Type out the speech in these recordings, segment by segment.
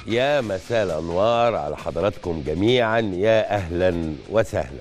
يا مساء الانوار على حضراتكم جميعا يا اهلا وسهلا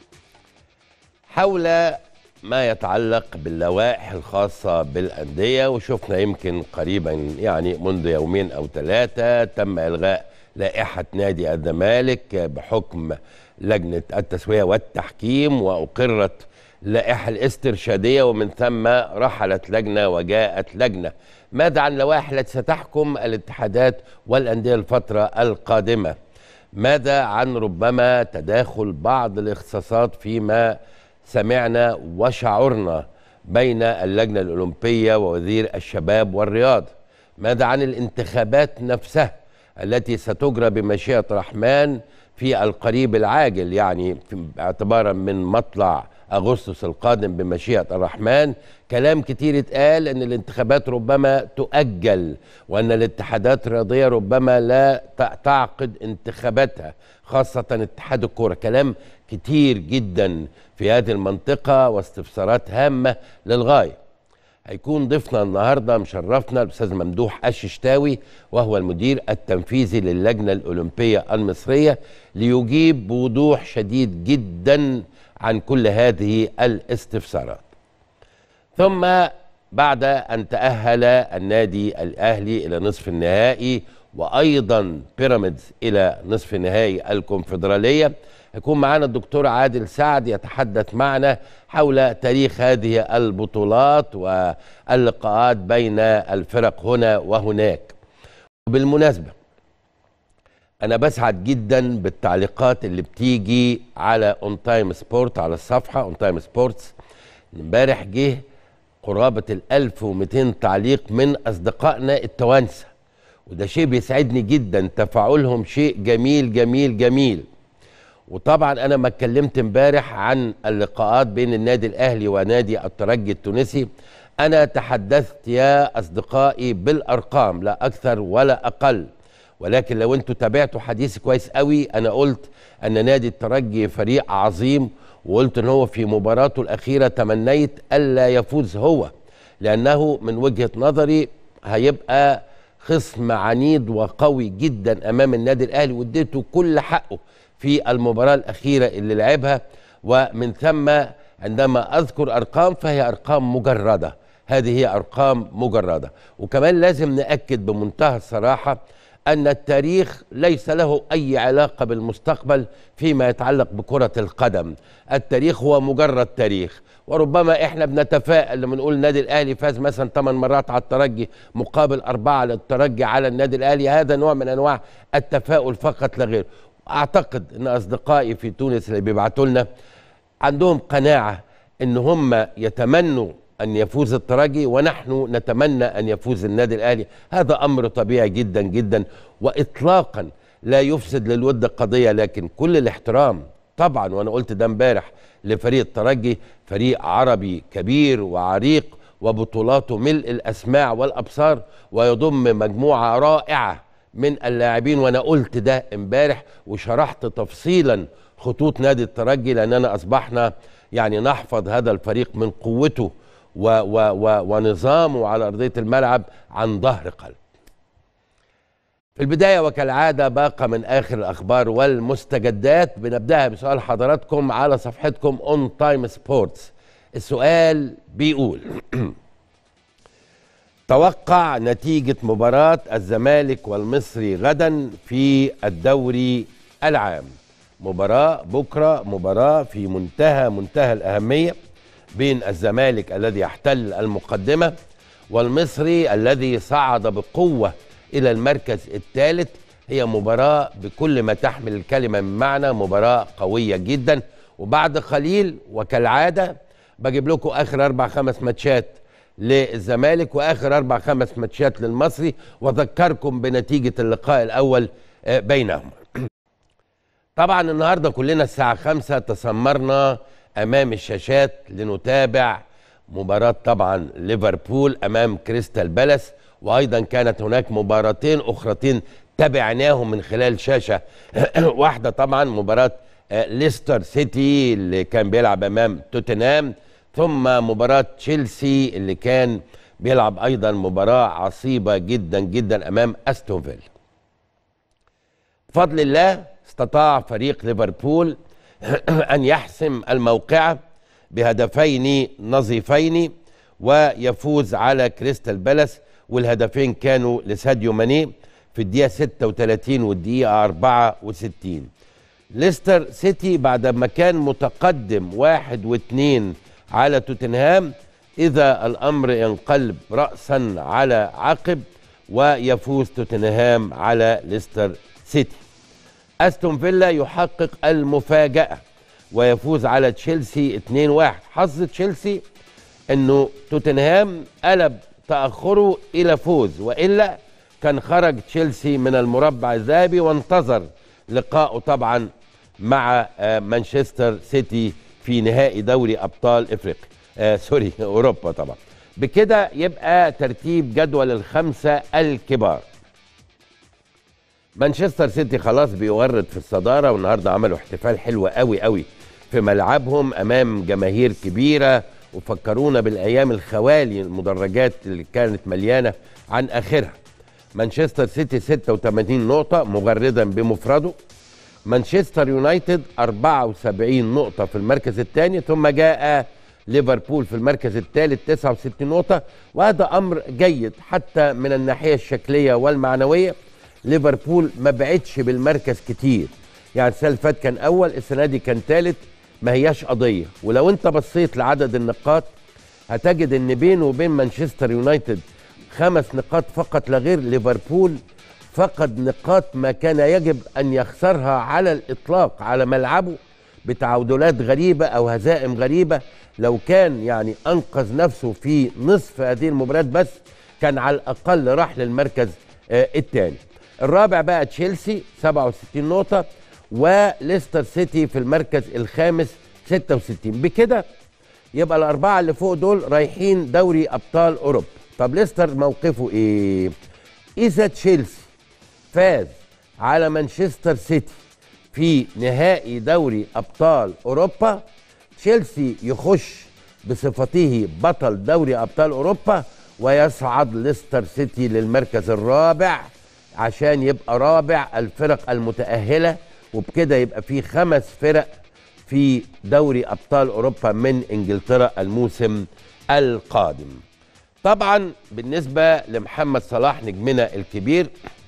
حول ما يتعلق باللوائح الخاصة بالأندية وشفنا يمكن قريبا يعني منذ يومين أو ثلاثة تم إلغاء لائحة نادي الزمالك بحكم لجنة التسوية والتحكيم وأقرت اللائحة الاسترشادية ومن ثم رحلت لجنة وجاءت لجنة ماذا عن اللوائح التي ستحكم الاتحادات والأندية الفترة القادمة ماذا عن ربما تداخل بعض الاختصاصات فيما سمعنا وشعرنا بين اللجنة الأولمبية ووزير الشباب والرياضة ماذا عن الانتخابات نفسها التي ستجرى بمشيئة الرحمن في القريب العاجل يعني اعتبارا من مطلع أغسطس القادم بمشيئة الرحمن كلام كتير اتقال أن الانتخابات ربما تؤجل وأن الاتحادات الرياضية ربما لا تعقد انتخاباتها خاصة اتحاد الكورة كلام كتير جدا في هذه المنطقة واستفسارات هامة للغاية هيكون ضيفنا النهاردة مشرفنا الأستاذ ممدوح الششتاوي وهو المدير التنفيذي للجنة الأولمبية المصرية ليجيب بوضوح شديد جدا عن كل هذه الاستفسارات ثم بعد أن تأهل النادي الأهلي إلى نصف النهائي وأيضا بيراميدز إلى نصف نهائي الكونفدرالية يكون معنا الدكتور عادل سعد يتحدث معنا حول تاريخ هذه البطولات واللقاءات بين الفرق هنا وهناك بالمناسبة أنا بسعد جدا بالتعليقات اللي بتيجي على اون تايم سبورت على الصفحة اون تايم سبورتس امبارح جه قرابة ال 1200 تعليق من أصدقائنا التوانسة وده شيء بيسعدني جدا تفاعلهم شيء جميل جميل جميل وطبعا انا ما اتكلمت امبارح عن اللقاءات بين النادي الاهلي ونادي الترجي التونسي انا تحدثت يا اصدقائي بالارقام لا اكثر ولا اقل ولكن لو انتوا تابعتوا حديثي كويس قوي انا قلت ان نادي الترجي فريق عظيم وقلت ان هو في مباراته الاخيره تمنيت الا يفوز هو لانه من وجهه نظري هيبقى خصم عنيد وقوي جدا امام النادي الاهلي واديته كل حقه في المباراة الأخيرة اللي لعبها ومن ثم عندما أذكر أرقام فهي أرقام مجردة هذه هي أرقام مجردة وكمان لازم نأكد بمنتهى الصراحة أن التاريخ ليس له أي علاقة بالمستقبل فيما يتعلق بكرة القدم التاريخ هو مجرد تاريخ وربما احنا بنتفائل لما نقول النادي الاهلي فاز مثلا 8 مرات على الترجي مقابل اربعه للترجي على النادي الاهلي هذا نوع من انواع التفاؤل فقط لا غير اعتقد ان اصدقائي في تونس اللي بيبعتوا لنا عندهم قناعه ان هم يتمنوا ان يفوز الترجي ونحن نتمنى ان يفوز النادي الاهلي هذا امر طبيعي جدا جدا واطلاقا لا يفسد للود قضيه لكن كل الاحترام طبعا وانا قلت ده امبارح لفريق الترجي فريق عربي كبير وعريق وبطولاته ملء الاسماع والابصار ويضم مجموعه رائعه من اللاعبين وانا قلت ده امبارح وشرحت تفصيلا خطوط نادي الترجي لاننا اصبحنا يعني نحفظ هذا الفريق من قوته و و و ونظامه على ارضيه الملعب عن ظهر قلب. في البدايه وكالعاده باقه من اخر الاخبار والمستجدات بنبداها بسؤال حضراتكم على صفحتكم اون تايم سبورتس. السؤال بيقول توقع نتيجة مباراة الزمالك والمصري غدا في الدوري العام مباراة بكرة مباراة في منتهى منتهى الأهمية بين الزمالك الذي يحتل المقدمة والمصري الذي صعد بقوة إلى المركز الثالث هي مباراة بكل ما تحمل الكلمة من معنى مباراة قوية جدا وبعد قليل وكالعادة بجيب لكم آخر أربع خمس ماتشات للزمالك واخر اربع خمس ماتشات للمصري واذكركم بنتيجه اللقاء الاول بينهم. طبعا النهارده كلنا الساعه خمسة تسمرنا امام الشاشات لنتابع مباراه طبعا ليفربول امام كريستال بالاس وايضا كانت هناك مباراتين اخرتين تابعناهم من خلال شاشه واحده طبعا مباراه ليستر سيتي اللي كان بيلعب امام توتنهام ثم مباراة تشيلسي اللي كان بيلعب أيضا مباراة عصيبة جدا جدا أمام أستون فيلا بفضل الله استطاع فريق ليفربول ان يحسم الموقعه بهدفين نظيفين ويفوز على كريستال بالاس والهدفين كانوا لساديو ماني في الدقيقه 36 والدقيقه 64 ليستر سيتي بعد ما كان متقدم واحد واثنين على توتنهام إذا الأمر ينقلب رأسا على عقب ويفوز توتنهام على ليستر سيتي أستون فيلا يحقق المفاجأة ويفوز على تشيلسي 2-1 حظ تشيلسي أنه توتنهام قلب تأخره إلى فوز وإلا كان خرج تشيلسي من المربع الذهبي وانتظر لقائه طبعا مع مانشستر سيتي في نهائي دوري ابطال افريقيا آه سوري اوروبا طبعا بكده يبقى ترتيب جدول الخمسه الكبار مانشستر سيتي خلاص بيورد في الصداره والنهارده عملوا احتفال حلو قوي قوي في ملعبهم امام جماهير كبيره وفكرونا بالايام الخوالي المدرجات اللي كانت مليانه عن اخرها مانشستر سيتي 86 نقطه مغردا بمفرده مانشستر يونايتد 74 نقطة في المركز الثاني ثم جاء ليفربول في المركز الثالث 69 نقطة وهذا أمر جيد حتى من الناحية الشكلية والمعنوية ليفربول ما بعدش بالمركز كتير يعني السنة اللي فات كان أول السنة دي كان ثالث ما هياش قضية ولو أنت بصيت لعدد النقاط هتجد أن بينه وبين مانشستر يونايتد خمس نقاط فقط لا غير ليفربول فقد نقاط ما كان يجب ان يخسرها على الاطلاق على ملعبه بتعادلات غريبه او هزائم غريبه لو كان يعني انقذ نفسه في نصف هذه المباريات بس كان على الاقل راح للمركز آه الثاني الرابع بقى تشيلسي 67 نقطه وليستر سيتي في المركز الخامس 66 بكده يبقى الاربعه اللي فوق دول رايحين دوري ابطال اوروبا طب ليستر موقفه ايه اذا تشيلسي فاز على مانشستر سيتي في نهائي دوري ابطال اوروبا تشيلسي يخش بصفته بطل دوري ابطال اوروبا ويصعد ليستر سيتي للمركز الرابع عشان يبقى رابع الفرق المتاهله وبكده يبقى في خمس فرق في دوري ابطال اوروبا من انجلترا الموسم القادم طبعا بالنسبه لمحمد صلاح نجمنا الكبير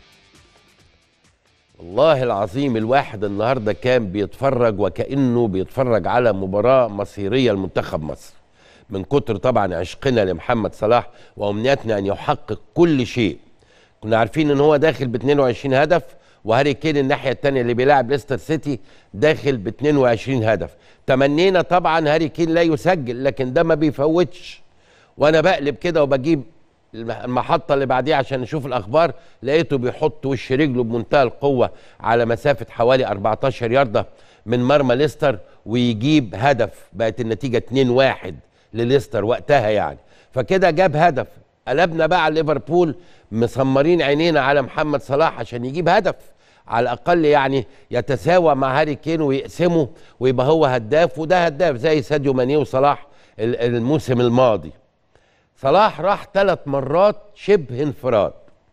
والله العظيم الواحد النهارده كان بيتفرج وكانه بيتفرج على مباراه مصيريه لمنتخب مصر من كتر طبعا عشقنا لمحمد صلاح وامنيتنا ان يحقق كل شيء كنا عارفين ان هو داخل ب 22 هدف وهاري كين الناحيه الثانيه اللي بيلاعب ليستر سيتي داخل ب 22 هدف تمنينا طبعا هاري كين لا يسجل لكن ده ما بيفوتش وانا بقلب كده وبجيب المحطة اللي بعديها عشان نشوف الأخبار لقيته بيحط وش رجله بمنتهى القوة على مسافة حوالي 14 ياردة من مرمى ليستر ويجيب هدف بقت النتيجة 2-1 لليستر وقتها يعني فكده جاب هدف قلبنا بقى على ليفربول مسمرين عينينا على محمد صلاح عشان يجيب هدف على الأقل يعني يتساوى مع هاري كين ويقسمه ويبقى هو هداف وده هداف زي ساديو ماني وصلاح الموسم الماضي صلاح راح ثلاث مرات شبه انفراد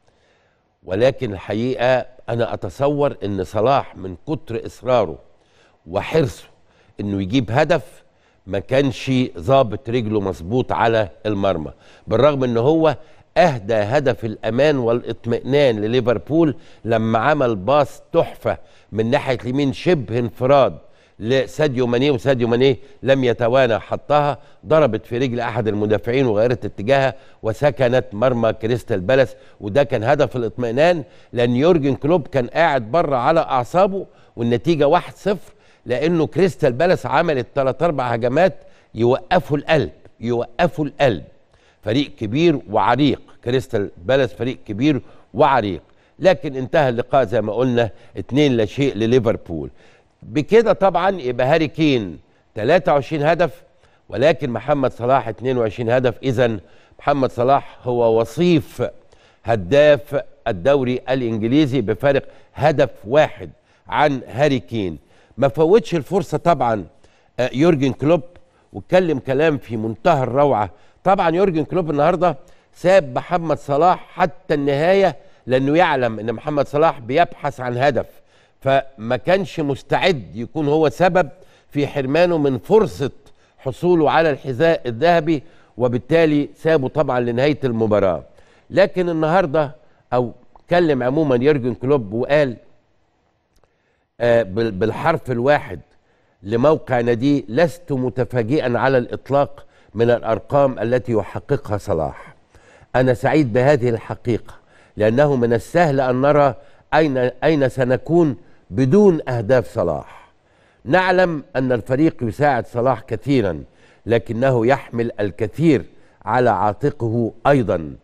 ولكن الحقيقه انا اتصور ان صلاح من كتر اصراره وحرصه انه يجيب هدف ما كانش ظابط رجله مظبوط على المرمى بالرغم ان هو اهدى هدف الامان والاطمئنان لليفربول لما عمل باص تحفه من ناحيه اليمين شبه انفراد لساديو ماني وساديو ماني لم يتوانى حطها ضربت في رجل احد المدافعين وغيرت اتجاهها وسكنت مرمى كريستال بالاس وده كان هدف الاطمئنان لان يورجن كلوب كان قاعد بره على اعصابه والنتيجه 1-0 لانه كريستال بالاس عملت ثلاث اربع هجمات يوقفوا القلب يوقفوا القلب فريق كبير وعريق كريستال بالاس فريق كبير وعريق لكن انتهى اللقاء زي ما قلنا اتنين لا شيء لليفربول بكده طبعا يبقى هاري كين 23 هدف ولكن محمد صلاح 22 هدف اذا محمد صلاح هو وصيف هداف الدوري الانجليزي بفارق هدف واحد عن هاري كين ما فوتش الفرصه طبعا يورجن كلوب واتكلم كلام في منتهى الروعه طبعا يورجن كلوب النهارده ساب محمد صلاح حتى النهايه لانه يعلم ان محمد صلاح بيبحث عن هدف فما كانش مستعد يكون هو سبب في حرمانه من فرصة حصوله على الحذاء الذهبي وبالتالي سابه طبعا لنهاية المباراة لكن النهاردة أو كلم عموما يورجن كلوب وقال آه بال- بالحرف الواحد لموقع ناديه لست متفاجئا على الإطلاق من الأرقام التي يحققها صلاح أنا سعيد بهذه الحقيقة لأنه من السهل أن نرى أين أين سنكون بدون أهداف صلاح. نعلم أن الفريق يساعد صلاح كثيرا لكنه يحمل الكثير على عاتقه أيضا.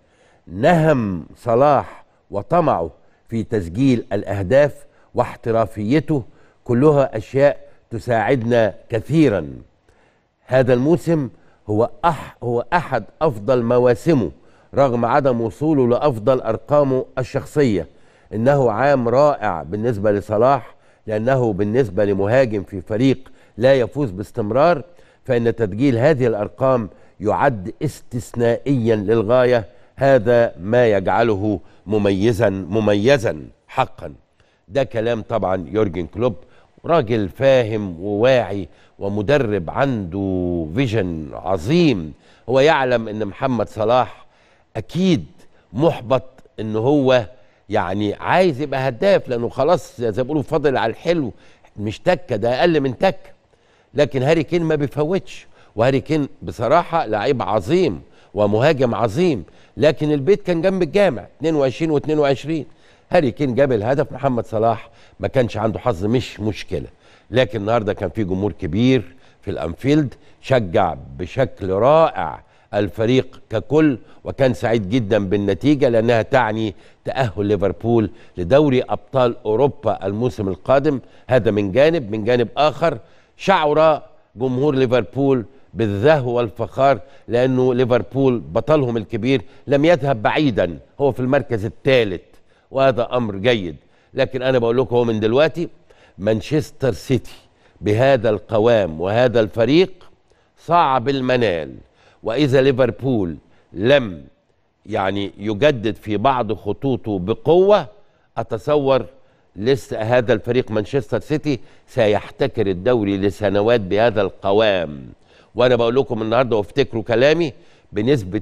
نهم صلاح وطمعه في تسجيل الأهداف واحترافيته كلها أشياء تساعدنا كثيرا. هذا الموسم هو أح هو أحد أفضل مواسمه رغم عدم وصوله لأفضل أرقامه الشخصية إنه عام رائع بالنسبة لصلاح لأنه بالنسبة لمهاجم في فريق لا يفوز باستمرار فإن تسجيل هذه الأرقام يعد استثنائيا للغاية هذا ما يجعله مميزا مميزا حقا ده كلام طبعا يورجن كلوب راجل فاهم وواعي ومدرب عنده فيجن عظيم هو يعلم ان محمد صلاح اكيد محبط ان هو يعني عايز يبقى هداف لانه خلاص زي ما بيقولوا فاضل على الحلو مش تكه ده اقل من تكه لكن هاري كين ما بيفوتش وهاري كين بصراحه لعيب عظيم ومهاجم عظيم لكن البيت كان جنب الجامع 22 و22 هاري كين جاب الهدف محمد صلاح ما كانش عنده حظ مش مشكله لكن النهارده كان في جمهور كبير في الانفيلد شجع بشكل رائع الفريق ككل وكان سعيد جدا بالنتيجه لانها تعني تاهل ليفربول لدوري ابطال اوروبا الموسم القادم هذا من جانب من جانب اخر شعر جمهور ليفربول بالذهو والفخار لانه ليفربول بطلهم الكبير لم يذهب بعيدا هو في المركز الثالث وهذا امر جيد لكن انا بقول لكم هو من دلوقتي مانشستر سيتي بهذا القوام وهذا الفريق صعب المنال واذا ليفربول لم يعني يجدد في بعض خطوطه بقوه اتصور لسه هذا الفريق مانشستر سيتي سيحتكر الدوري لسنوات بهذا القوام وانا بقول لكم النهارده وافتكروا كلامي بنسبه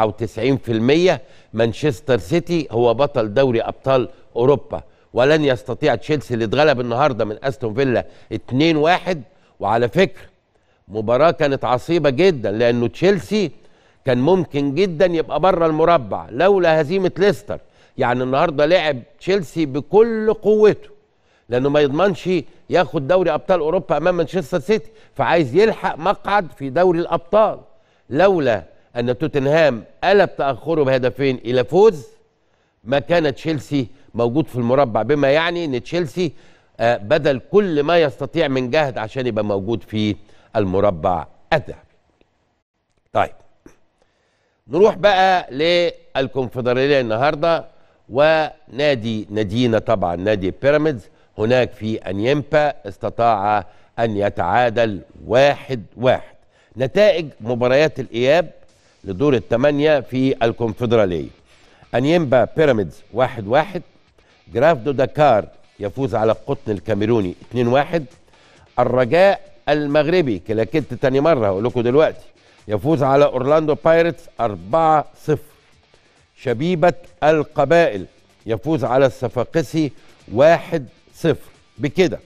99% مانشستر سيتي هو بطل دوري ابطال اوروبا ولن يستطيع تشيلسي اللي اتغلب النهارده من استون فيلا 2-1 وعلى فكره مباراه كانت عصيبه جدا لانه تشيلسي كان ممكن جدا يبقى بره المربع لولا هزيمه ليستر يعني النهارده لعب تشيلسي بكل قوته لانه ما يضمنش ياخد دوري ابطال اوروبا امام مانشستر سيتي فعايز يلحق مقعد في دوري الابطال لولا ان توتنهام قلب تاخره بهدفين الى فوز ما كان تشيلسي موجود في المربع بما يعني ان تشيلسي آه، بذل كل ما يستطيع من جهد عشان يبقى موجود في المربع الذهبي. طيب نروح بقى للكونفدراليه النهارده ونادي نادينا طبعا نادي بيراميدز هناك في انيمبا استطاع ان يتعادل واحد واحد نتائج مباريات الاياب لدور الثمانيه في الكونفدراليه انيمبا بيراميدز واحد واحد جرافدو دكار يفوز على القطن الكاميروني 2-1 الرجاء المغربي كلاكيت تاني مرة هقول لكم دلوقتي يفوز على أورلاندو بايرتس 4-0 شبيبة القبائل يفوز على الصفاقسي 1-0 بكده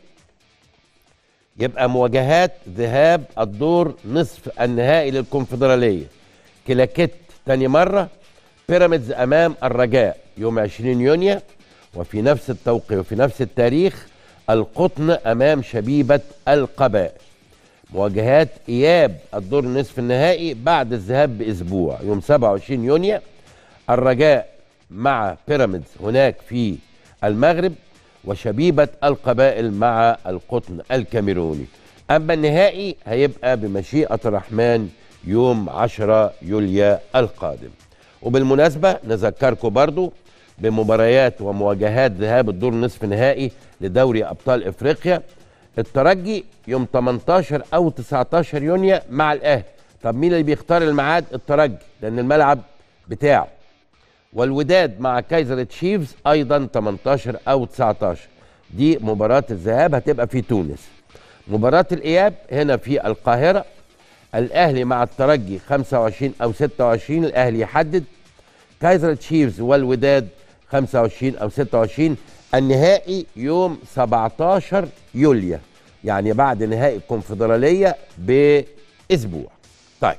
يبقى مواجهات ذهاب الدور نصف النهائي للكونفدرالية كلاكيت تاني مرة بيراميدز أمام الرجاء يوم 20 يونيو وفي نفس التوقيت وفي نفس التاريخ القطن امام شبيبه القبائل مواجهات اياب الدور نصف النهائي بعد الذهاب باسبوع يوم 27 يونيو الرجاء مع بيراميدز هناك في المغرب وشبيبه القبائل مع القطن الكاميروني اما النهائي هيبقى بمشيئه الرحمن يوم 10 يوليو القادم وبالمناسبه نذكركم برضو بمباريات ومواجهات ذهاب الدور نصف نهائي لدوري ابطال افريقيا الترجي يوم 18 او 19 يونيو مع الاهلي طب مين اللي بيختار الميعاد الترجي لان الملعب بتاعه والوداد مع كايزر تشيفز ايضا 18 او 19 دي مباراة الذهاب هتبقى في تونس مباراة الإياب هنا في القاهرة الأهلي مع الترجي 25 أو 26 الأهلي يحدد كايزر تشيفز والوداد 25 أو 26 النهائي يوم 17 يوليو يعني بعد نهائي الكونفدرالية بأسبوع طيب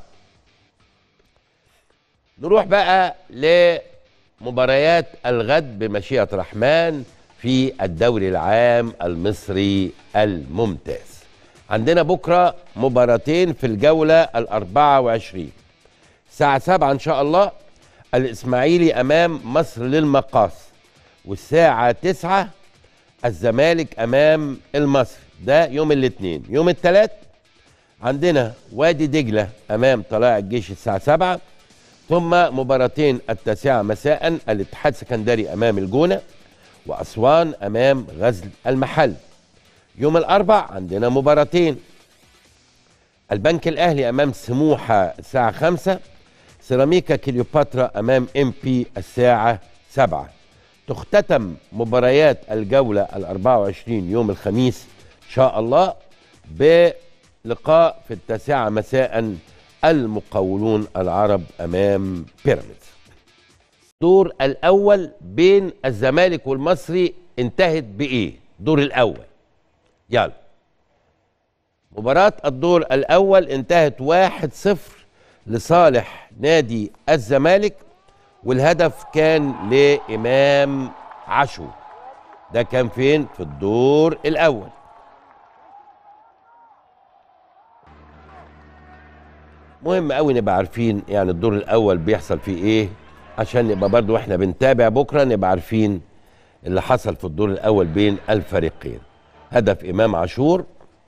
نروح بقى لمباريات الغد بمشيئة الرحمن في الدوري العام المصري الممتاز عندنا بكرة مباراتين في الجولة الأربعة وعشرين الساعة سبعة إن شاء الله الإسماعيلي أمام مصر للمقاص والساعة تسعة الزمالك أمام المصري ده يوم الاثنين يوم الثلاث عندنا وادي دجلة أمام طلائع الجيش الساعة سبعة ثم مباراتين التاسعة مساء الاتحاد السكندري أمام الجونة وأسوان أمام غزل المحل يوم الأربع عندنا مباراتين البنك الأهلي أمام سموحة الساعة خمسة سيراميكا كليوباترا أمام إم بي الساعة سبعة تختتم مباريات الجولة الأربعة وعشرين يوم الخميس إن شاء الله بلقاء في التاسعة مساء المقاولون العرب أمام بيراميدز الدور الأول بين الزمالك والمصري انتهت بإيه؟ الدور الأول يلا مباراة الدور الأول انتهت واحد صفر لصالح نادي الزمالك والهدف كان لإمام عاشور ده كان فين؟ في الدور الأول مهم قوي نبقى عارفين يعني الدور الأول بيحصل فيه إيه عشان نبقى برضو احنا بنتابع بكرة نبقى عارفين اللي حصل في الدور الأول بين الفريقين هدف إمام عاشور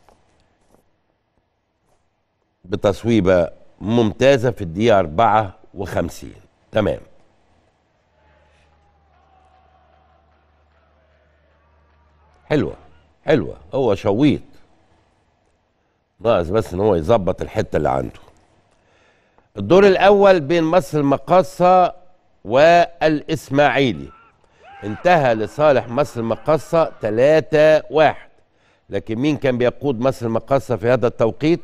بتصويبة ممتازة في الدقيقة 54 تمام حلوة حلوة هو شويط ناقص بس ان هو يظبط الحتة اللي عنده الدور الأول بين مصر المقاصة والإسماعيلي انتهى لصالح مصر المقاصة 3 واحد لكن مين كان بيقود مصر المقاصة في هذا التوقيت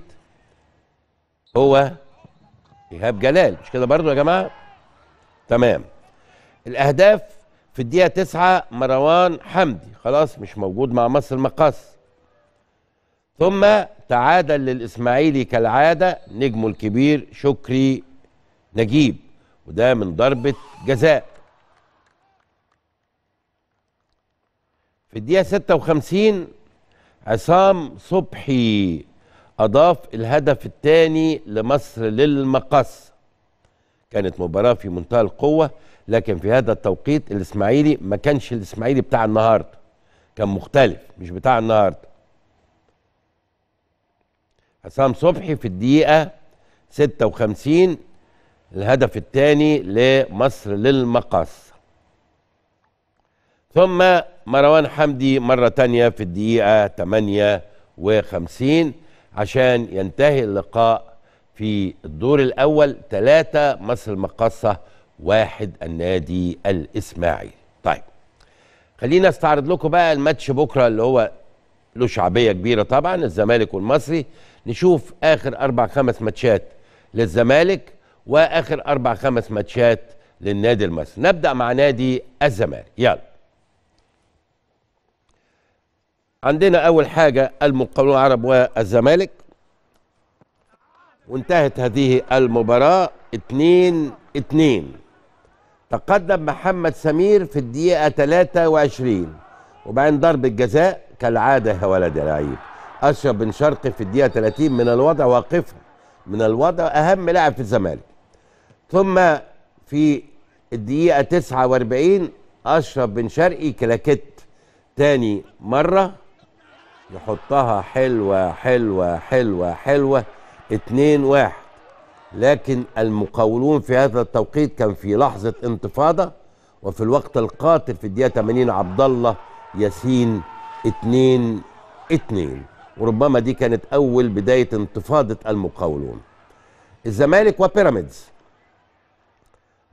هو إيهاب جلال مش كده برضو يا جماعة تمام الأهداف في الدقيقة تسعة مروان حمدي خلاص مش موجود مع مصر المقاصة ثم تعادل للإسماعيلي كالعادة نجمه الكبير شكري نجيب وده من ضربة جزاء في الدقيقة 56 عصام صبحي أضاف الهدف الثاني لمصر للمقص كانت مباراة في منتهى القوة لكن في هذا التوقيت الإسماعيلي ما كانش الإسماعيلي بتاع النهاردة كان مختلف مش بتاع النهاردة عصام صبحي في الدقيقة 56 الهدف الثاني لمصر للمقص ثم مروان حمدي مرة تانية في الدقيقة 58 عشان ينتهي اللقاء في الدور الأول ثلاثة مصر المقاصة واحد النادي الإسماعيلي طيب خلينا استعرض لكم بقى الماتش بكرة اللي هو له شعبية كبيرة طبعا الزمالك والمصري نشوف آخر أربع خمس ماتشات للزمالك وآخر أربع خمس ماتشات للنادي المصري نبدأ مع نادي الزمالك يلا عندنا أول حاجة المقاولون العرب والزمالك وانتهت هذه المباراة 2 2 تقدم محمد سمير في الدقيقة 23 وبعدين ضربة جزاء كالعادة يا ولد يا لعيب أشرف بن شرقي في الدقيقة 30 من الوضع واقفا من الوضع أهم لاعب في الزمالك ثم في الدقيقة 49 أشرف بن شرقي كلاكيت تاني مرة يحطها حلوة حلوة حلوة حلوة اتنين واحد لكن المقاولون في هذا التوقيت كان في لحظة انتفاضة وفي الوقت القاتل في الدقيقة 80 عبد الله ياسين اتنين اتنين وربما دي كانت أول بداية انتفاضة المقاولون الزمالك وبيراميدز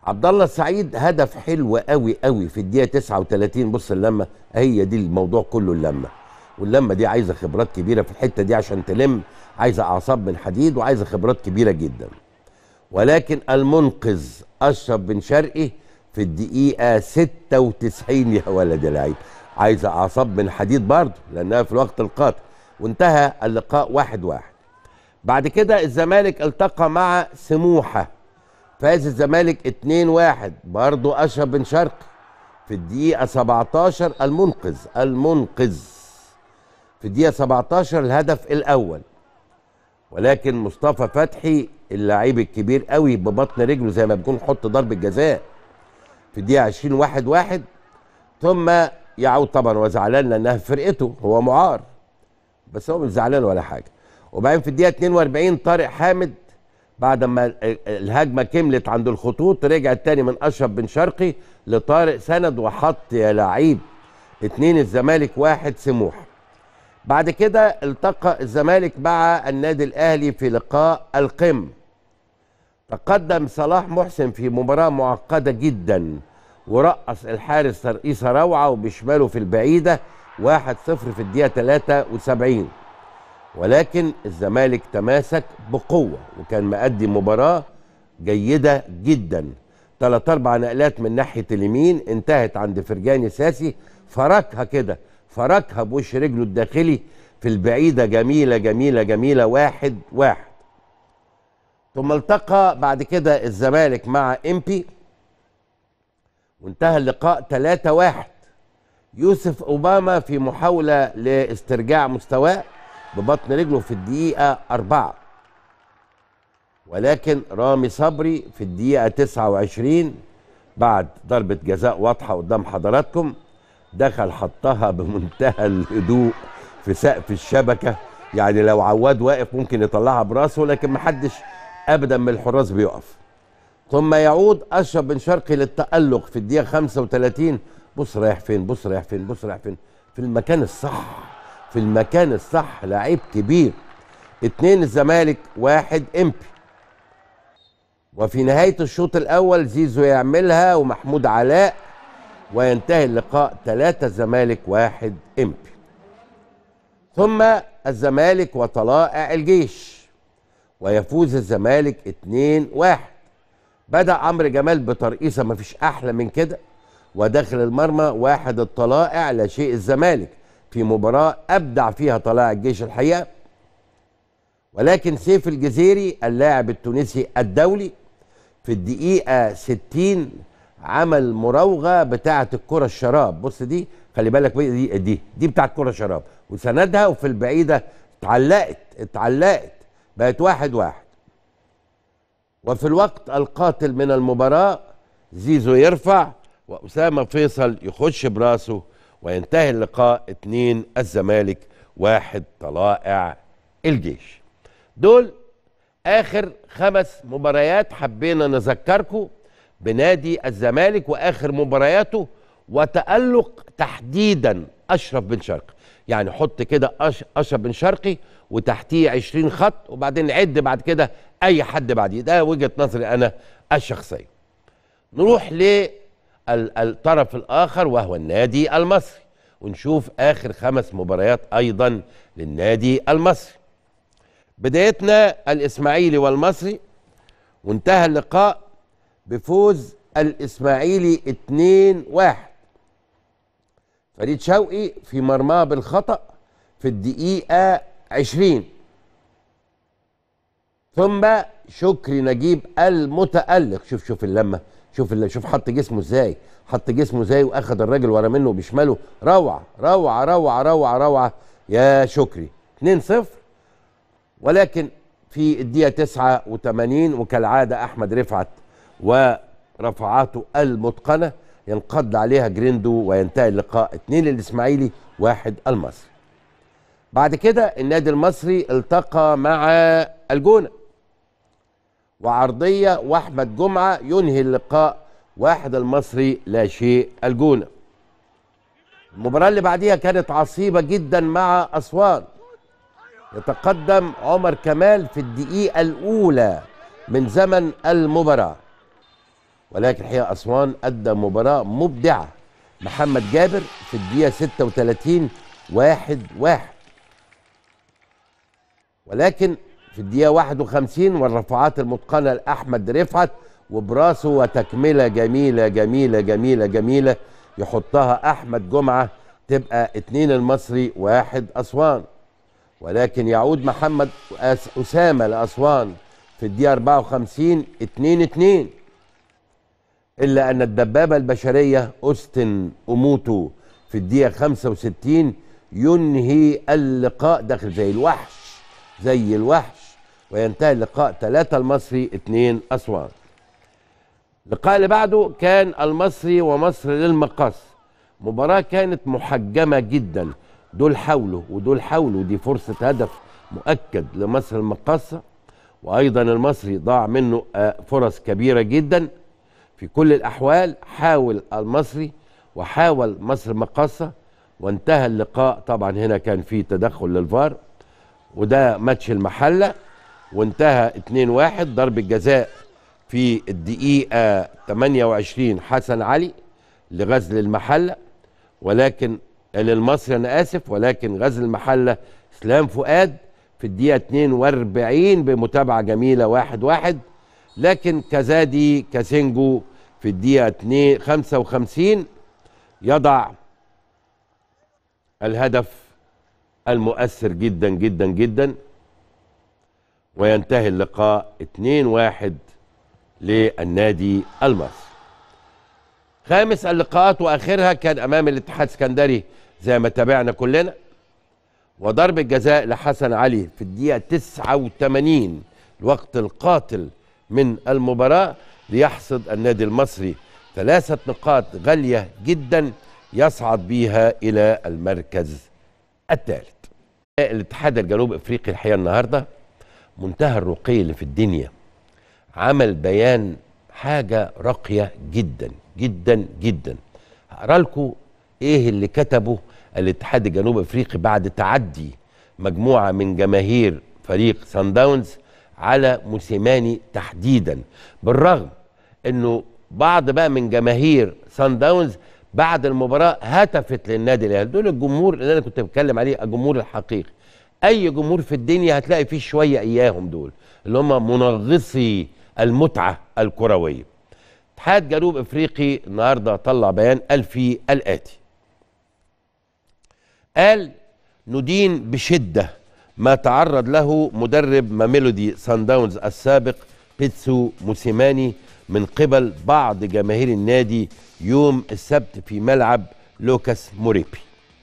عبد الله السعيد هدف حلو قوي قوي في الدقيقه 39 بص اللمه هي دي الموضوع كله اللمه واللمه دي عايزه خبرات كبيره في الحته دي عشان تلم عايزه اعصاب من حديد وعايزه خبرات كبيره جدا ولكن المنقذ اشرف بن شرقي في الدقيقه 96 يا ولد العيب عايزه اعصاب من حديد برضه لانها في الوقت القاتل وانتهى اللقاء واحد واحد بعد كده الزمالك التقى مع سموحه فاز الزمالك 2-1 برضه اشرف بن شرقي في الدقيقة 17 المنقذ المنقذ في الدقيقة 17 الهدف الأول ولكن مصطفى فتحي اللاعب الكبير قوي ببطن رجله زي ما بيكون حط ضربة جزاء في الدقيقة 20 واحد واحد ثم يعود طبعا وزعلان لأنها في فرقته هو معار بس هو مش زعلان ولا حاجة وبعدين في الدقيقة 42 طارق حامد بعد ما الهجمه كملت عند الخطوط رجع تاني من اشرف بن شرقي لطارق سند وحط يا لعيب اتنين الزمالك واحد سموح بعد كده التقى الزمالك مع النادي الاهلي في لقاء القم تقدم صلاح محسن في مباراه معقده جدا ورقص الحارس ترقيصه روعه وبشماله في البعيده 1-0 في الدقيقه 73 ولكن الزمالك تماسك بقوة وكان مأدي مباراة جيدة جدا ثلاث أربع نقلات من ناحية اليمين انتهت عند فرجاني ساسي فركها كده فركها بوش رجله الداخلي في البعيدة جميلة جميلة جميلة واحد واحد ثم التقى بعد كده الزمالك مع إمبي وانتهى اللقاء 3 واحد يوسف أوباما في محاولة لاسترجاع مستواه ببطن رجله في الدقيقة أربعة ولكن رامي صبري في الدقيقة 29 بعد ضربة جزاء واضحة قدام حضراتكم دخل حطها بمنتهى الهدوء في سقف الشبكة يعني لو عواد واقف ممكن يطلعها براسه لكن محدش أبدا من الحراس بيقف ثم يعود أشرف بن شرقي للتألق في الدقيقة 35 بص رايح فين بص رايح فين بص رايح فين في المكان الصح في المكان الصح لعيب كبير اتنين الزمالك واحد امبي وفي نهاية الشوط الأول زيزو يعملها ومحمود علاء وينتهي اللقاء ثلاثة الزمالك واحد امبي ثم الزمالك وطلائع الجيش ويفوز الزمالك اتنين واحد بدأ عمرو جمال بترقيصة مفيش أحلى من كده وداخل المرمى واحد الطلائع لا شيء الزمالك في مباراة أبدع فيها طلائع الجيش الحقيقة ولكن سيف الجزيري اللاعب التونسي الدولي في الدقيقة 60 عمل مراوغة بتاعة الكرة الشراب بص دي خلي بالك دي دي دي بتاعة كرة شراب وسندها وفي البعيدة اتعلقت اتعلقت بقت واحد واحد وفي الوقت القاتل من المباراة زيزو يرفع وأسامة فيصل يخش براسه وينتهي اللقاء اتنين الزمالك واحد طلائع الجيش دول اخر خمس مباريات حبينا نذكركم بنادي الزمالك واخر مبارياته وتألق تحديدا اشرف بن شرقي يعني حط كده اشرف بن شرقي وتحتيه 20 خط وبعدين نعد بعد كده اي حد بعديه ده وجهه نظري انا الشخصيه نروح للطرف الاخر وهو النادي المصري ونشوف اخر خمس مباريات ايضا للنادي المصري بدايتنا الاسماعيلي والمصري وانتهى اللقاء بفوز الاسماعيلي 2-1 فريد شوقي في مرماه بالخطأ في الدقيقة 20 ثم شكري نجيب المتألق شوف شوف اللمة شوف اللي شوف حط جسمه ازاي حط جسمه ازاي واخد الراجل ورا منه بشماله روعة روعة روعة روعة روعة يا شكري 2-0 ولكن في الدقيقة 89 وكالعادة أحمد رفعت ورفعاته المتقنة ينقض عليها جريندو وينتهي اللقاء 2 للإسماعيلي واحد المصري بعد كده النادي المصري التقى مع الجونة وعرضية وأحمد جمعة ينهي اللقاء واحد المصري لا شيء الجونة المباراة اللي بعديها كانت عصيبة جدا مع أسوان يتقدم عمر كمال في الدقيقة الأولى من زمن المباراة ولكن الحقيقه اسوان ادى مباراه مبدعه محمد جابر في الدقيقه 36 واحد واحد ولكن في الدقيقه 51 والرفعات المتقنه لاحمد رفعت وبراسه وتكمله جميله جميله جميله جميله يحطها احمد جمعه تبقى اتنين المصري واحد اسوان ولكن يعود محمد أس- اسامه لاسوان في الدقيقه 54 2 2 الا ان الدبابه البشريه اوستن اوموتو في الدقيقه 65 ينهي اللقاء داخل زي الوحش زي الوحش وينتهي اللقاء 3 المصري 2 اسوان اللقاء اللي بعده كان المصري ومصر للمقص مباراة كانت محجمة جدا دول حاولوا ودول حاولوا دي فرصة هدف مؤكد لمصر المقاصة وأيضا المصري ضاع منه آه، فرص كبيرة جدا في كل الأحوال حاول المصري وحاول مصر المقاصة وانتهى اللقاء طبعا هنا كان في تدخل للفار وده ماتش المحلة وانتهى 2-1 ضربة جزاء في الدقيقة 28 حسن علي لغزل المحلة ولكن للمصري أنا آسف ولكن غزل المحلة إسلام فؤاد في الدقيقة 42 بمتابعة جميلة واحد واحد لكن كزادي كاسينجو في الدقيقة 2 55 يضع الهدف المؤثر جدا جدا جدا وينتهي اللقاء 2-1 للنادي المصري خامس اللقاءات واخرها كان امام الاتحاد السكندري زي ما تابعنا كلنا وضرب الجزاء لحسن علي في الدقيقه 89 الوقت القاتل من المباراه ليحصد النادي المصري ثلاثه نقاط غاليه جدا يصعد بيها الى المركز الثالث الاتحاد الجنوب افريقي الحقيقه النهارده منتهى الرقي اللي في الدنيا عمل بيان حاجه راقيه جدا جدا جدا هقرا لكم ايه اللي كتبه الاتحاد الجنوب افريقي بعد تعدي مجموعه من جماهير فريق سان داونز على موسيماني تحديدا بالرغم انه بعض بقى من جماهير سان داونز بعد المباراه هتفت للنادي الاهلي دول الجمهور اللي انا كنت بتكلم عليه الجمهور الحقيقي اي جمهور في الدنيا هتلاقي فيه شويه اياهم دول اللي هم منغصي المتعه الكرويه اتحاد جنوب افريقي النهارده طلع بيان قال فيه الاتي قال ندين بشده ما تعرض له مدرب ماميلودي سان داونز السابق بيتسو موسيماني من قبل بعض جماهير النادي يوم السبت في ملعب لوكاس موريبي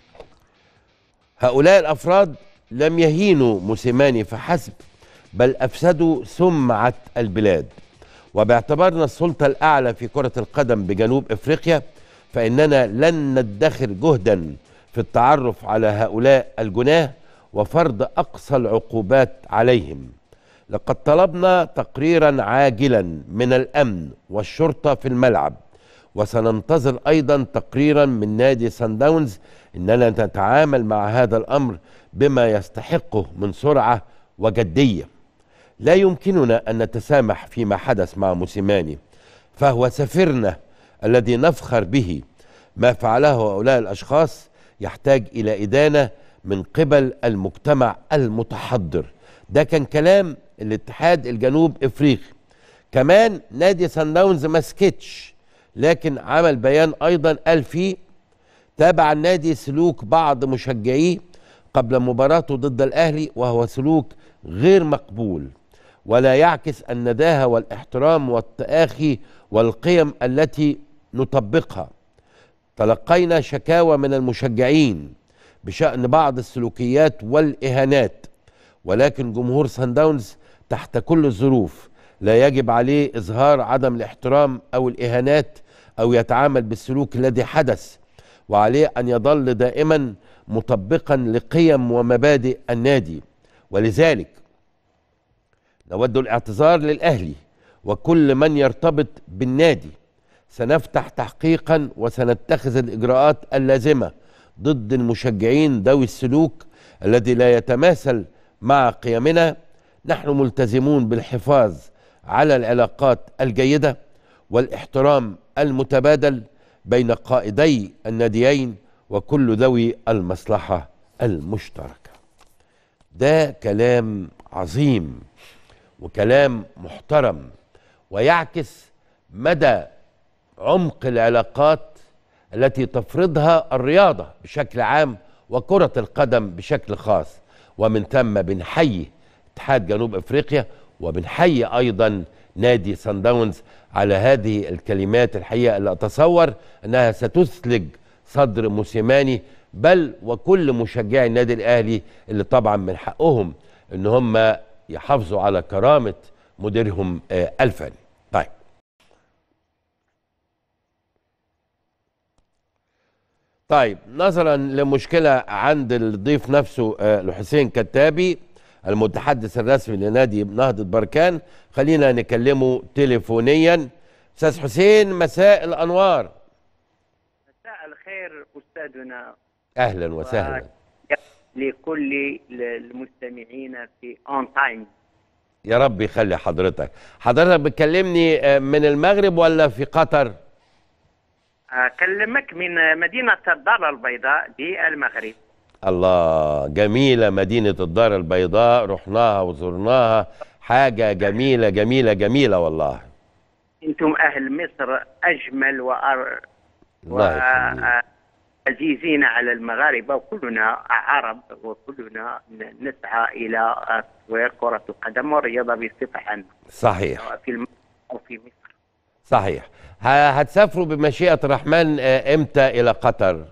هؤلاء الافراد لم يهينوا موسيماني فحسب بل افسدوا سمعه البلاد وباعتبارنا السلطه الاعلى في كره القدم بجنوب افريقيا فاننا لن ندخر جهدا في التعرف على هؤلاء الجناه وفرض اقصى العقوبات عليهم لقد طلبنا تقريرا عاجلا من الامن والشرطه في الملعب وسننتظر ايضا تقريرا من نادي سان داونز اننا نتعامل مع هذا الامر بما يستحقه من سرعه وجديه لا يمكننا ان نتسامح فيما حدث مع موسيماني فهو سفيرنا الذي نفخر به ما فعله هؤلاء الاشخاص يحتاج الى ادانه من قبل المجتمع المتحضر ده كان كلام الاتحاد الجنوب افريقي كمان نادي سان داونز ما سكتش لكن عمل بيان ايضا قال فيه تابع النادي سلوك بعض مشجعيه قبل مباراته ضد الاهلي وهو سلوك غير مقبول ولا يعكس النداهه والاحترام والتآخي والقيم التي نطبقها تلقينا شكاوى من المشجعين بشأن بعض السلوكيات والإهانات ولكن جمهور سان داونز تحت كل الظروف لا يجب عليه إظهار عدم الاحترام أو الإهانات أو يتعامل بالسلوك الذي حدث وعليه أن يظل دائما مطبقا لقيم ومبادئ النادي ولذلك نود الاعتذار للأهلي وكل من يرتبط بالنادي سنفتح تحقيقا وسنتخذ الإجراءات اللازمة ضد المشجعين ذوي السلوك الذي لا يتماثل مع قيمنا نحن ملتزمون بالحفاظ على العلاقات الجيدة والاحترام المتبادل بين قائدي الناديين وكل ذوي المصلحة المشتركة ده كلام عظيم وكلام محترم ويعكس مدى عمق العلاقات التي تفرضها الرياضة بشكل عام وكرة القدم بشكل خاص ومن ثم بنحيي اتحاد جنوب افريقيا وبنحيي ايضا نادي سان داونز على هذه الكلمات الحقيقه اللي اتصور انها ستثلج صدر موسيماني بل وكل مشجعي النادي الاهلي اللي طبعا من حقهم ان هم يحافظوا على كرامه مديرهم آه، الفني. طيب. طيب نظرا لمشكله عند الضيف نفسه آه، الحسين كتابي المتحدث الرسمي لنادي نهضه بركان خلينا نكلمه تليفونيا استاذ حسين مساء الانوار مساء الخير استاذنا اهلا وسهلا لكل المستمعين في اون تايم يا رب يخلي حضرتك حضرتك بتكلمني آه، من المغرب ولا في قطر اكلمك من مدينه الدار البيضاء بالمغرب الله جميلة مدينة الدار البيضاء رحناها وزرناها حاجة جميلة جميلة جميلة والله انتم اهل مصر اجمل وأر... الله يخليك عزيزين على المغاربه وكلنا عرب وكلنا نسعى الى تطوير كره القدم والرياضه بصفه عامه صحيح سواء في الم... او في مصر صحيح ه- هتسافروا بمشيئة الرحمن آه، امتى إلى قطر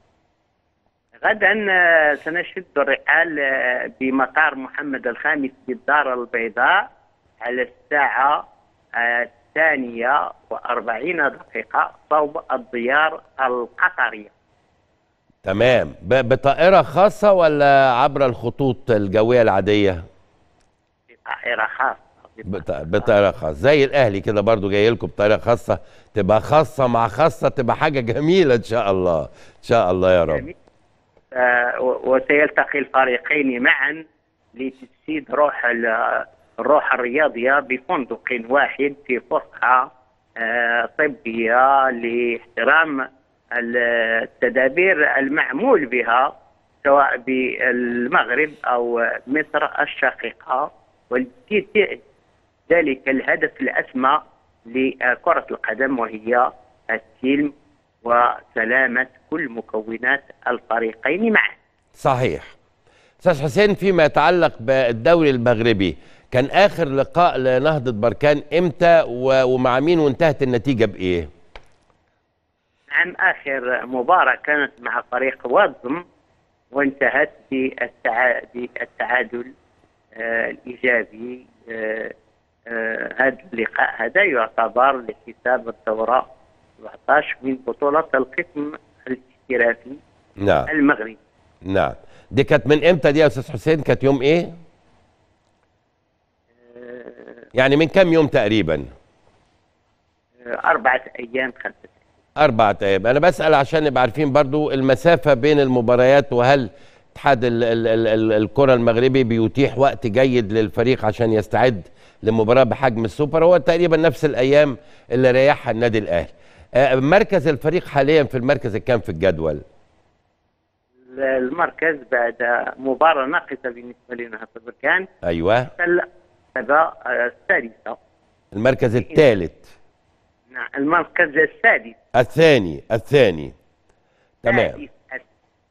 غدا آه، سنشد الرحال آه، بمطار محمد الخامس بالدار البيضاء على الساعة آه، الثانية وأربعين دقيقة صوب الديار القطرية تمام ب- بطائرة خاصة ولا عبر الخطوط الجوية العادية بطائرة خاصة بط- بطائرة خاصة زي الأهلي كده برضو جاي لكم بطائرة خاصة تبقى خاصة مع خاصة تبقى حاجة جميلة إن شاء الله إن شاء الله يا رب جميل. آه، و- وسيلتقي الفريقين معا لتجسيد روح ال- الروح الرياضية بفندق واحد في فسحة آه، طبية لاحترام التدابير المعمول بها سواء بالمغرب أو مصر الشقيقة ولتحقيق ذلك الهدف الأسمى لكرة القدم وهي السلم وسلامة كل مكونات الفريقين معا صحيح استاذ حسين فيما يتعلق بالدوري المغربي كان اخر لقاء لنهضه بركان امتى و- ومع مين وانتهت النتيجه بايه نعم آخر مباراة كانت مع فريق وادم وانتهت بالتع... بالتعادل آه الإيجابي آه آه هذا اللقاء هذا يعتبر لحساب الدورة 17 من بطولة القسم الاحترافي نعم المغربي نعم دي كانت من امتى دي يا استاذ حسين كانت يوم ايه آه يعني من كام يوم تقريبا آه، أربعة أيام خمسة أربعة أيام أنا بسأل عشان نبقى عارفين برضو المسافة بين المباريات وهل اتحاد ال- ال- ال- ال- الكرة المغربي بيتيح وقت جيد للفريق عشان يستعد لمباراة بحجم السوبر هو تقريبا نفس الأيام اللي ريحها النادي الأهلي آه، مركز الفريق حاليا في المركز الكام في الجدول المركز بعد مباراة ناقصة بالنسبة لنهضة بركان أيوة هذا السادسة المركز الثالث نعم المركز السادس الثاني الثاني تمام السادس.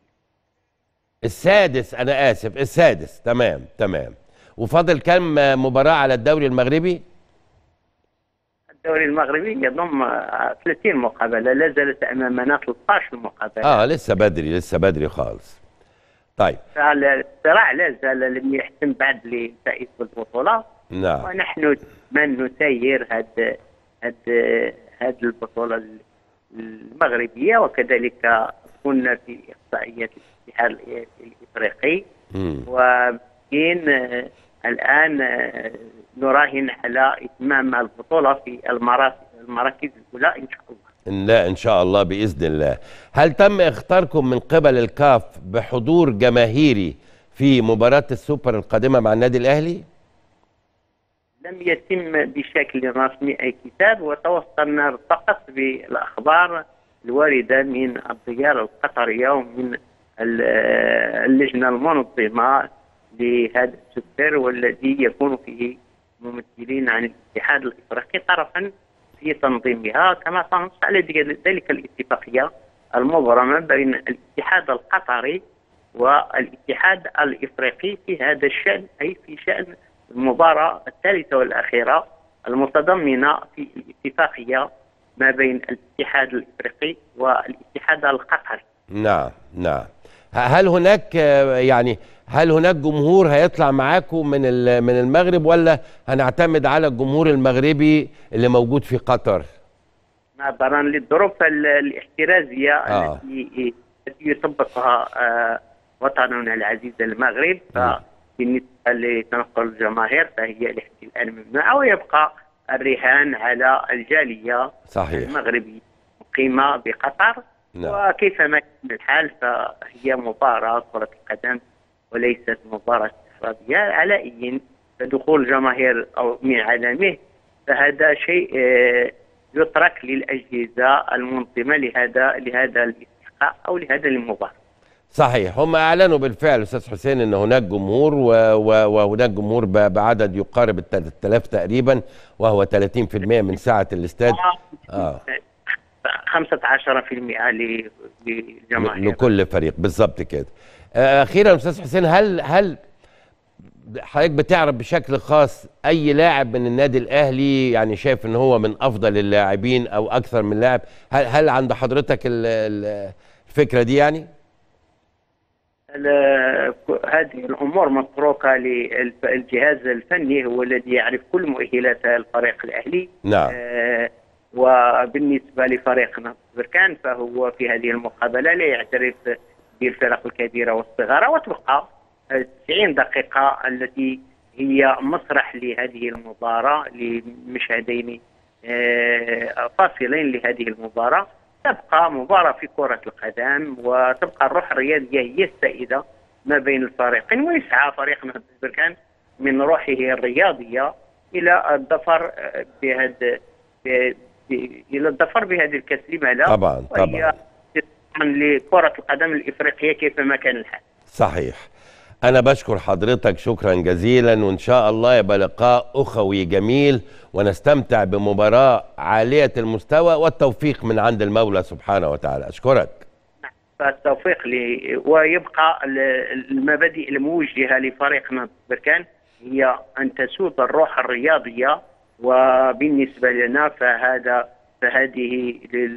السادس أنا آسف السادس تمام تمام وفاضل كام آه، مباراة على الدوري المغربي الدوري المغربي يضم آه، 30 مقابلة لا زالت أمامنا 13 مقابلة اه لسه بدري لسه بدري خالص طيب فالصراع لا زال لم يحسم بعد لفائز البطولة نعم ونحن من نسير هاد هاد هاد البطولة المغربية وكذلك كنا في إحصائيات الاتحاد الإفريقي مم. وبين آه، الآن آه، نراهن على إتمام البطولة في المراكز المراكز الأولى إن شاء الله إن لا ان شاء الله باذن الله هل تم اختاركم من قبل الكاف بحضور جماهيري في مباراه السوبر القادمه مع النادي الاهلي لم يتم بشكل رسمي اي كتاب وتوصلنا فقط بالاخبار الوارده من الديار القطريه ومن ال- اللجنه المنظمه لهذا السكر والذي يكون فيه ممثلين عن الاتحاد الافريقي طرفا في تنظيمها كما تنص على ذلك الاتفاقيه المبرمه بين الاتحاد القطري والاتحاد الافريقي في هذا الشان اي في شان المباراه الثالثه والاخيره المتضمنه في الاتفاقيه ما بين الاتحاد الافريقي والاتحاد القطري. نعم نعم ه- هل هناك آه، يعني هل هناك جمهور هيطلع معاكم من ال- من المغرب ولا هنعتمد على الجمهور المغربي اللي موجود في قطر؟ نظرا للظروف ال- الاحترازيه آه. التي التي يطبقها آه، وطننا العزيز المغرب فبالنسبه لتنقل الجماهير فهي لحد الان ممنوعه ويبقى الرهان على الجاليه صحيح المغربيه مقيمه بقطر نعم. وكيفما كان الحال فهي مباراه كره القدم وليست مباراه استفراغيه على اي فدخول الجماهير او من عدمه فهذا شيء آه، يترك للاجهزه المنظمه لهذا لهذا الاستحقاق او لهذا المباراه. صحيح هم اعلنوا بالفعل استاذ حسين ان هناك جمهور و... و... وهناك جمهور ب... بعدد يقارب ال 3000 تقريبا وهو 30% من سعه الاستاد آه. 15% ل- للجماهير. لكل فريق بالظبط كده آه، اخيرا استاذ حسين هل هل حضرتك بتعرف بشكل خاص اي لاعب من النادي الاهلي يعني شايف ان هو من افضل اللاعبين او اكثر من لاعب هل هل عند حضرتك ال- ال- الفكره دي يعني ال- هذه الامور متروكه للجهاز الفني هو الذي يعرف كل مؤهلات الفريق الاهلي نعم آه، وبالنسبه لفريق نهضه بركان فهو في هذه المقابله لا يعترف بالفرق الكبيره والصغيره وتبقى آه، 90 دقيقه التي هي مسرح لهذه المباراه لمشهدين آه، فاصلين لهذه المباراه تبقى مباراه في كره القدم وتبقى الروح الرياضيه هي السائده ما بين الفريقين ويسعى فريق نهضه بركان من روحه الرياضيه الى الظفر آه، بهذا ب- ب- الى الظفر بهذه الكاس لماذا؟ طبعاً، طبعاً. وهي طبعاً لكره القدم الافريقيه كيفما كان الحال. صحيح أنا بشكر حضرتك شكرا جزيلا وإن شاء الله يبقى لقاء أخوي جميل ونستمتع بمباراة عالية المستوى والتوفيق من عند المولى سبحانه وتعالى أشكرك فالتوفيق لي ويبقى ال- المبادئ الموجهه لفريق نهضه بركان هي ان تسود الروح الرياضيه وبالنسبه لنا فهذا فهذه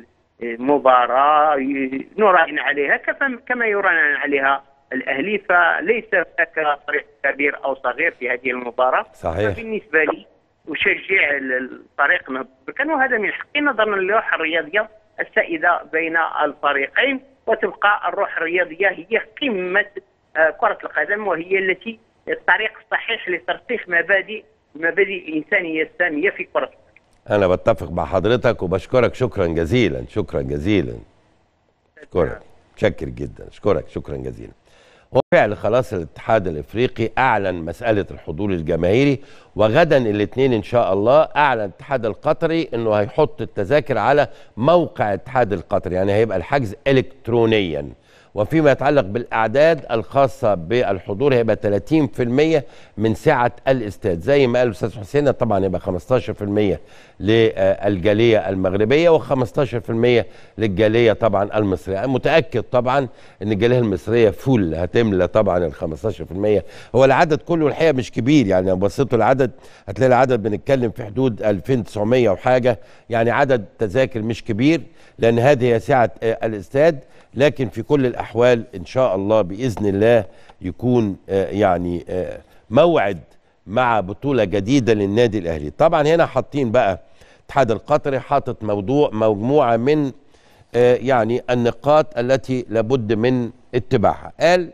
المباراه ي- نراهن عليها كفا- كما يراهن عليها الاهلي فليس هناك فريق كبير او صغير في هذه المباراه صحيح. فبالنسبه لي اشجع ال- الفريق نهضه بركان وهذا من حقي نظرا للروح الرياضيه السائده بين الفريقين وتبقى الروح الرياضيه هي قمه آه، كره القدم وهي التي الطريق الصحيح لترسيخ مبادئ المبادئ الانسانيه الساميه في كره القدم. أنا بتفق مع حضرتك وبشكرك شكرا جزيلا شكرا جزيلا أشكرك شكر جدا أشكرك شكرا جزيلا هو فعل خلاص الاتحاد الافريقي اعلن مساله الحضور الجماهيري وغدا الاثنين ان شاء الله اعلن الاتحاد القطري انه هيحط التذاكر على موقع الاتحاد القطري يعني هيبقى الحجز الكترونيا وفيما يتعلق بالاعداد الخاصه بالحضور هيبقى 30% من سعه الاستاد زي ما قال الاستاذ حسين طبعا يبقى 15% للجاليه المغربيه و15% للجاليه طبعا المصريه أنا متاكد طبعا ان الجاليه المصريه فول هتملى طبعا ال 15% هو العدد كله الحقيقه مش كبير يعني لو بصيتوا العدد هتلاقي العدد بنتكلم في حدود 2900 وحاجه يعني عدد تذاكر مش كبير لان هذه هي سعه آه، الاستاد لكن في كل الاحوال ان شاء الله باذن الله يكون آه، يعني آه، موعد مع بطوله جديده للنادي الاهلي طبعا هنا حاطين بقى الاتحاد القطري حاطط موضوع مجموعه من آه، يعني النقاط التي لابد من اتباعها قال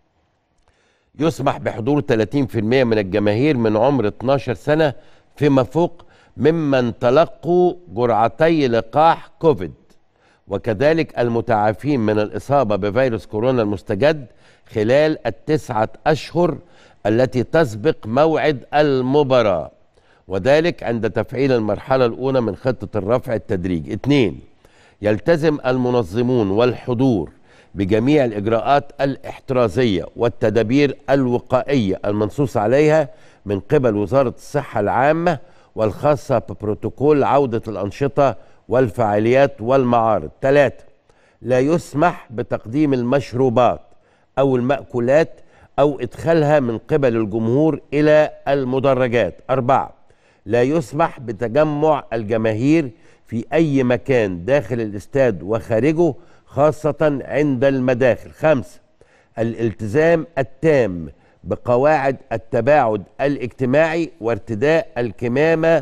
يسمح بحضور 30% من الجماهير من عمر 12 سنة فيما فوق ممن تلقوا جرعتي لقاح كوفيد وكذلك المتعافين من الإصابة بفيروس كورونا المستجد خلال التسعة أشهر التي تسبق موعد المباراة وذلك عند تفعيل المرحلة الأولى من خطة الرفع التدريجي اثنين يلتزم المنظمون والحضور بجميع الإجراءات الاحترازية والتدابير الوقائية المنصوص عليها من قبل وزارة الصحة العامة والخاصة ببروتوكول عودة الأنشطة والفعاليات والمعارض ثلاثة لا يسمح بتقديم المشروبات أو المأكولات أو إدخالها من قبل الجمهور إلى المدرجات أربعة لا يسمح بتجمع الجماهير في أي مكان داخل الاستاد وخارجه خاصة عند المداخل خمسة الالتزام التام بقواعد التباعد الاجتماعي وارتداء الكمامة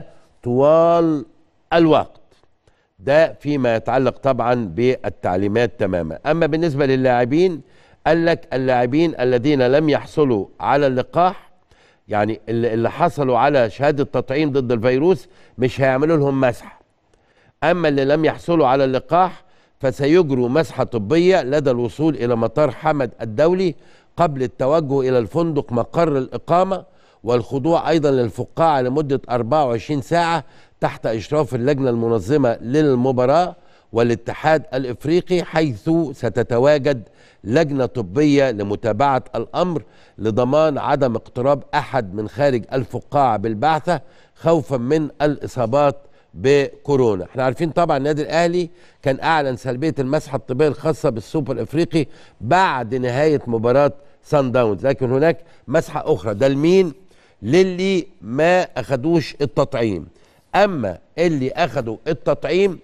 طوال الوقت ده فيما يتعلق طبعا بالتعليمات تماما أما بالنسبة للاعبين قال لك اللاعبين الذين لم يحصلوا على اللقاح يعني اللي اللي حصلوا على شهادة تطعيم ضد الفيروس مش هيعملوا لهم مسح أما اللي لم يحصلوا على اللقاح فسيجروا مسحة طبية لدى الوصول إلى مطار حمد الدولي قبل التوجه إلى الفندق مقر الإقامة والخضوع أيضا للفقاعة لمدة 24 ساعة تحت إشراف اللجنة المنظمة للمباراة والاتحاد الإفريقي حيث ستتواجد لجنة طبية لمتابعة الأمر لضمان عدم اقتراب أحد من خارج الفقاعة بالبعثة خوفا من الإصابات بكورونا احنا عارفين طبعا النادي الاهلي كان اعلن سلبيه المسحه الطبيه الخاصه بالسوبر الافريقي بعد نهايه مباراه سان داونز لكن هناك مسحه اخرى ده لمين للي ما اخدوش التطعيم اما اللي اخدوا التطعيم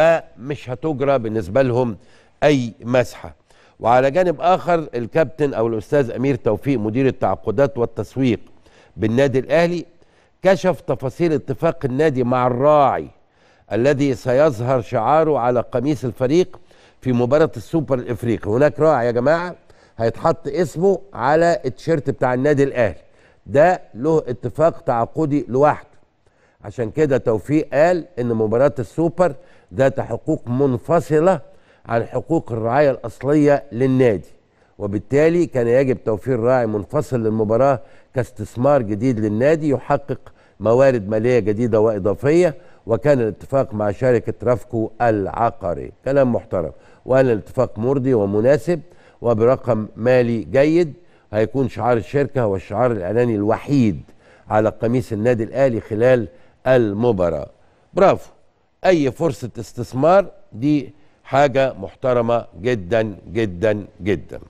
فمش هتجرى بالنسبه لهم اي مسحه وعلى جانب اخر الكابتن او الاستاذ امير توفيق مدير التعاقدات والتسويق بالنادي الاهلي كشف تفاصيل اتفاق النادي مع الراعي الذي سيظهر شعاره على قميص الفريق في مباراة السوبر الافريقي هناك راعي يا جماعة هيتحط اسمه على التيشيرت بتاع النادي الاهلي ده له اتفاق تعاقدي لوحده عشان كده توفيق قال ان مباراة السوبر ذات حقوق منفصلة عن حقوق الرعاية الأصلية للنادي وبالتالي كان يجب توفير راعي منفصل للمباراة كاستثمار جديد للنادي يحقق موارد مالية جديدة وإضافية وكان الاتفاق مع شركة رافكو العقاري كلام محترم وقال الاتفاق مرضي ومناسب وبرقم مالي جيد هيكون شعار الشركة هو الشعار الإعلاني الوحيد على قميص النادي الأهلي خلال المباراة برافو أي فرصة استثمار دي حاجة محترمة جدا جدا جدا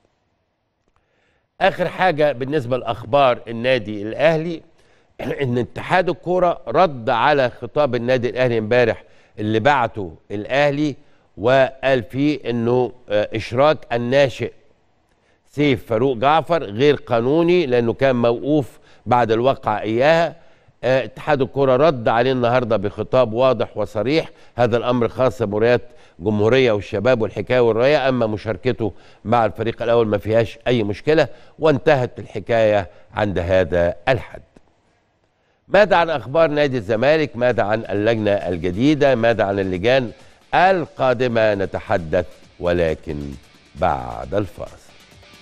اخر حاجه بالنسبه لاخبار النادي الاهلي ان اتحاد الكوره رد على خطاب النادي الاهلي امبارح اللي بعته الاهلي وقال فيه انه آه، اشراك الناشئ سيف فاروق جعفر غير قانوني لانه كان موقوف بعد الوقعه اياها آه، اتحاد الكره رد عليه النهارده بخطاب واضح وصريح هذا الامر خاص بمباريات جمهوريه والشباب والحكايه والرايه اما مشاركته مع الفريق الاول ما فيهاش اي مشكله وانتهت الحكايه عند هذا الحد ماذا عن اخبار نادي الزمالك ماذا عن اللجنه الجديده ماذا عن اللجان القادمه نتحدث ولكن بعد الفاصل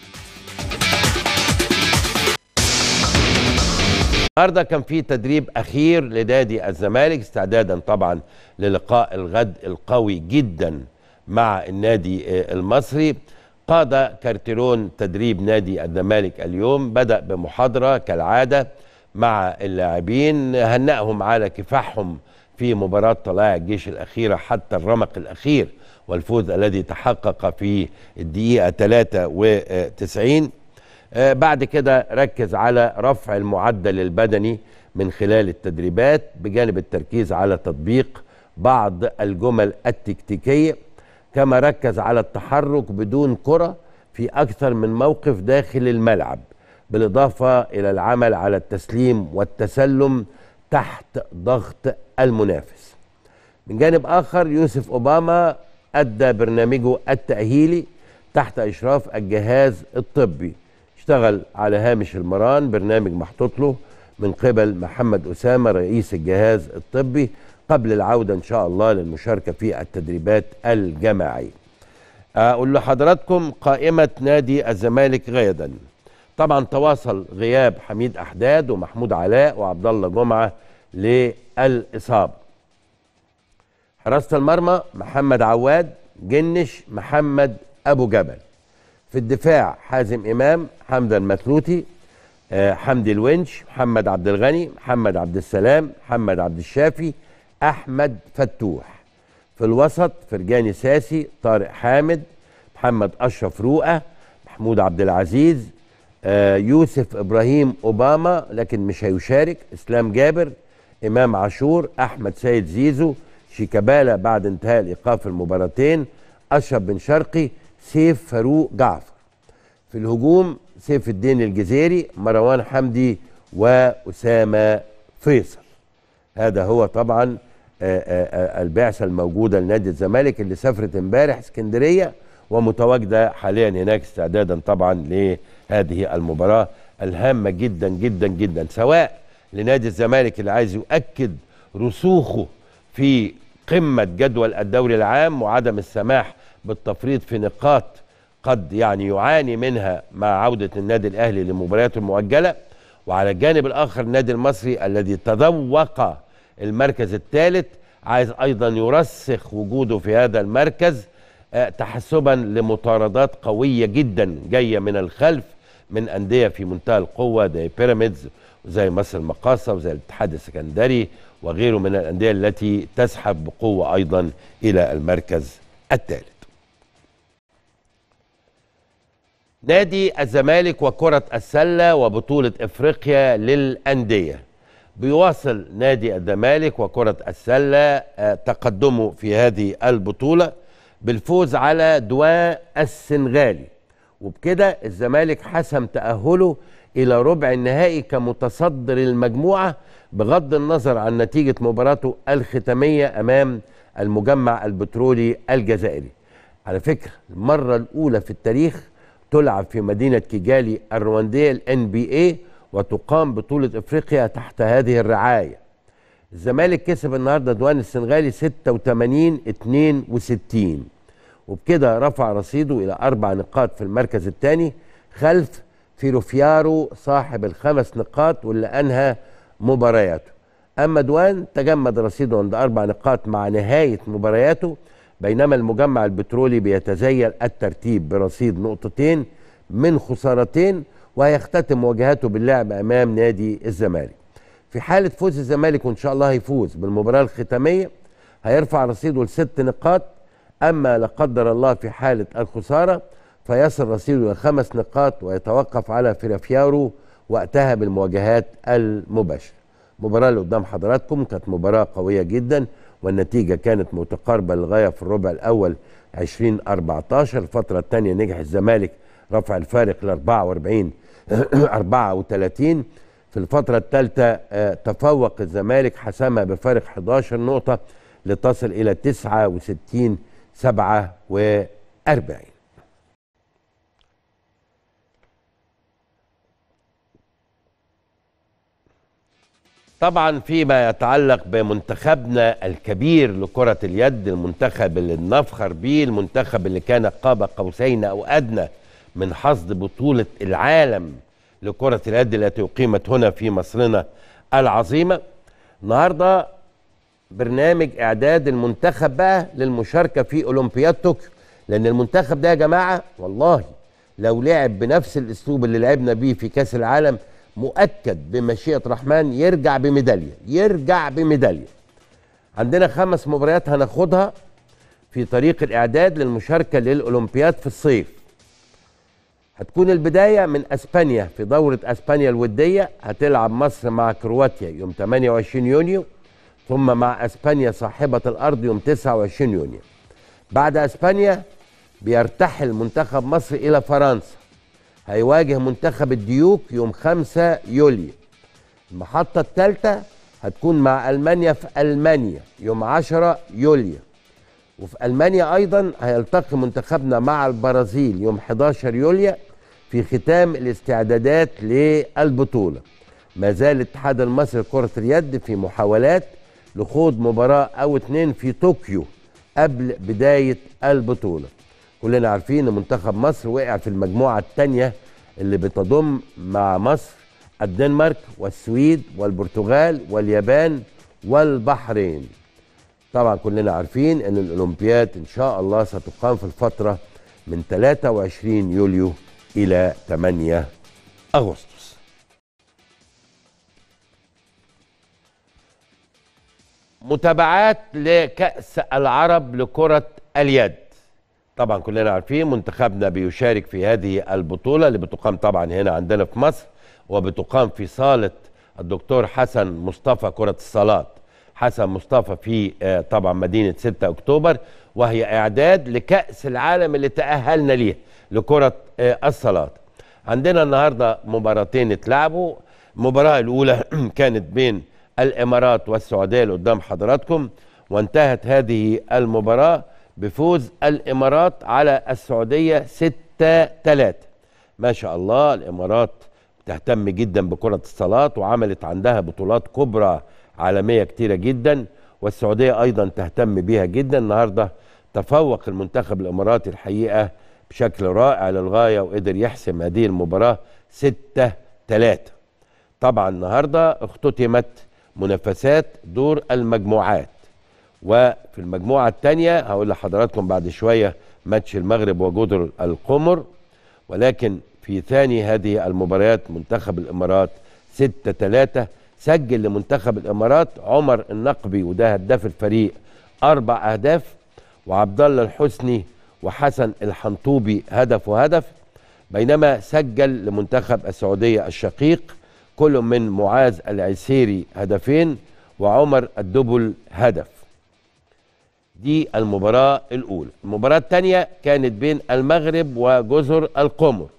النهارده كان في تدريب اخير لنادي الزمالك استعدادا طبعا للقاء الغد القوي جدا مع النادي آه، المصري قاد كارتيرون تدريب نادي الزمالك اليوم بدا بمحاضره كالعاده مع اللاعبين هنأهم على كفاحهم في مباراة طلائع الجيش الأخيرة حتى الرمق الأخير والفوز الذي تحقق في الدقيقة 93 آه، بعد كده ركز على رفع المعدل البدني من خلال التدريبات بجانب التركيز على تطبيق بعض الجمل التكتيكية كما ركز على التحرك بدون كرة في أكثر من موقف داخل الملعب بالإضافة إلى العمل على التسليم والتسلم تحت ضغط المنافس من جانب آخر يوسف أوباما أدى برنامجه التأهيلي تحت إشراف الجهاز الطبي اشتغل على هامش المران برنامج محطوط له من قبل محمد أسامة رئيس الجهاز الطبي قبل العودة إن شاء الله للمشاركة في التدريبات الجماعية أقول لحضراتكم قائمة نادي الزمالك غدا طبعا تواصل غياب حميد أحداد ومحمود علاء وعبد الله جمعة للاصابه حراسه المرمى محمد عواد جنش محمد ابو جبل في الدفاع حازم امام حمزه المثلوتي آه، حمدي الونش محمد عبد الغني محمد عبد السلام محمد عبد الشافي احمد فتوح في الوسط فرجاني ساسي طارق حامد محمد اشرف رؤى محمود عبد العزيز آه، يوسف ابراهيم اوباما لكن مش هيشارك اسلام جابر امام عاشور احمد سيد زيزو شيكابالا بعد انتهاء الايقاف المباراتين اشرف بن شرقي سيف فاروق جعفر في الهجوم سيف الدين الجزيري مروان حمدي واسامه فيصل هذا هو طبعا آه، آه، آه، البعثه الموجوده لنادي الزمالك اللي سافرت امبارح اسكندريه ومتواجده حاليا هناك استعدادا طبعا لهذه المباراه الهامه جدا جدا جدا سواء لنادي الزمالك اللي عايز يؤكد رسوخه في قمه جدول الدوري العام وعدم السماح بالتفريط في نقاط قد يعني يعاني منها مع عوده النادي الاهلي لمبارياته المؤجله وعلى الجانب الاخر النادي المصري الذي تذوق المركز الثالث عايز ايضا يرسخ وجوده في هذا المركز آه، تحسبا لمطاردات قويه جدا جايه من الخلف من انديه في منتهى القوه زي بيراميدز وزي مصر المقاصه وزي الاتحاد السكندري وغيره من الانديه التي تزحف بقوه ايضا الى المركز الثالث. نادي الزمالك وكرة السلة وبطولة افريقيا للأندية بيواصل نادي الزمالك وكرة السلة آه، تقدمه في هذه البطولة بالفوز على دواء السنغالي وبكده الزمالك حسم تأهله إلى ربع النهائي كمتصدر المجموعة بغض النظر عن نتيجة مباراته الختامية أمام المجمع البترولي الجزائري على فكرة المرة الأولى في التاريخ تلعب في مدينة كيجالي الرواندية الان بي اي وتقام بطولة افريقيا تحت هذه الرعاية الزمالك كسب النهارده دوان السنغالي 86 62 وبكده رفع رصيده الى اربع نقاط في المركز الثاني خلف فيروفيارو صاحب الخمس نقاط واللي انهى مبارياته اما دوان تجمد رصيده عند اربع نقاط مع نهايه مبارياته بينما المجمع البترولي بيتزيل الترتيب برصيد نقطتين من خسارتين وهيختتم مواجهاته باللعب امام نادي الزمالك. في حاله فوز الزمالك وان شاء الله هيفوز بالمباراه الختاميه هيرفع رصيده لست نقاط اما لا قدر الله في حاله الخساره فيصل رصيده الى خمس نقاط ويتوقف على فيرافيارو وقتها بالمواجهات المباشره. المباراه اللي قدام حضراتكم كانت مباراه قويه جدا والنتيجه كانت متقاربه للغايه في الربع الاول 20 14 الفتره الثانيه نجح الزمالك رفع الفارق ل 44 34 في الفتره الثالثه آه، تفوق الزمالك حسمها بفارق 11 نقطه لتصل الى 69 47 طبعا فيما يتعلق بمنتخبنا الكبير لكرة اليد المنتخب اللي نفخر بيه المنتخب اللي كان قاب قوسين أو أدنى من حصد بطولة العالم لكرة اليد التي أقيمت هنا في مصرنا العظيمة النهاردة برنامج إعداد المنتخب بقى للمشاركة في أولمبياد طوكيو لأن المنتخب ده يا جماعة والله لو لعب بنفس الأسلوب اللي لعبنا بيه في كأس العالم مؤكد بمشيئة الرحمن يرجع بميدالية يرجع بميدالية عندنا خمس مباريات هناخدها في طريق الإعداد للمشاركة للأولمبياد في الصيف هتكون البداية من أسبانيا في دورة أسبانيا الودية هتلعب مصر مع كرواتيا يوم 28 يونيو ثم مع أسبانيا صاحبة الأرض يوم 29 يونيو بعد أسبانيا بيرتحل منتخب مصر إلى فرنسا هيواجه منتخب الديوك يوم 5 يوليو المحطة الثالثة هتكون مع ألمانيا في ألمانيا يوم 10 يوليو وفي ألمانيا أيضا هيلتقي منتخبنا مع البرازيل يوم 11 يوليو في ختام الاستعدادات للبطولة ما زال الاتحاد المصري لكرة اليد في محاولات لخوض مباراة أو اتنين في طوكيو قبل بداية البطولة كلنا عارفين ان منتخب مصر وقع في المجموعه الثانيه اللي بتضم مع مصر الدنمارك والسويد والبرتغال واليابان والبحرين طبعا كلنا عارفين ان الاولمبياد ان شاء الله ستقام في الفتره من 23 يوليو الى 8 اغسطس متابعات لكأس العرب لكرة اليد طبعا كلنا عارفين منتخبنا بيشارك في هذه البطولة اللي بتقام طبعا هنا عندنا في مصر وبتقام في صالة الدكتور حسن مصطفى كرة الصالات حسن مصطفى في آه، طبعا مدينة 6 أكتوبر وهي إعداد لكأس العالم اللي تأهلنا ليه لكرة آه، الصالات عندنا النهاردة مباراتين اتلعبوا المباراة الأولى كانت بين الإمارات والسعودية اللي قدام حضراتكم وانتهت هذه المباراة بفوز الإمارات على السعودية 6 3 ما شاء الله الإمارات تهتم جدا بكرة الصالات وعملت عندها بطولات كبرى عالمية كتيرة جدا والسعودية أيضا تهتم بيها جدا النهاردة تفوق المنتخب الإماراتي الحقيقة بشكل رائع للغاية وقدر يحسم هذه المباراة 6 3 طبعا النهاردة اختتمت منافسات دور المجموعات وفي المجموعة الثانية هقول لحضراتكم بعد شوية ماتش المغرب وجزر القمر ولكن في ثاني هذه المباريات منتخب الإمارات 6 3 سجل لمنتخب الإمارات عمر النقبي وده هداف الفريق أربع أهداف وعبد الله الحسني وحسن الحنطوبي هدف وهدف بينما سجل لمنتخب السعودية الشقيق كل من معاذ العسيري هدفين وعمر الدبل هدف دي المباراة الأولى المباراة الثانية كانت بين المغرب وجزر القمر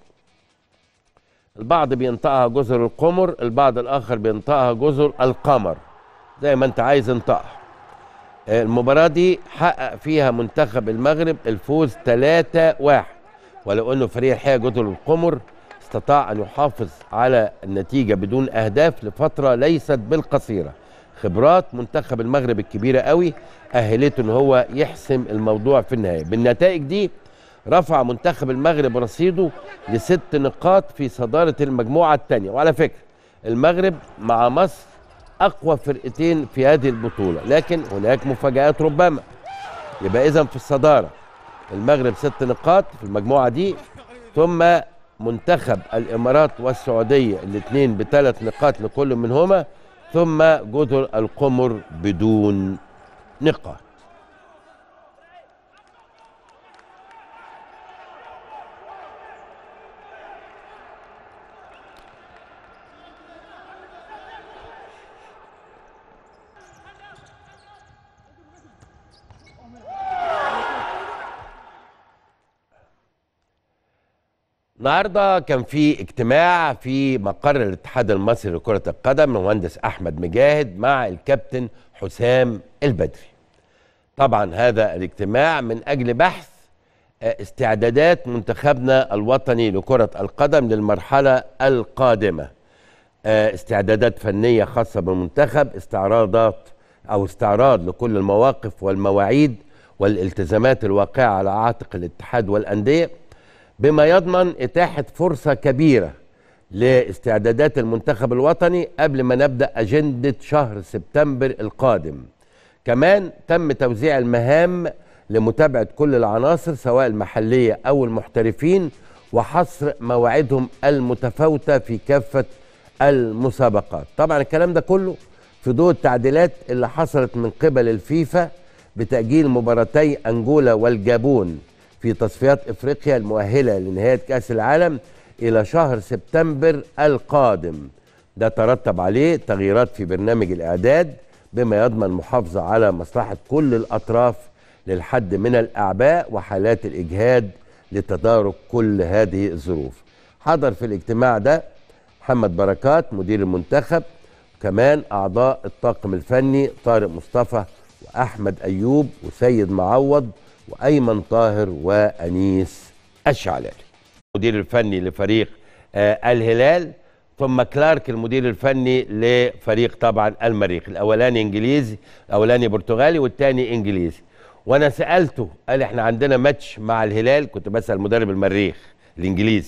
البعض بينطقها جزر القمر البعض الآخر بينطقها جزر القمر زي ما انت عايز انطقها المباراة دي حقق فيها منتخب المغرب الفوز 3-1 ولو انه فريق الحقيقة جزر القمر استطاع ان يحافظ على النتيجة بدون اهداف لفترة ليست بالقصيرة خبرات منتخب المغرب الكبيرة قوي اهلته ان هو يحسم الموضوع في النهاية بالنتائج دي رفع منتخب المغرب رصيده لست نقاط في صدارة المجموعة الثانية وعلى فكرة المغرب مع مصر أقوى فرقتين في هذه البطولة لكن هناك مفاجآت ربما يبقى إذا في الصدارة المغرب ست نقاط في المجموعة دي ثم منتخب الإمارات والسعودية الاثنين بثلاث نقاط لكل منهما ثم جزر القمر بدون نقاط النهارده كان في اجتماع في مقر الاتحاد المصري لكرة القدم المهندس أحمد مجاهد مع الكابتن حسام البدري. طبعا هذا الاجتماع من أجل بحث آه، استعدادات منتخبنا الوطني لكرة القدم للمرحلة القادمة. آه، استعدادات فنية خاصة بالمنتخب، استعراضات أو استعراض لكل المواقف والمواعيد والالتزامات الواقعة على عاتق الاتحاد والأندية. بما يضمن إتاحة فرصة كبيرة لاستعدادات المنتخب الوطني قبل ما نبدأ أجندة شهر سبتمبر القادم كمان تم توزيع المهام لمتابعة كل العناصر سواء المحلية أو المحترفين وحصر مواعيدهم المتفاوتة في كافة المسابقات طبعا الكلام ده كله في ضوء التعديلات اللي حصلت من قبل الفيفا بتأجيل مباراتي أنجولا والجابون في تصفيات افريقيا المؤهله لنهايه كاس العالم الى شهر سبتمبر القادم ده ترتب عليه تغييرات في برنامج الاعداد بما يضمن المحافظه على مصلحه كل الاطراف للحد من الاعباء وحالات الاجهاد لتدارك كل هذه الظروف حضر في الاجتماع ده محمد بركات مدير المنتخب كمان اعضاء الطاقم الفني طارق مصطفى واحمد ايوب وسيد معوض وايمن طاهر وانيس الشعلالي المدير الفني لفريق آه الهلال ثم كلارك المدير الفني لفريق طبعا المريخ الاولاني انجليزي الاولاني برتغالي والثاني انجليزي وانا سالته قال احنا عندنا ماتش مع الهلال كنت بسال مدرب المريخ الانجليزي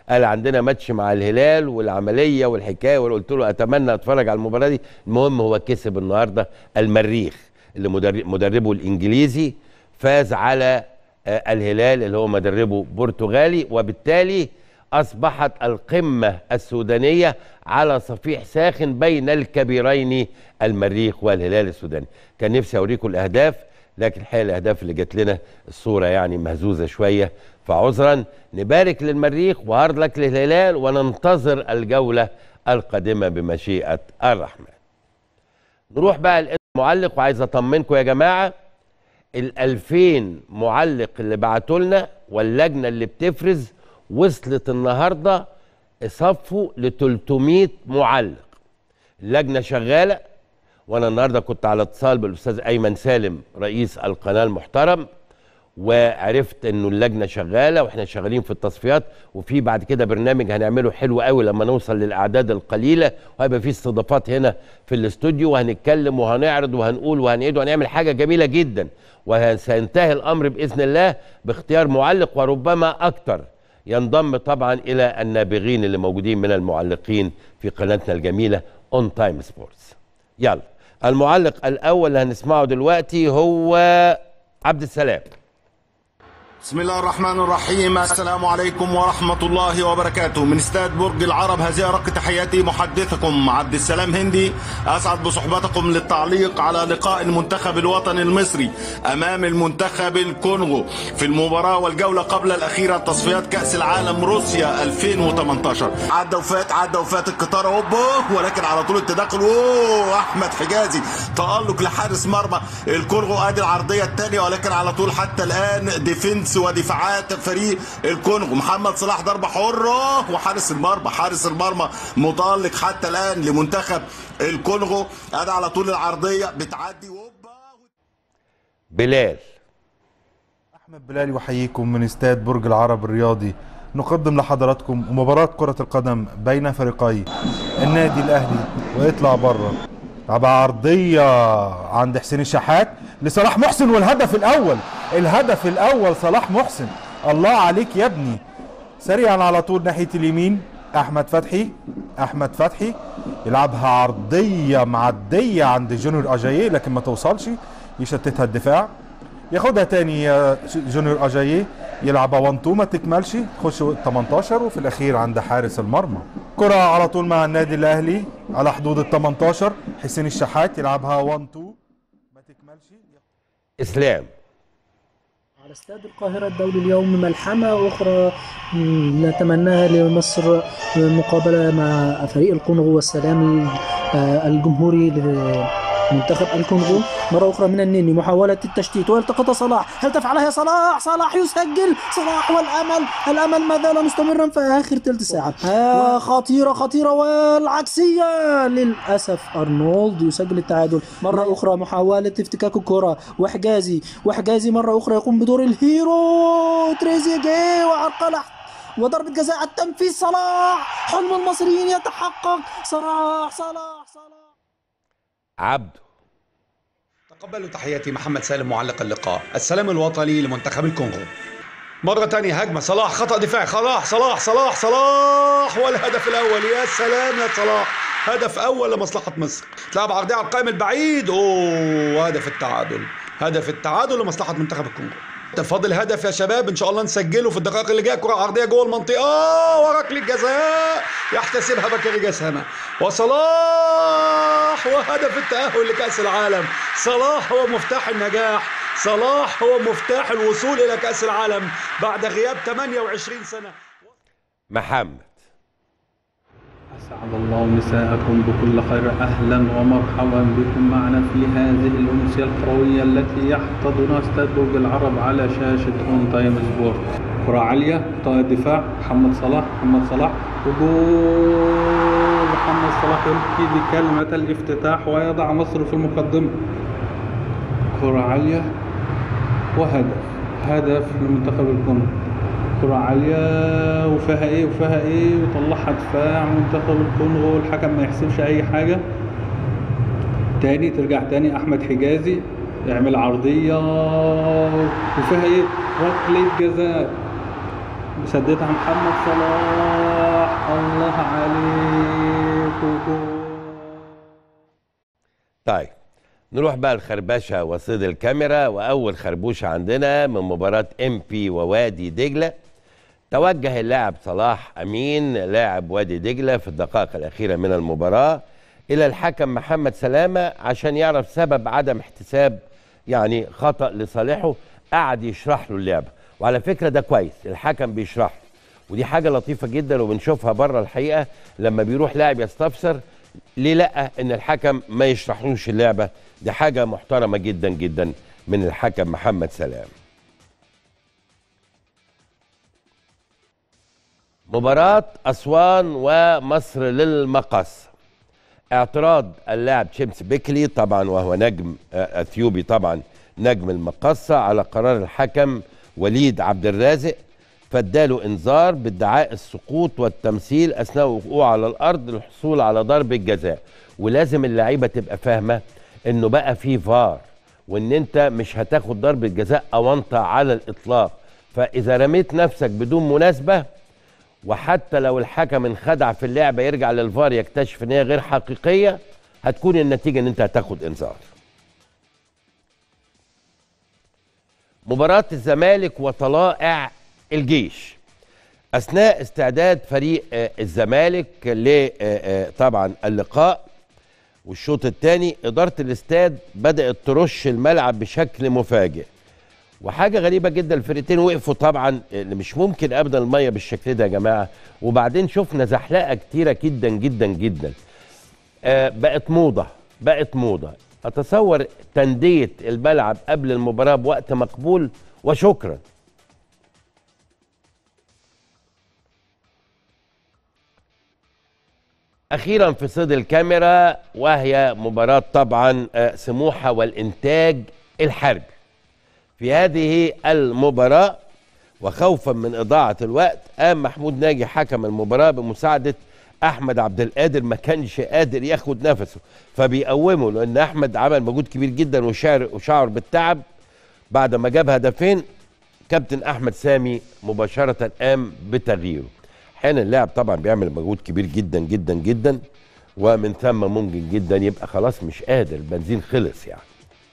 قال عندنا ماتش مع الهلال والعمليه والحكايه وقلت له اتمنى اتفرج على المباراه دي المهم هو كسب النهارده المريخ اللي مدرب مدربه الانجليزي فاز على آه، الهلال اللي هو مدربه برتغالي وبالتالي اصبحت القمه السودانيه على صفيح ساخن بين الكبيرين المريخ والهلال السوداني كان نفسي اوريكم الاهداف لكن الحقيقه الاهداف اللي جات لنا الصوره يعني مهزوزه شويه فعذرا نبارك للمريخ وهارد لك للهلال وننتظر الجوله القادمه بمشيئه الرحمن نروح بقى المعلق وعايز اطمنكم يا جماعه ال 2000 معلق اللي بعتوا لنا واللجنه اللي بتفرز وصلت النهارده صفوا ل 300 معلق اللجنه شغاله وانا النهارده كنت على اتصال بالاستاذ ايمن سالم رئيس القناه المحترم وعرفت انه اللجنه شغاله واحنا شغالين في التصفيات وفي بعد كده برنامج هنعمله حلو قوي لما نوصل للاعداد القليله وهيبقى في استضافات هنا في الاستوديو وهنتكلم وهنعرض وهنقول وهنعيد وهنعمل حاجه جميله جدا وسينتهي الامر باذن الله باختيار معلق وربما اكتر ينضم طبعا الى النابغين اللي موجودين من المعلقين في قناتنا الجميله اون تايم سبورتس يلا المعلق الاول اللي هنسمعه دلوقتي هو عبد السلام بسم الله الرحمن الرحيم السلام عليكم ورحمة الله وبركاته من استاد برج العرب هذه رق تحياتي محدثكم عبد السلام هندي أسعد بصحبتكم للتعليق على لقاء المنتخب الوطني المصري أمام المنتخب الكونغو في المباراة والجولة قبل الأخيرة تصفيات كأس العالم روسيا 2018 عدى وفات عدى وفات القطار أوبو ولكن على طول التدخل أوه أحمد حجازي تألق لحارس مرمى الكونغو أدي العرضية الثانية ولكن على طول حتى الآن ديفنس ودفاعات فريق الكونغو محمد صلاح ضربة حرة وحارس المرمى حارس المرمى متألق حتى الآن لمنتخب الكونغو أدي على طول العرضية بتعدي ووبا بلال احمد بلال يحييكم من استاد برج العرب الرياضي نقدم لحضراتكم مباراة كرة القدم بين فريقي النادي الاهلي ويطلع بره لعبة عرضية عند حسين الشحات لصلاح محسن والهدف الاول الهدف الاول صلاح محسن الله عليك يا ابني سريعا على طول ناحية اليمين احمد فتحي احمد فتحي يلعبها عرضية معدية عند جونيور اجاييه لكن ما توصلش يشتتها الدفاع ياخدها تاني يا جونيور اجاييه يلعبها 1 2 ما تكملش تخش 18 وفي الاخير عند حارس المرمى كرة على طول مع النادي الاهلي على حدود ال 18 حسين الشحات يلعبها 1 2 ما تكملش اسلام على استاد القاهرة الدولي اليوم ملحمة أخرى مم، نتمناها لمصر مقابلة مع فريق الكونغو والسلام آه، الجمهوري لمنتخب الكونغو مرة أخرى من النني محاولة التشتيت والتقط صلاح هل تفعلها يا صلاح صلاح يسجل صلاح والأمل الأمل ما زال مستمرا في آخر ثلث ساعة آه خطيرة خطيرة والعكسية للأسف أرنولد يسجل التعادل مرة أخرى محاولة افتكاك الكرة وحجازي وحجازي مرة أخرى يقوم بدور الهيرو تريزيجيه وعرقلة وضربة جزاء على التنفيذ صلاح حلم المصريين يتحقق صلاح صلاح صلاح عبده تقبلوا تحياتي محمد سالم معلق اللقاء السلام الوطني لمنتخب الكونغو مرة تانية هجمة صلاح خطأ دفاعي صلاح صلاح صلاح صلاح والهدف الأول يا سلام يا صلاح هدف أول لمصلحة مصر تلعب عرضية على القائم البعيد أوه هدف التعادل هدف التعادل لمصلحة منتخب الكونغو فاضل هدف يا شباب ان شاء الله نسجله في الدقائق اللي جايه كره عرضيه جوه المنطقه وركله جزاء يحتسبها بكري جسامه وصلاح وهدف التاهل لكاس العالم صلاح هو مفتاح النجاح صلاح هو مفتاح الوصول الى كاس العالم بعد غياب 28 سنه محمد أسعد الله مساءكم بكل خير أهلا ومرحبا بكم معنا في هذه الأمسية القروية التي يحتضنها استاد برج العرب على شاشة أون تايم سبورت كرة عالية قطاع الدفاع محمد صلاح محمد صلاح وجول محمد صلاح يلقي بكلمة الافتتاح ويضع مصر في المقدمة كرة عالية وهدف هدف لمنتخب الكونغو كرة عالية وفيها ايه وفيها ايه وطلعها دفاع منتخب الكونغو والحكم ما يحسبش اي حاجة تاني ترجع تاني احمد حجازي يعمل عرضية وفيها ايه ركلة جزاء بسددها محمد صلاح الله عليك طيب نروح بقى الخربشه وصيد الكاميرا واول خربوشه عندنا من مباراه ام بي ووادي دجله توجه اللاعب صلاح امين لاعب وادي دجله في الدقائق الاخيره من المباراه الى الحكم محمد سلامه عشان يعرف سبب عدم احتساب يعني خطا لصالحه قعد يشرح له اللعبه وعلى فكره ده كويس الحكم بيشرح له ودي حاجه لطيفه جدا وبنشوفها بره الحقيقه لما بيروح لاعب يستفسر ليه لا ان الحكم ما يشرحلوش اللعبه دي حاجه محترمه جدا جدا من الحكم محمد سلام مباراة أسوان ومصر للمقص اعتراض اللاعب تشيمس بيكلي طبعا وهو نجم آه، اثيوبي طبعا نجم المقصة على قرار الحكم وليد عبد الرازق فاداله انذار بادعاء السقوط والتمثيل اثناء وقوعه على الارض للحصول على ضربه جزاء ولازم اللعيبه تبقى فاهمه انه بقى في فار وان انت مش هتاخد ضربه جزاء اونطه على الاطلاق فاذا رميت نفسك بدون مناسبه وحتى لو الحكم انخدع في اللعبه يرجع للفار يكتشف ان هي غير حقيقيه هتكون النتيجه ان انت هتاخد انذار مباراة الزمالك وطلائع الجيش أثناء استعداد فريق آه، الزمالك ل آه، طبعا اللقاء والشوط الثاني إدارة الاستاد بدأت ترش الملعب بشكل مفاجئ وحاجة غريبة جدا الفرقتين وقفوا طبعا آه، مش ممكن أبدا المية بالشكل ده يا جماعة وبعدين شفنا زحلقة كتيرة جدا جدا جدا آه، بقت موضة بقت موضة أتصور تندية الملعب قبل المباراة بوقت مقبول وشكرا أخيرا في صيد الكاميرا وهي مباراة طبعا آه، سموحة والإنتاج الحربي في هذه المباراة وخوفا من إضاعة الوقت قام محمود ناجي حكم المباراة بمساعدة أحمد عبد القادر ما كانش قادر ياخد نفسه فبيقومه لأن أحمد عمل مجهود كبير جدا وشعر وشعر بالتعب بعد ما جاب هدفين كابتن أحمد سامي مباشرة قام بتغييره احيانا اللاعب طبعا بيعمل مجهود كبير جدا جدا جدا ومن ثم ممكن جدا يبقى خلاص مش قادر البنزين خلص يعني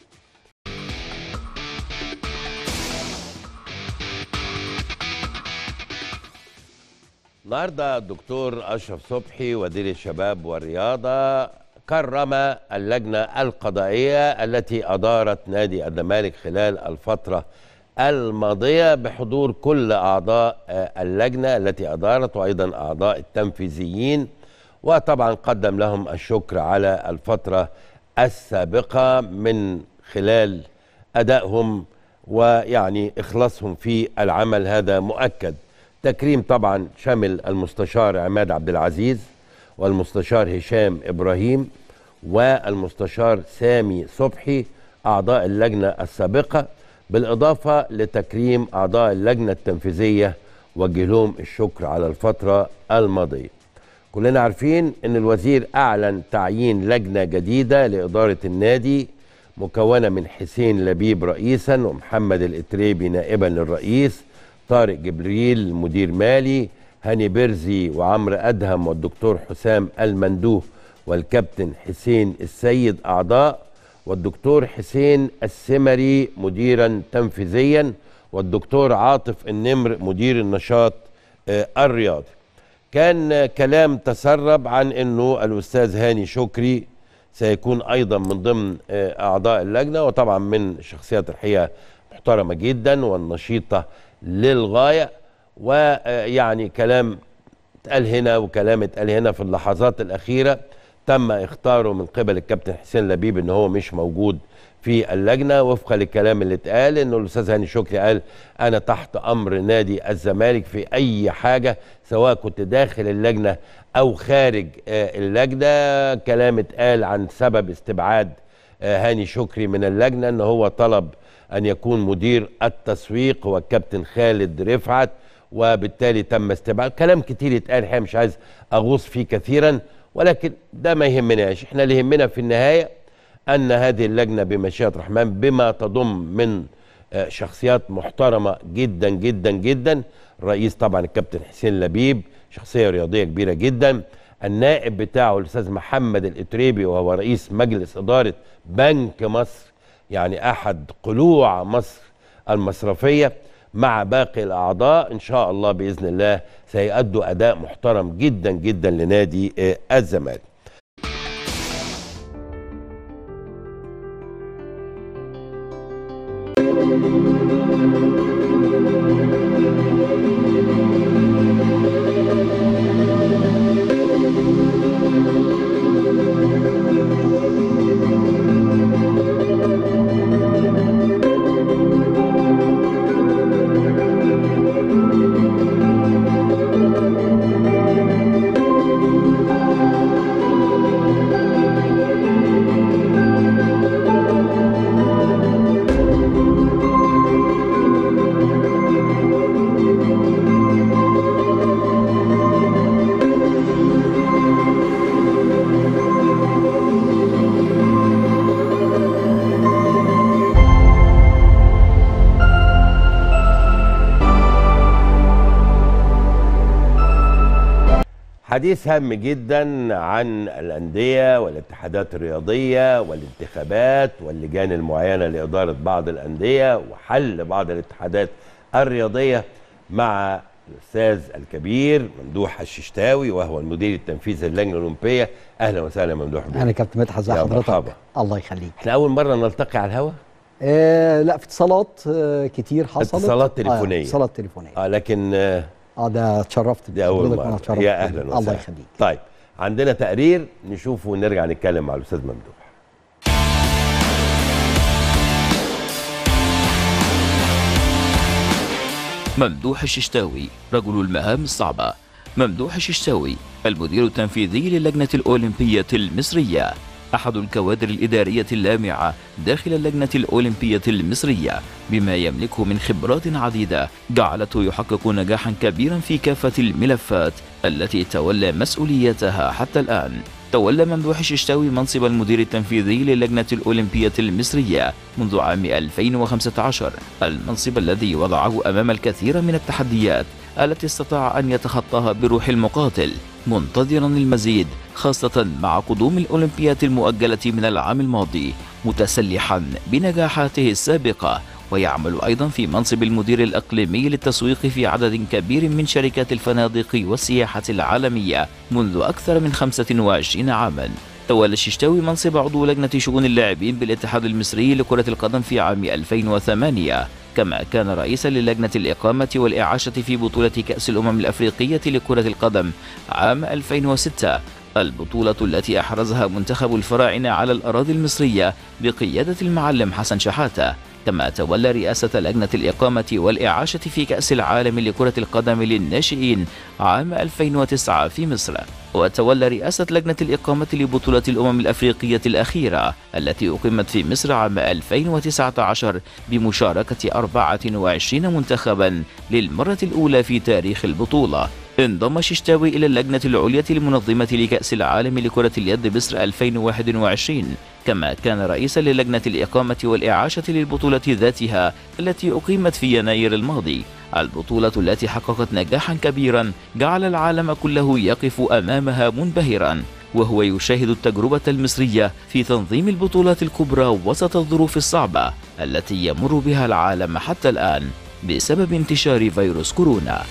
النهارده الدكتور اشرف صبحي وزير الشباب والرياضه كرم اللجنه القضائيه التي ادارت نادي الزمالك خلال الفتره الماضيه بحضور كل اعضاء آه، اللجنه التي ادارت وايضا اعضاء التنفيذيين وطبعا قدم لهم الشكر على الفتره السابقه من خلال ادائهم ويعني اخلاصهم في العمل هذا مؤكد تكريم طبعا شمل المستشار عماد عبد العزيز والمستشار هشام ابراهيم والمستشار سامي صبحي اعضاء اللجنه السابقه بالاضافه لتكريم اعضاء اللجنه التنفيذيه وجه لهم الشكر على الفتره الماضيه. كلنا عارفين ان الوزير اعلن تعيين لجنه جديده لاداره النادي مكونه من حسين لبيب رئيسا ومحمد الاتريبي نائبا للرئيس طارق جبريل مدير مالي هاني بيرزي وعمرو ادهم والدكتور حسام المندوه والكابتن حسين السيد اعضاء والدكتور حسين السمري مديرا تنفيذيا والدكتور عاطف النمر مدير النشاط آه، الرياضي كان آه، كلام تسرب عن انه الاستاذ هاني شكري سيكون ايضا من ضمن آه، اعضاء اللجنه وطبعا من الشخصيات الحقيقه محترمه جدا والنشيطه للغايه ويعني كلام اتقال هنا وكلام اتقال هنا في اللحظات الاخيره تم اختاره من قبل الكابتن حسين لبيب ان هو مش موجود في اللجنه وفقا للكلام اللي اتقال انه الاستاذ هاني شكري قال انا تحت امر نادي الزمالك في اي حاجه سواء كنت داخل اللجنه او خارج آه، اللجنه كلام اتقال عن سبب استبعاد آه، هاني شكري من اللجنه ان هو طلب ان يكون مدير التسويق هو الكابتن خالد رفعت وبالتالي تم استبعاد كلام كتير اتقال الحقيقه مش عايز اغوص فيه كثيرا ولكن ده ما يهمناش احنا اللي يهمنا في النهايه ان هذه اللجنه بمشيئه الرحمن بما تضم من آه، شخصيات محترمه جدا جدا جدا الرئيس طبعا الكابتن حسين لبيب شخصيه رياضيه كبيره جدا النائب بتاعه الاستاذ محمد الاتريبي وهو رئيس مجلس اداره بنك مصر يعني احد قلوع مصر المصرفيه مع باقي الاعضاء ان شاء الله باذن الله سيؤدوا اداء محترم جدا جدا لنادي آه، الزمالك حديث هام جدا عن الأندية والاتحادات الرياضية والانتخابات واللجان المعينة لإدارة بعض الأندية وحل بعض الاتحادات الرياضية مع الأستاذ الكبير ممدوح الششتاوي وهو المدير التنفيذي للجنة الأولمبية أهلا وسهلا ممدوح بيه. اهلا كابتن مدحت ازي يا حضرتك مرحبا. الله يخليك احنا أول مرة نلتقي على الهواء آه لا في اتصالات آه كتير حصلت اتصالات تليفونية. آه اتصالات تليفونيه آه لكن آه اه ده اتشرفت دي أول بحضرتك وأنا مرة اتشرفت يا بيك. أهلا وسهلا الله يخليك طيب عندنا تقرير نشوفه ونرجع نتكلم مع الأستاذ ممدوح ممدوح الششتاوي رجل المهام الصعبة ممدوح الششتاوي المدير التنفيذي للجنة الأولمبية المصرية أحد الكوادر الإدارية اللامعة داخل اللجنة الأولمبية المصرية بما يملكه من خبرات عديدة جعلته يحقق نجاحا كبيرا في كافة الملفات التي تولى مسؤوليتها حتى الآن تولى ممدوح الششتاوي منصب المدير التنفيذي للجنة الأولمبية المصرية منذ عام 2015 المنصب الذي وضعه أمام الكثير من التحديات التي استطاع أن يتخطاها بروح المقاتل منتظرا المزيد خاصة مع قدوم الأولمبيات المؤجلة من العام الماضي متسلحا بنجاحاته السابقة ويعمل أيضا في منصب المدير الإقليمي للتسويق في عدد كبير من شركات الفنادق والسياحة العالمية منذ أكثر من 25 عاما تولى الششتاوي منصب عضو لجنة شؤون اللاعبين بالاتحاد المصري لكرة القدم في عام 2008 كما كان رئيسا للجنة الإقامة والإعاشة في بطولة كأس الأمم الأفريقية لكرة القدم عام 2006 البطولة التي أحرزها منتخب الفراعنة على الأراضي المصرية بقيادة المعلم حسن شحاتة كما تولى رئاسة لجنة الإقامة والإعاشة في كأس العالم لكرة القدم للناشئين عام 2009 في مصر وتولى رئاسة لجنة الإقامة لبطولة الأمم الأفريقية الأخيرة التي أقيمت في مصر عام 2019 بمشاركة 24 منتخبا للمرة الأولى في تاريخ البطولة انضم ششتاوي إلى اللجنة العليا المنظمة لكأس العالم لكرة اليد مصر 2021 كما كان رئيسا للجنة الإقامة والإعاشة للبطولة ذاتها التي أقيمت في يناير الماضي البطولة التي حققت نجاحا كبيرا جعل العالم كله يقف أمامها منبهرا وهو يشاهد التجربة المصرية في تنظيم البطولات الكبرى وسط الظروف الصعبة التي يمر بها العالم حتى الآن بسبب انتشار فيروس كورونا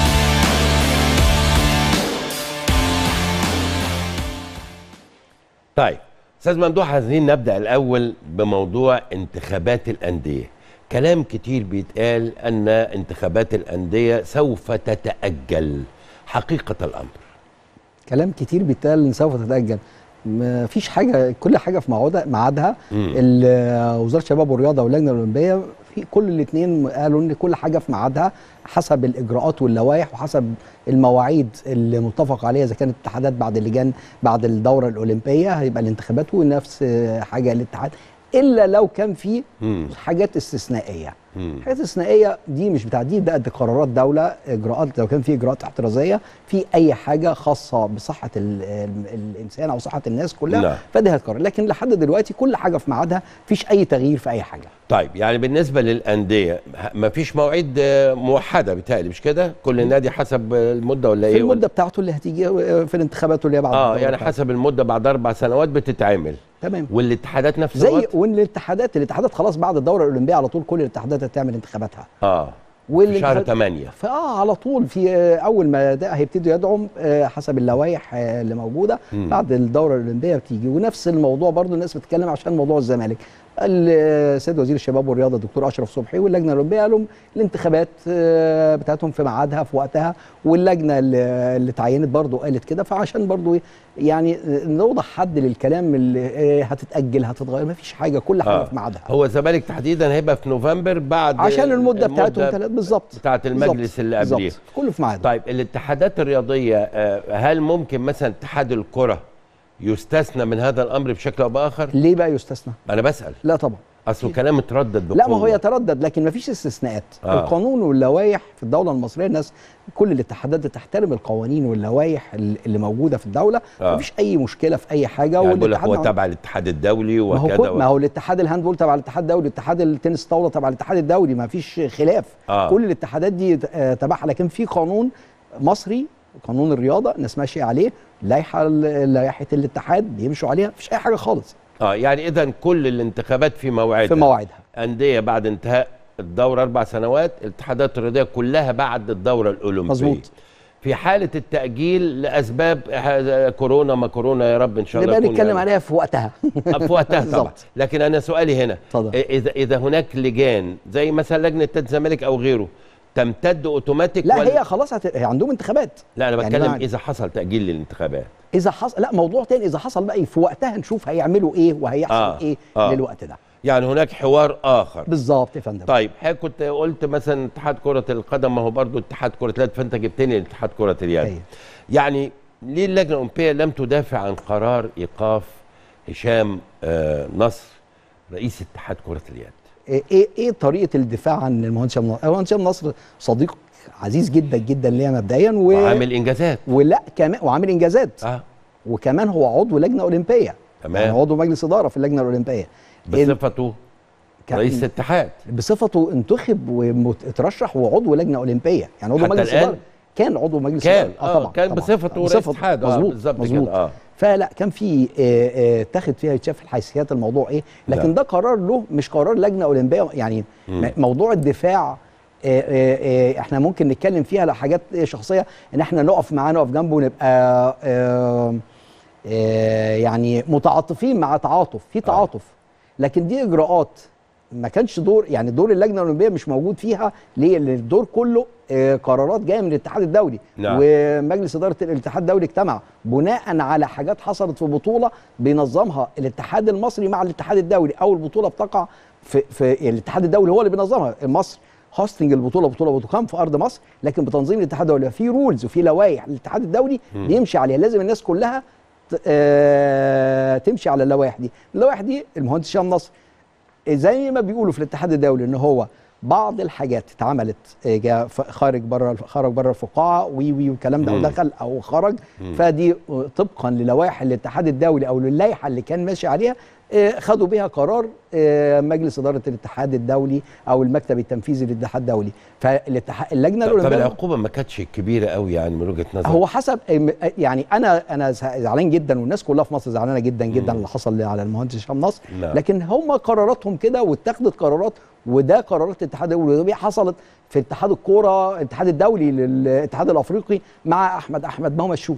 طيب استاذ ممدوح عايزين نبدا الاول بموضوع انتخابات الانديه كلام كتير بيتقال ان انتخابات الانديه سوف تتاجل حقيقه الامر كلام كتير بيتقال إن سوف تتاجل ما فيش حاجه كل حاجه في موعدها ميعادها ال- وزاره الشباب والرياضه واللجنه الاولمبيه في كل الاثنين قالوا ان كل حاجه في ميعادها حسب الاجراءات واللوائح وحسب المواعيد اللي متفق عليها اذا كانت الاتحادات بعد اللجان بعد الدوره الاولمبيه هيبقى الانتخابات ونفس حاجه الاتحاد الا لو كان في مم. حاجات استثنائيه مم. الحاجات الاستثنائيه دي مش بتاع دي ده دي قرارات دوله اجراءات لو كان في اجراءات احترازيه في اي حاجه خاصه بصحه ال ال الانسان او صحه الناس كلها نعم. فدي هتقرر لكن لحد دلوقتي كل حاجه في ميعادها مفيش اي تغيير في اي حاجه طيب يعني بالنسبه للانديه ما فيش مواعيد آه، موحده بتهيألي مش كده كل نادي حسب المده ولا في ايه المده بتاعته اللي هتيجي في الانتخابات اللي هي بعد اه الدورة يعني بتاعته. حسب المده بعد اربع سنوات بتتعمل تمام والاتحادات نفس زي الوقت والاتحادات الاتحادات خلاص بعد الدوره الاولمبيه على طول كل الاتحادات هتعمل انتخاباتها اه في والانتخابات- شهر 8 فاه على طول في آه، اول ما ده هيبتدوا يدعم آه، حسب اللوائح آه، اللي موجوده مم. بعد الدوره الاولمبيه بتيجي ونفس الموضوع برضو الناس بتتكلم عشان موضوع الزمالك السيد وزير الشباب والرياضه الدكتور اشرف صبحي واللجنه الاولمبيه قالوا الانتخابات آه، بتاعتهم في ميعادها في وقتها واللجنه اللي اللي اتعينت برضو قالت كده فعشان برضو إيه، يعني آه، نوضح حد للكلام اللي آه، هتتاجل هتتغير ما فيش حاجه كل حاجه آه. في ميعادها هو الزمالك تحديدا هيبقى في نوفمبر بعد عشان المده بتاعتهم ثلاث بالظبط بتاعت المجلس بالظبط. اللي قبليه بالظبط. كله في ميعاده طيب الاتحادات الرياضيه آه، هل ممكن مثلا اتحاد الكره يستثنى من هذا الامر بشكل او باخر ليه بقى يستثنى انا بسال لا طبعا اصل كلام اتردد بقوه لا ما هو يتردد لكن ما فيش استثناءات آه. آه. القانون واللوائح في الدوله المصريه الناس كل الاتحادات بتحترم القوانين واللوائح ال- اللي موجوده في الدوله آه. ما فيش اي مشكله في اي حاجه يعني بقول لك والاتحاد هو مع- تبع الاتحاد الدولي ما هو وكذا كل- ما هو الاتحاد الهاندبول تبع الاتحاد الدولي اتحاد التنس الطاوله تبع الاتحاد الدولي ما فيش خلاف آه. كل الاتحادات دي آه، تبعها لكن في قانون مصري قانون الرياضه الناس ماشيه عليه لائحه لائحه الاتحاد بيمشوا عليها مفيش اي حاجه خالص اه يعني اذا كل الانتخابات في موعدها في مواعيدها انديه بعد انتهاء الدوره اربع سنوات الاتحادات الرياضيه كلها بعد الدوره الاولمبيه مظبوط. في حاله التاجيل لاسباب ه- كورونا ما كورونا يا رب ان شاء الله نبقى يكون نتكلم يعني. عليها في وقتها في وقتها طبعا بالظبط. لكن انا سؤالي هنا اتفضل. إ- اذا اذا هناك لجان زي مثلا لجنه نادي الزمالك او غيره تمتد اوتوماتيك لا ولا- هي خلاص هت... هي عندهم انتخابات لا انا يعني بتكلم معنى- اذا حصل تاجيل للانتخابات اذا حصل لا موضوع تاني اذا حصل بقى في وقتها نشوف هيعملوا ايه وهيحصل آه، آه. ايه آه. آه. للوقت ده يعني هناك حوار اخر بالظبط يا فندم طيب حضرتك كنت قلت مثلا اتحاد كرة القدم ما هو برضه اتحاد كرة اليد فانت جبتني لاتحاد كرة اليد أيوة. يعني ليه اللجنة الأولمبية لم تدافع عن قرار إيقاف هشام آه نصر رئيس اتحاد كرة اليد ايه ايه, إيه طريقه الدفاع عن المهندس هشام نصر المهندس هشام نصر صديق عزيز جدا جدا ليا مبدئيا و... وعامل إنجازات ولا كمان وعامل انجازات اه وكمان هو عضو لجنه اولمبيه تمام. يعني عضو مجلس اداره في اللجنه الاولمبيه ال- بصفته كان- رئيس الاتحاد بصفته انتخب واترشح وعضو لجنه اولمبيه يعني عضو حتى مجلس الآن؟ اداره كان عضو مجلس كان اداره اه كان بصفته رئيس اتحاد اه مظبوط بالظبط مظبوط كده اه فلا كان في آه، آه، تاخد فيها يتشاف الحيثيات الموضوع ايه لكن نعم. ده قرار له مش قرار لجنه اولمبيه يعني مم. م- موضوع الدفاع آه، آه، آه، احنا ممكن نتكلم فيها على حاجات شخصيه ان احنا نقف معاه نقف جنبه ونبقى آه، آه، يعني متعاطفين مع تعاطف في تعاطف لكن دي اجراءات ما كانش دور يعني دور اللجنه الاولمبيه مش موجود فيها ليه؟ لان الدور كله آه، قرارات جايه من الاتحاد الدولي نعم. ومجلس اداره الاتحاد الدولي اجتمع بناء على حاجات حصلت في بطوله بينظمها الاتحاد المصري مع الاتحاد الدولي او البطوله بتقع في, في الاتحاد الدولي هو اللي بينظمها مصر هوستنج البطوله بطوله بتقام في ارض مصر لكن بتنظيم الاتحاد الدولي في رولز وفي لوائح للاتحاد الدولي بيمشي عليها لازم الناس كلها ت- آه، تمشي على اللوائح دي اللوائح دي المهندس هشام نصر زي ما بيقولوا في الاتحاد الدولي ان هو بعض الحاجات اتعملت آه، جا ف- خارج بره خرج بره الفقاعه وي وي والكلام ده مم. ودخل او خرج فدي آه، طبقا للوائح الاتحاد الدولي او للائحه اللي كان ماشي عليها آه، خدوا بيها قرار آه، مجلس اداره الاتحاد الدولي او المكتب التنفيذي للاتحاد الدولي فالاتحاد اللجنه طب طب الاولمبيه العقوبة ما كانتش كبيرة قوي يعني من وجهة نظرك هو حسب يعني انا انا زعلان جدا والناس كلها في مصر زعلانه جدا جدا مم. اللي حصل على المهندس هشام نصر نعم. لكن هم قراراتهم كده واتخذت قرارات وده قرارات الاتحاد الدولي ودي حصلت في اتحاد الكوره الاتحاد الدولي للاتحاد الافريقي مع احمد احمد ما هو مشوه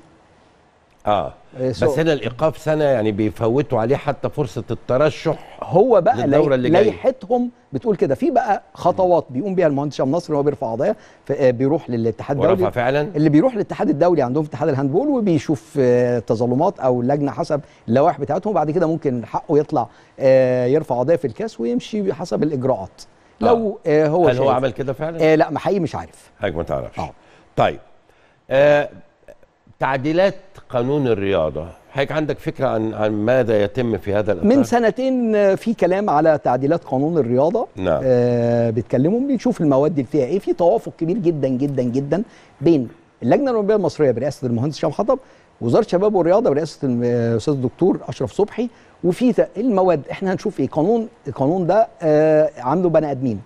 اه آه، بس سو- هنا الايقاف سنه يعني بيفوتوا عليه حتى فرصه الترشح هو بقى للدورة لي- اللي جاية. لائحتهم بتقول كده في بقى خطوات بيقوم بيها المهندس هشام نصر هو بيرفع قضيه ف- آه، بيروح للاتحاد ورفع الدولي فعلا اللي بيروح للاتحاد الدولي عندهم في اتحاد الهاندبول وبيشوف آه، تظلمات او اللجنه حسب اللوائح بتاعتهم وبعد كده ممكن حقه يطلع آه، يرفع قضيه في الكاس ويمشي حسب الاجراءات لو آه، هو هل هو شايف- عمل كده فعلا؟ آه لا ما حقيقي مش عارف حضرتك ما تعرفش آه. طيب آه تعديلات قانون الرياضه حضرتك عندك فكره عن عن ماذا يتم في هذا الاطار من سنتين آه، في كلام على تعديلات قانون الرياضه نعم. آه بيتكلموا بنشوف المواد اللي فيها ايه في توافق كبير جدا جدا جدا بين اللجنه الاولمبيه المصريه برئاسه المهندس هشام حطب وزاره الشباب والرياضه برئاسه الم- الاستاذ الدكتور اشرف صبحي وفي ت- المواد احنا هنشوف ايه قانون القانون ده آه عامله بني ادمين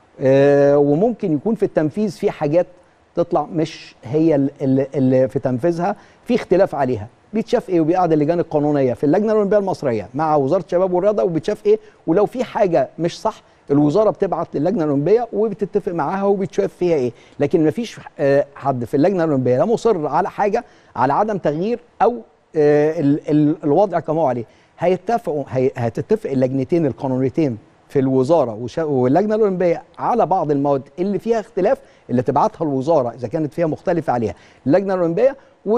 آه وممكن يكون في التنفيذ في حاجات تطلع مش هي ال- ال- اللي في تنفيذها في اختلاف عليها بيتشاف ايه وبيقعد اللجان القانونيه في اللجنه الاولمبيه المصريه مع وزاره الشباب والرياضه وبيتشاف ايه ولو في حاجه مش صح الوزاره بتبعت للجنه الاولمبيه وبتتفق معاها وبتشاف فيها ايه لكن مفيش آه، حد في اللجنه الاولمبيه لا مصر على حاجه على عدم تغيير او آه، ال- ال- الوضع كما هو عليه هيتفقوا هي- هتتفق اللجنتين القانونيتين في الوزاره وشا- واللجنه الاولمبيه على بعض المواد اللي فيها اختلاف اللي تبعتها الوزاره اذا كانت فيها مختلفه عليها اللجنه الاولمبيه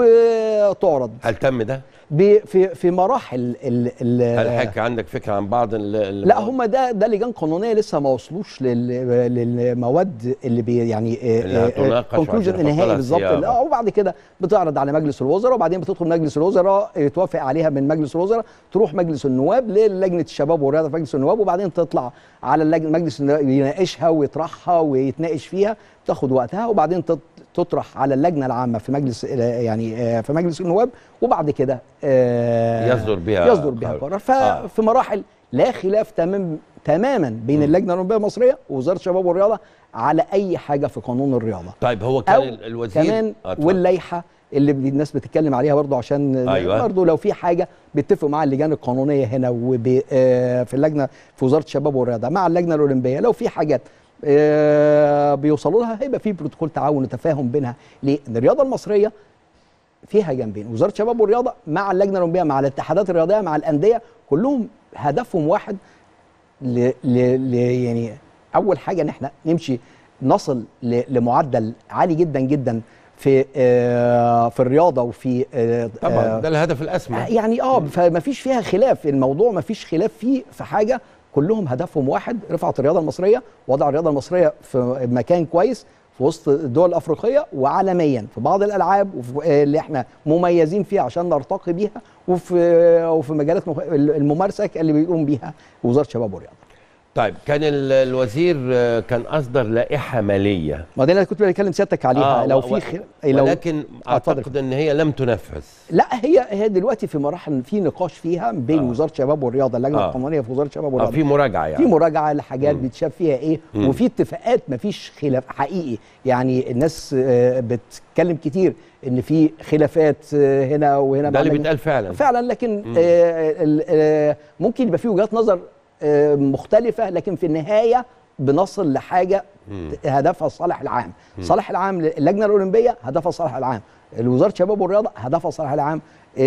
وتعرض هل تم ده؟ ب- في في مراحل ال ال هل حضرتك عندك فكره عن بعض ال- ال- لا هم ده ده لجان قانونيه لسه ما وصلوش لل- للمواد اللي بي يعني اللي هتناقش كونكلوجن وهتحط لها نهائي بالظبط صياغة. لا، وبعد كده بتعرض على مجلس الوزراء وبعدين بتدخل مجلس الوزراء يتوافق عليها من مجلس الوزراء تروح مجلس النواب للجنه الشباب والرياضه في مجلس النواب وبعدين تطلع على اللجنه مجلس النواب يناقشها ويطرحها ويتناقش فيها تاخد وقتها وبعدين تط- تطرح على اللجنه العامه في مجلس يعني آه، في مجلس النواب وبعد كده آه، يصدر بها يصدر بها قرار. قرار آه. ففي مراحل لا خلاف تمام تماما بين اللجنه الاولمبيه المصريه ووزاره الشباب والرياضه على اي حاجه في قانون الرياضه طيب هو كان او ال- الوزير كمان آه، اتفضل. واللائحه اللي بي- الناس بتتكلم عليها برضو عشان أيوة. برضو لو في حاجه بيتفقوا مع اللجان القانونيه هنا وب- آه، في اللجنه في وزاره الشباب والرياضه مع اللجنه الاولمبيه لو في حاجات آه، بيوصلوا لها هيبقى في بروتوكول تعاون وتفاهم بينها ليه؟ ان الرياضه المصريه فيها جنبين وزاره الشباب والرياضه مع اللجنه الاولمبيه مع الاتحادات الرياضيه مع الانديه كلهم هدفهم واحد ل... ل... ل... يعني اول حاجه ان احنا نمشي نصل ل... لمعدل عالي جدا جدا في آه في الرياضه وفي آه طبعا آه ده الهدف الاسمى يعني اه فما فيش فيها خلاف الموضوع ما فيش خلاف فيه في حاجه كلهم هدفهم واحد رفعت الرياضه المصريه وضع الرياضه المصريه في مكان كويس في وسط الدول الافريقيه وعالميا في بعض الالعاب وفي آه، اللي احنا مميزين فيها عشان نرتقي بيها وفي وفي مجالات مخ- الممارسه اللي بيقوم بيها وزاره الشباب والرياضه طيب كان ال- الوزير آه، كان اصدر لائحه ماليه ما ده اللي كنت بكلم سيادتك عليها آه، لو و- في و- خ... لو ولكن آه، اتفضل. اعتقد ان هي لم تنفذ لا هي هي دلوقتي في مراحل في نقاش فيها بين آه. وزاره الشباب والرياضه اللجنه آه. القانونيه في وزاره الشباب آه والرياضه في مراجعه يعني في مراجعه لحاجات مم. بيتشاف فيها ايه مم. وفي اتفاقات مفيش خلاف حقيقي يعني الناس آه، بتتكلم كتير ان في خلافات آه، هنا وهنا ده مع اللي اللجنة. بيتقال فعلا فعلا لكن مم. آه، ال- آه، ممكن يبقى في وجهات نظر آه، مختلفه لكن في النهايه بنصل لحاجه مم. هدفها الصالح العام الصالح العام اللجنه الاولمبيه هدفها الصالح العام وزاره الشباب والرياضه هدفها الصالح العام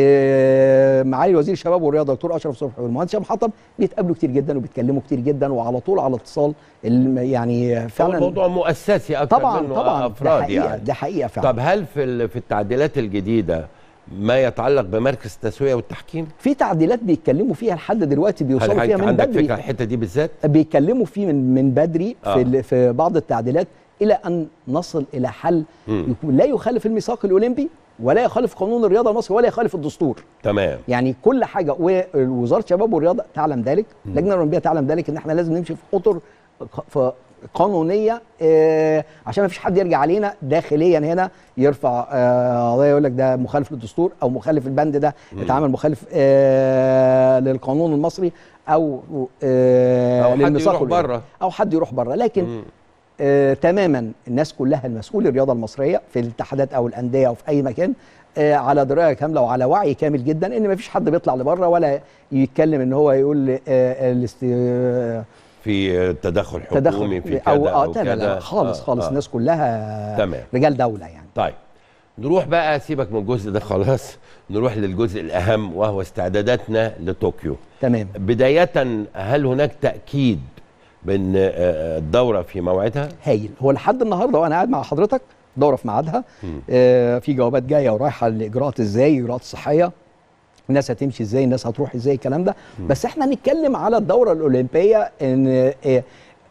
آه، معالي وزير الشباب والرياضه دكتور اشرف صبحي والمهندس هشام حطب بيتقابلوا كتير جدا وبيتكلموا كتير جدا وعلى طول على اتصال الم- يعني فعلا فعلا الموضوع مؤسسي اكتر طبعا منه طبعا ده افراد حقيقه يعني ده حقيقه فعلا طب هل في ال- في التعديلات الجديده ما يتعلق بمركز التسويه والتحكيم في تعديلات بيتكلموا فيها لحد دلوقتي هل بيوصلوا فيها حضرتك من عندك بدري فكره الحته دي بالذات بيتكلموا فيه من من بدري آه. في ال- في بعض التعديلات الى ان نصل الى حل مم. يكون لا يخالف الميثاق الاولمبي ولا يخالف قانون الرياضه المصري ولا يخالف الدستور تمام يعني كل حاجه ووزاره الشباب والرياضه تعلم ذلك اللجنه الاولمبيه تعلم ذلك ان احنا لازم نمشي في اطر ق- في قانونيه آه عشان ما فيش حد يرجع علينا داخليا هنا يرفع آه، قضيه يقول لك ده مخالف للدستور او مخالف البند ده اتعمل مخالف آه للقانون المصري او آه أو حد للميثاق يروح الأولمبي. بره. او حد يروح بره لكن مم. آه تماما الناس كلها المسؤول الرياضه المصريه في الاتحادات او الانديه او في اي مكان آه على درايه كامله وعلى وعي كامل جدا ان ما فيش حد بيطلع لبره ولا يتكلم ان هو يقول آه الاست... آه، في تدخل حكومي تدخل في كذا او او, اه لا، لا، كذا خالص آه، خالص آه. الناس كلها تمام. رجال دوله يعني طيب نروح بقى سيبك من الجزء ده خلاص نروح للجزء الاهم وهو استعداداتنا لطوكيو تمام بدايه هل هناك تاكيد بان آه، آه، الدوره في موعدها هايل هو لحد النهارده وانا قاعد مع حضرتك دوره في ميعادها مم. آه في جوابات جايه ورايحه الاجراءات ازاي الاجراءات الصحيه الناس هتمشي ازاي الناس هتروح ازاي الكلام ده بس احنا نتكلم على الدوره الاولمبيه ان آه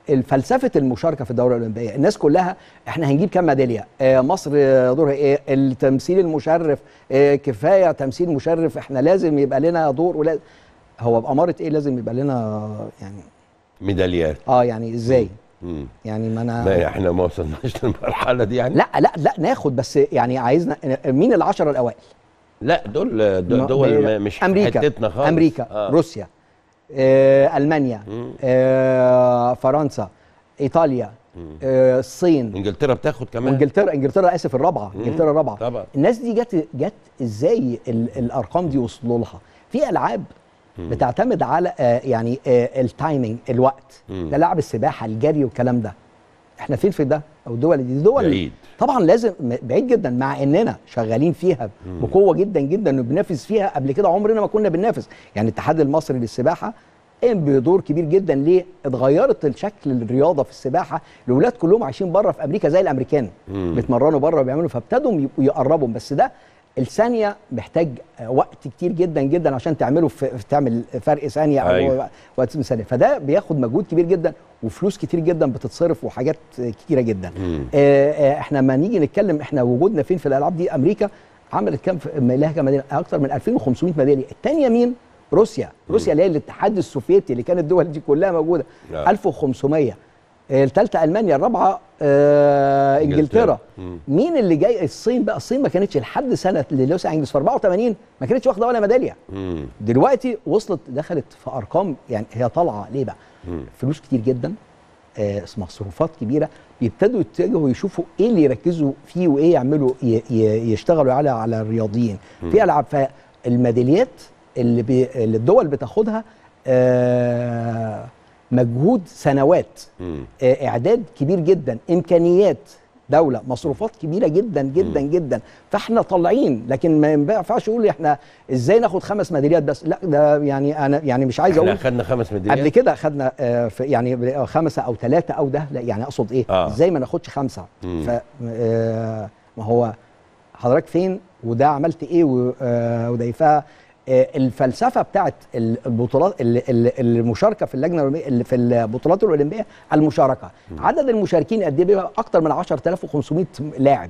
الفلسفه المشاركه في الدوره الاولمبيه الناس كلها احنا هنجيب كام ميداليه آه مصر آه، دورها ايه التمثيل المشرف آه كفايه تمثيل مشرف احنا لازم يبقى لنا دور ولا هو باماره ايه لازم يبقى لنا يعني ميداليات اه يعني ازاي مم. يعني ما انا ما احنا ما وصلناش للمرحله دي يعني لا لا لا ناخد بس يعني عايزنا مين العشرة الاوائل لا دول دول, ما- دول ب- ما- مش في امريكا حتتنا خالص امريكا آه. روسيا آه المانيا مم. آه فرنسا ايطاليا آه الصين انجلترا بتاخد كمان وانجلترا انجلترا اسف الرابعه مم. انجلترا الرابعه طبعا الناس دي جت جت ازاي ال- الارقام دي وصلوا لها في العاب بتعتمد على آه يعني آه التايمنج الوقت مم. ده لعب السباحه الجري والكلام ده احنا فين في ده او الدول دي, دي دول بعيد. طبعا لازم م- بعيد جدا مع اننا شغالين فيها بقوه جدا جدا وبننافس فيها قبل كده عمرنا ما كنا بننافس يعني الاتحاد المصري للسباحه قام بدور كبير جدا ليه اتغيرت الشكل الرياضه في السباحه الاولاد كلهم عايشين بره في امريكا زي الامريكان مم. بيتمرنوا بره وبيعملوا فابتدوا يبقوا يقربوا بس ده الثانيه محتاج آه، وقت كتير جدا جدا عشان تعمله في في- تعمل فرق ثانيه او أيوة. وقت ثانيه فده بياخد مجهود كبير جدا وفلوس كتير جدا بتتصرف وحاجات آه، كتيره جدا مم. آه، آه، احنا ما نيجي نتكلم احنا وجودنا فين في الالعاب دي امريكا عملت كام في- لها كام ميداليه اكتر من 2500 ميداليه الثانيه مين روسيا روسيا اللي هي الاتحاد السوفيتي اللي كانت الدول دي كلها موجوده آه. 1500 آه، الثالثه المانيا الرابعه آه انجلترا مم. مين اللي جاي الصين بقى الصين ما كانتش لحد سنه لوس انجلس في 84 ما كانتش واخده ولا ميداليه مم. دلوقتي وصلت دخلت في ارقام يعني هي طالعه ليه بقى مم. فلوس كتير جدا آه، مصروفات كبيره بيبتدوا يتجهوا يشوفوا ايه اللي يركزوا فيه وايه يعملوا ي- ي- يشتغلوا على على الرياضيين في العاب فالميداليات اللي, بي اللي الدول بتاخدها آه، مجهود سنوات مم. آه، اعداد كبير جدا امكانيات دوله مصروفات كبيره جدا جدا جدا فاحنا طالعين لكن ما ينفعش اقول احنا ازاي ناخد خمس ميداليات بس لا ده يعني انا يعني مش عايز احنا اقول اخدنا خمس ميداليات قبل كده خدنا آه، في يعني خمسه او ثلاثه او ده لا يعني اقصد ايه آه. ازاي ما ناخدش خمسه مم. ف آه، ما هو حضرتك فين وده عملت ايه و- آه، وده ف آه، الفلسفه بتاعت ال- البطولات ال- ال- المشاركه في اللجنه الأولمبية- اللي في البطولات الاولمبيه المشاركه عدد المشاركين قد ايه بيبقى اكتر من 10500 لاعب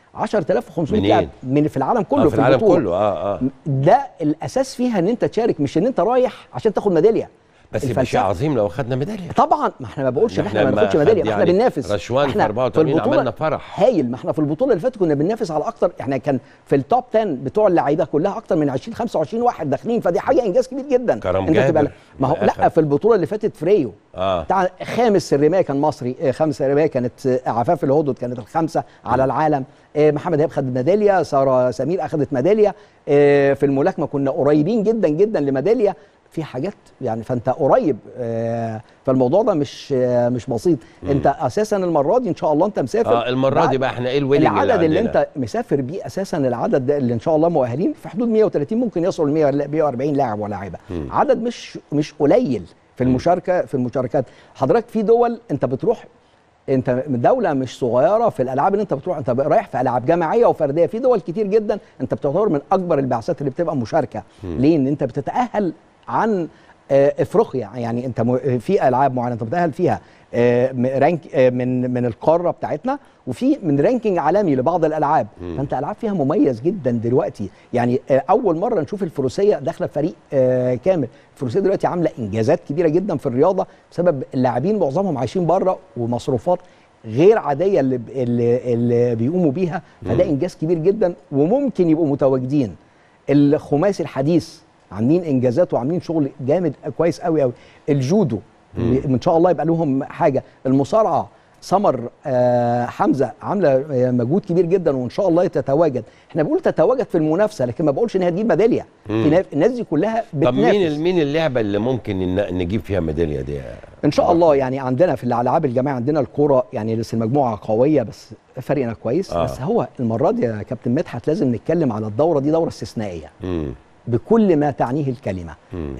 10500 منين؟ لاعب من في العالم كله آه في العالم البطولة. كله اه اه ده الاساس فيها ان انت تشارك مش ان انت رايح عشان تاخد ميداليه بس يبقى شيء الفلسفة- عظيم لو اخدنا ميداليه طبعا ما احنا ما بقولش ان إحنا احنا ما لما ناخدش خد ميداليه ما احنا يعني بننافس رشوان في احنا 84 البطولة عملنا فرح. هايل ما احنا في البطوله اللي فاتت كنا بننافس على اكتر احنا كان في التوب 10 بتوع اللعيبه كلها اكتر من 20 25 واحد داخلين فدي حاجه انجاز كبير جدا كرم انت تبقى جابر ما هو في لا الآخر. في البطوله اللي فاتت فريو اه بتاع خامس الرمايه كان مصري آه، خامس الرمايه كانت آه، عفاف الهدد كانت الخامسه على العالم آه، محمد ايهاب خد ميداليه ساره سمير اخذت ميداليه آه، في الملاكمه كنا قريبين جدا جدا لميداليه في حاجات يعني فانت قريب آه، فالموضوع ده مش آه، مش بسيط انت اساسا المره دي ان شاء الله انت مسافر اه المره بعد- دي بقى احنا ايه الويلنج العدد اللي عندنا؟ انت مسافر بيه اساسا العدد ده اللي ان شاء الله مؤهلين في حدود 130 ممكن يصل ل 100 140 لاعب ولاعيبه عدد مش مش قليل في المشاركه في المشاركات حضرتك في دول انت بتروح انت دوله مش صغيره في الالعاب اللي انت بتروح انت رايح في العاب جماعيه وفرديه في دول كتير جدا انت بتعتبر من اكبر البعثات اللي بتبقى مشاركه ليه ان انت بتتاهل عن آه، افريقيا يعني انت م- في العاب معينه انت بتاهل فيها آه، م- رانك آه، من من القاره بتاعتنا وفي من رانكينج عالمي لبعض الالعاب فانت العاب فيها مميز جدا دلوقتي يعني آه، اول مره نشوف الفروسيه داخله فريق آه، كامل الفروسيه دلوقتي عامله انجازات كبيره جدا في الرياضه بسبب اللاعبين معظمهم عايشين بره ومصروفات غير عاديه اللي ب- اللي, اللي بيقوموا بيها فده انجاز كبير جدا وممكن يبقوا متواجدين الخماسي الحديث عاملين انجازات وعاملين شغل جامد كويس قوي قوي الجودو اللي ان شاء الله يبقى لهم حاجه المصارعه سمر آه حمزه عامله آه، مجهود كبير جدا وان شاء الله تتواجد احنا بنقول تتواجد في المنافسه لكن ما بقولش ان هي تجيب ميداليه في نا- الناس دي كلها طب بتنافس مين مين اللعبه اللي ممكن ن- نجيب فيها ميداليه دي ان شاء الله يعني عندنا في الالعاب الجماعيه عندنا الكوره يعني لسه المجموعه قويه بس فريقنا كويس آه. آه. بس هو المره دي يا كابتن مدحت لازم نتكلم على الدوره دي دوره استثنائيه مم. بكل ما تعنيه الكلمه مم.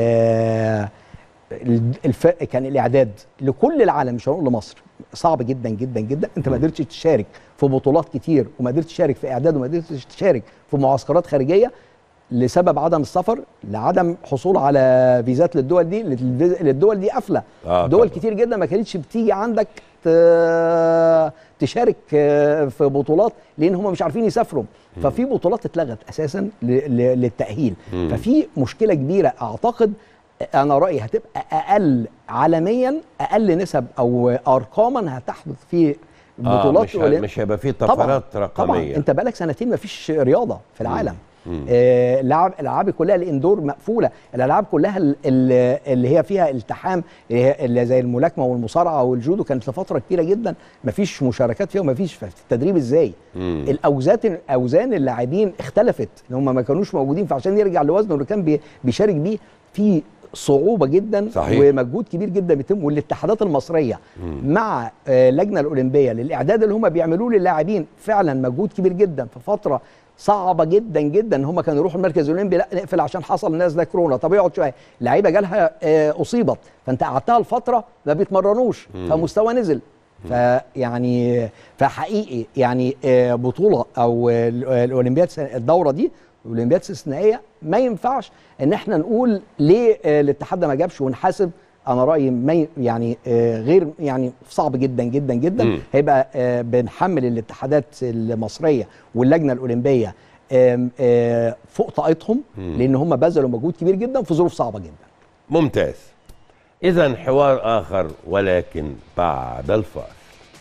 آه الف... كان الاعداد لكل العالم مش هنقول لمصر صعب جدا جدا جدا انت ما قدرتش تشارك في بطولات كتير وما قدرتش تشارك في اعداد وما قدرتش تشارك في معسكرات خارجيه لسبب عدم السفر لعدم حصول على فيزات للدول دي للفيز- للدول دي قافله آه دول طبعاً. كتير جدا ما كانتش بتيجي عندك ت- تشارك آه، في بطولات لان هم مش عارفين يسافروا ففي بطولات اتلغت اساسا ل- ل- للتاهيل مم. ففي مشكله كبيره اعتقد انا رايي هتبقى اقل عالميا اقل نسب او ارقاما هتحدث في آه بطولات مش, ه- أولي- مش هيبقى فيه طبعا طفرات طبعا رقميه انت بقالك سنتين ما فيش رياضه في العالم مم. آه، الالعاب الالعاب كلها الاندور مقفوله الالعاب كلها ال- ال- اللي هي فيها التحام اللي هي- اللي زي الملاكمه والمصارعه والجودو كانت لفتره كبيره جدا ما فيش مشاركات فيها وما فيش في التدريب ازاي مم. الاوزان اوزان اللاعبين اختلفت ان هم ما كانوش موجودين فعشان يرجع لوزنه اللي كان بي- بيشارك بيه في صعوبه جدا صحيح. ومجهود كبير جدا بيتم والاتحادات المصريه مع آه، اللجنه الاولمبيه للاعداد اللي هم بيعملوه للاعبين فعلا مجهود كبير جدا في فتره صعبه جدا جدا ان هم كانوا يروحوا المركز الاولمبي لا نقفل عشان حصل الناس ده كورونا طب يقعد شويه اللعيبه جالها آه، اصيبت فانت قعدتها لفتره ما بيتمرنوش فمستوى نزل فيعني فحقيقي يعني آه، بطوله او آه، الاولمبياد سنة- الدوره دي الاولمبياد استثنائيه ما ينفعش ان احنا نقول ليه آه، الاتحاد ده ما جابش ونحاسب انا رايي ما ي- يعني آه، غير يعني صعب جدا جدا جدا مم. هيبقى آه، بنحمل الاتحادات المصريه واللجنه الاولمبيه آم، آه، فوق طاقتهم لان هم بذلوا مجهود كبير جدا في ظروف صعبه جدا ممتاز اذا حوار اخر ولكن بعد الفاصل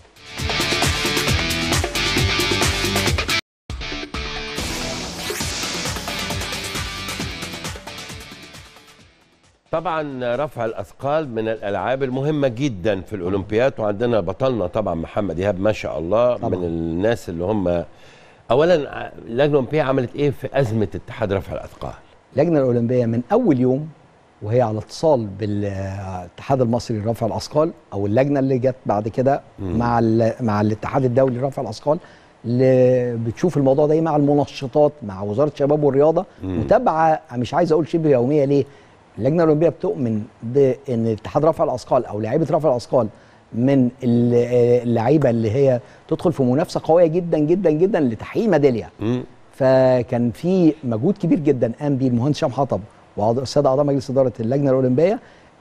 طبعا رفع الاثقال من الالعاب المهمه جدا في الاولمبياد وعندنا بطلنا طبعا محمد ايهاب ما شاء الله طبعاً. من الناس اللي هم اولا اللجنه الاولمبيه عملت ايه في ازمه اتحاد رفع الاثقال اللجنه الاولمبيه من اول يوم وهي على اتصال بالاتحاد المصري لرفع الاثقال او اللجنه اللي جت بعد كده مع ال- مع الاتحاد الدولي لرفع الاثقال اللي بتشوف الموضوع ده إيه مع المنشطات مع وزاره الشباب والرياضه متابعه مش عايز اقول شبه يوميه ليه؟ اللجنه الاولمبيه بتؤمن بان اتحاد رفع الاثقال او لعيبه رفع الاثقال من ال- اللعيبه اللي هي تدخل في منافسه قويه جدا جدا جدا لتحقيق ميداليه مم. فكان في مجهود كبير جدا قام بيه المهندس هشام حطب والساده اعضاء مجلس اداره اللجنه الاولمبيه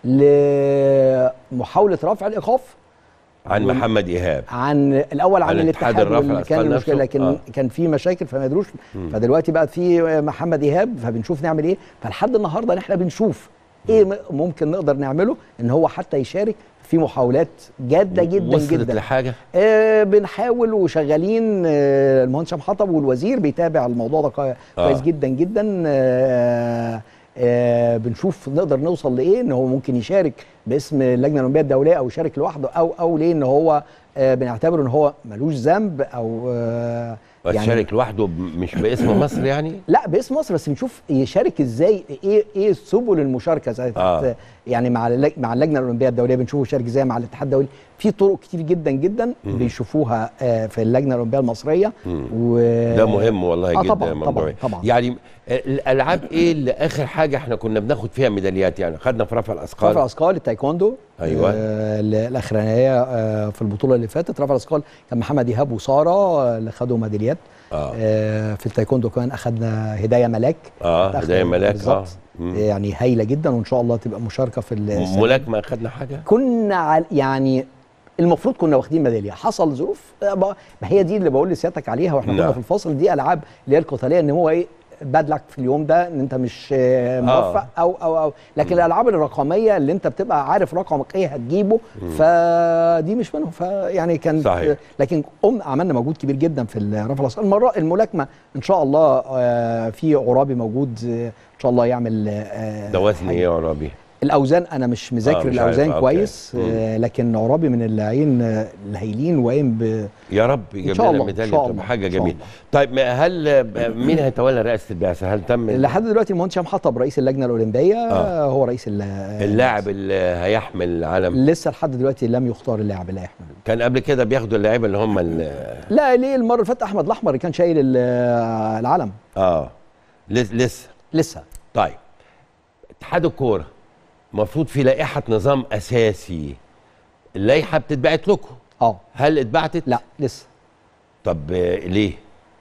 لمحاوله رفع الايقاف عن وال- محمد ايهاب عن الاول عن, عن الاتحاد الاتحاد الرفع واللي كان الأثقال المشكله نفسه؟ لكن آه. كان في مشاكل فما قدروش فدلوقتي بقى في محمد ايهاب فبنشوف نعمل ايه فلحد النهارده احنا بنشوف ايه م- ممكن نقدر نعمله ان هو حتى يشارك في محاولات جاده جدا وصلت جدا لحاجه آه بنحاول وشغالين آه المهندس هشام حطب والوزير بيتابع الموضوع ده كوي- آه. كويس جدا جدا آه آه بنشوف نقدر نوصل لايه ان هو ممكن يشارك باسم اللجنه الاولمبيه الدوليه او يشارك لوحده او او ليه ان هو آه بنعتبره ان هو ملوش ذنب او آه وتشارك لوحده ب- مش باسم مصر يعني لا باسم مصر بس نشوف يشارك ازاي ايه ايه سبل المشاركه زي آه. آه. يعني مع اللج... مع اللجنه الاولمبيه الدوليه بنشوفه يشارك ازاي مع الاتحاد الدولي في طرق كتير جدا جدا بيشوفوها آه في اللجنه الاولمبيه المصريه و... ده مهم والله آه جدا طبعاً، يا موضوعي. طبعاً، طبعاً. يعني الالعاب ايه اللي اخر حاجه احنا كنا بناخد فيها ميداليات يعني خدنا في رفع الاثقال رفع الاثقال التايكوندو أيوة. آه ال- الاخرانيه آه في البطوله اللي فاتت رفع الاثقال كان محمد ايهاب وساره آه، اللي خدوا ميداليات آه. آه في التايكوندو كمان اخذنا هدايه ملاك اه أخذ- هدايا ملاك اه بالظبط مم. يعني هايله جدا وان شاء الله تبقى مشاركه في السنة ملاكمه خدنا حاجه كنا عل... يعني المفروض كنا واخدين ميداليه حصل ظروف آه، ما ما هي دي اللي بقول لسيادتك عليها واحنا كنا نعم. في الفاصل دي العاب اللي هي القتاليه ان هو ايه باد لك في اليوم ده ان انت مش آه، موفق او او او لكن الالعاب الرقميه اللي انت بتبقى عارف رقمك ايه هتجيبه فدي مش منهم فيعني كان صحيح. لكن قم عملنا مجهود كبير جدا في رفع الاثقال المره الملاكمه ان شاء الله آه، في عرابي موجود آه، ان شاء الله يعمل آه، ده وزن حاجة. ايه يا عرابي الاوزان انا مش مذاكر آه، مش الاوزان عارف. كويس أوكي. آه لكن عرابي من اللاعبين آه، الهايلين وقايم ب يا رب يجيب شاء لنا الله، إن ميداليه شاء تبقى الله، حاجه إن شاء جميله الله. طيب ما هل آه، مين هيتولى رئاسه البعثه هل تم لحد دلوقتي المهندس هشام حطب رئيس اللجنه الاولمبيه آه. آه. هو رئيس ال- اللاعب اللي هيحمل العلم لسه لحد دلوقتي لم يختار اللاعب اللي هيحمل كان قبل كده بياخدوا اللعيبه اللي هم ال- لا ليه المره اللي فاتت احمد الاحمر اللي كان شايل ال- العلم اه لس- لسه لسه طيب اتحاد الكوره المفروض في لائحه نظام اساسي اللائحه بتتبعت لكم اه هل اتبعتت لا لسه طب آه، ليه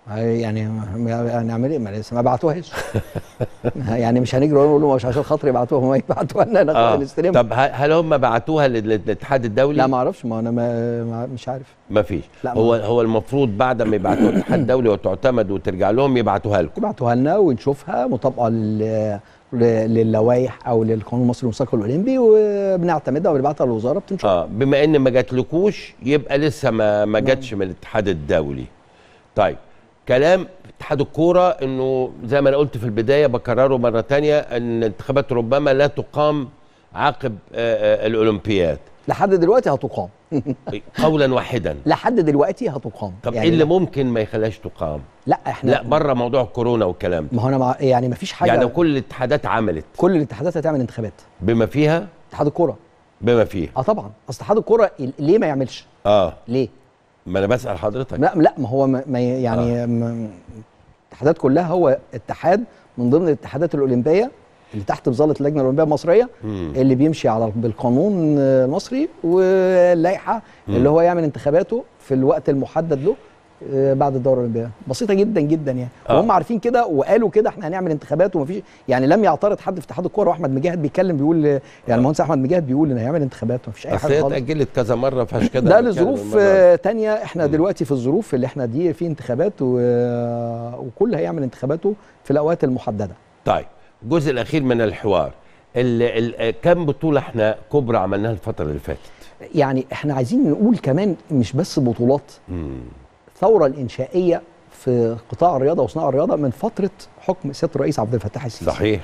يعني ما- نعمل ايه ما لسه ما بعتوهاش يعني مش هنجري ونقول له مش عشان خاطر يبعتوها ما يبعتوها لنا ناخدها اه نستلمها طب ه- هل هم بعتوها لل- للاتحاد الدولي؟ لا ما اعرفش ما انا ما ما- مش عارف ما فيش لا، هو ما- هو المفروض بعد ما يبعتوها الاتحاد الدولي وتعتمد وترجع لهم يبعتوها لكم يبعتوها لنا ونشوفها مطابقه لل ل- للوائح او للقانون المصري المستقل الاولمبي وبنعتمدها وبنبعتها للوزاره بتنشرها اه بما ان ما جاتلكوش يبقى لسه ما ما جاتش من الاتحاد الدولي طيب كلام اتحاد الكوره انه زي ما انا قلت في البدايه بكرره مره تانية ان الانتخابات ربما لا تقام عقب آه، آه، الاولمبياد لحد دلوقتي هتقام قولا واحدا لحد دلوقتي هتقام طب يعني ايه اللي ممكن ما يخليهاش تقام لا احنا لا بره موضوع كورونا والكلام ده ما هو انا مع يعني ما فيش حاجه يعني لو كل الاتحادات عملت كل الاتحادات هتعمل انتخابات بما فيها اتحاد الكوره بما فيها اه طبعا اصل اتحاد الكوره ليه ما يعملش اه ليه ما انا بسال حضرتك لا لا ما هو ما ما يعني آه. الاتحادات كلها هو اتحاد من ضمن الاتحادات الاولمبيه اللي تحت بظاله اللجنه الاولمبيه المصريه مم. اللي بيمشي على بالقانون آه، المصري واللائحه اللي هو يعمل انتخاباته في الوقت المحدد له آه، بعد الدوره الاولمبيه بسيطه جدا جدا يعني آه. وهم عارفين كده وقالوا كده احنا هنعمل انتخابات ومفيش يعني لم يعترض حد في اتحاد الكوره واحمد مجاهد بيتكلم بيقول يعني المهندس احمد مجاهد بيقول ان هيعمل انتخابات ومفيش اي اصل حاجه هي خالص اتاجلت كذا مره فعشان كده ده أنا بتكلم لظروف المرة دي. آه، تانية احنا دلوقتي في الظروف اللي احنا دي في انتخابات و... وكل هيعمل انتخاباته في الاوقات المحدده طيب الجزء الاخير من الحوار ال ال كم بطوله احنا كبرى عملناها الفتره اللي فاتت يعني احنا عايزين نقول كمان مش بس بطولات مم. الثوره الانشائيه في قطاع الرياضه وصناعه الرياضه من فتره حكم سياده الرئيس عبد الفتاح السيسي صحيح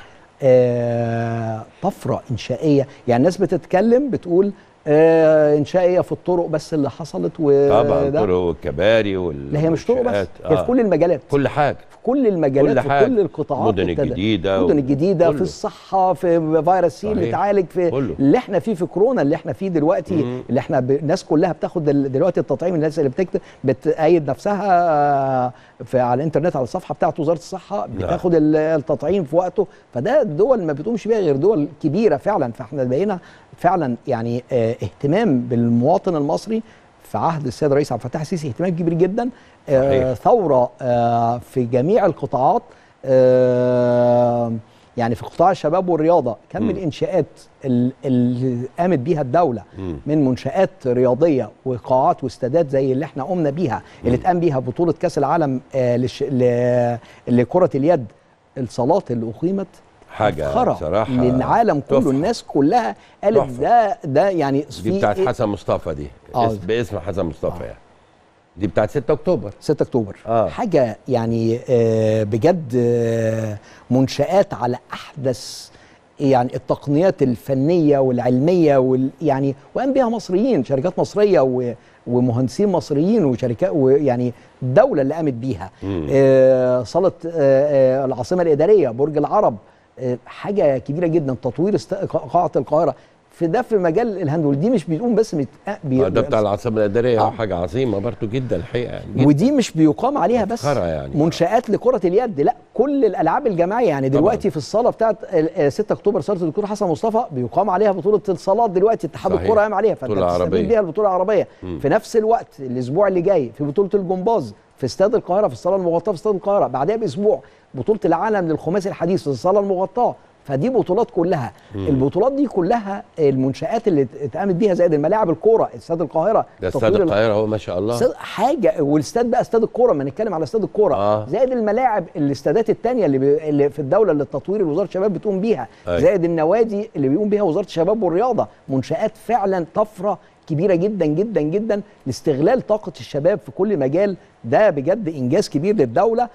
آه طفره انشائيه يعني الناس بتتكلم بتقول آه انشائيه في الطرق بس اللي حصلت و طبعا ده. طرق والكباري وال لا هي مش طرق بس والمنشآت. هي في كل المجالات كل حاجه في كل المجالات كل في حاجة. كل القطاعات مدن ابتدى. الجديدة المدن و- الجديده في كله. الصحه في فيروس سي اللي صحيح. اتعالج في كله. اللي احنا فيه في كورونا اللي احنا فيه دلوقتي مم. اللي احنا ب... الناس كلها بتاخد ال- دلوقتي التطعيم الناس اللي بتكتب بتأيد نفسها آه، في على الانترنت على الصفحه بتاعه وزاره الصحه بتاخد ال- التطعيم في وقته فده الدول ما بتقومش بيها غير دول كبيره فعلا فاحنا بقينا فعلا يعني اه اهتمام بالمواطن المصري في عهد السيد الرئيس عبد الفتاح السيسي اهتمام كبير جدا آه صحيح. ثوره آه في جميع القطاعات آه يعني في قطاع الشباب والرياضه كم مم. الانشاءات ال- اللي قامت بيها الدوله مم. من منشآت رياضية وقاعات واستادات زي اللي احنا قمنا بيها اللي اتقام بيها بطولة كأس العالم آه لش... ل... لكرة اليد الصالات اللي أقيمت حاجه مفخرة بصراحه للعالم كله تحفة. الناس كلها قالت تحفة. ده ده يعني دي في بتاعت إيه؟ حسن مصطفى دي آه. اسم باسم حسن مصطفى يعني دي بتاعت 6 اكتوبر 6 اكتوبر آه. حاجه يعني آه، بجد آه، منشات على احدث يعني التقنيات الفنيه والعلميه وال يعني وقام بها مصريين شركات مصريه و ومهندسين مصريين وشركات ويعني الدوله اللي قامت بيها مم. آه، صاله آه، آه، العاصمه الاداريه برج العرب آه، حاجه كبيره جدا تطوير است- قاعه القاهره في ده في مجال الهاندول دي مش بيقوم بس بيت... بي... آه، ده بتاع العاصمه الاداريه آه. آه. حاجه عظيمه برضو جدا الحقيقه يعني جداً. ودي مش بيقام عليها بس مسخرة يعني. منشآت لكرة اليد لا كل الألعاب الجماعية يعني طبعاً. دلوقتي في الصالة بتاعت ال- آه، 6 أكتوبر صالة الدكتور حسن مصطفى بيقام عليها بطولة الصالات دلوقتي اتحاد صحيح. الكرة قام عليها فأنت بطولة بتستفيد عربية. بيها البطولة العربية مم. في نفس الوقت الأسبوع اللي جاي في بطولة الجمباز في استاد القاهرة في الصالة المغطاة في استاد القاهرة بعدها بأسبوع بطولة العالم للخماسي الحديث في الصالة المغطاة فدي بطولات كلها مم. البطولات دي كلها المنشآت اللي اتقامت بيها زائد الملاعب الكورة استاد القاهرة ده استاد تطوير ال- القاهره هو ما شاء الله استاد حاجه والاستاد بقى استاد الكوره ما نتكلم على استاد الكوره آه. زائد الملاعب الاستادات الثانيه اللي, بي... اللي في الدوله اللي التطوير وزاره الشباب بتقوم بيها أيوة. زائد النوادي اللي بيقوم بيها وزاره الشباب والرياضه منشات فعلا طفره كبيره جدا جدا جدا لاستغلال طاقه الشباب في كل مجال ده بجد انجاز كبير للدوله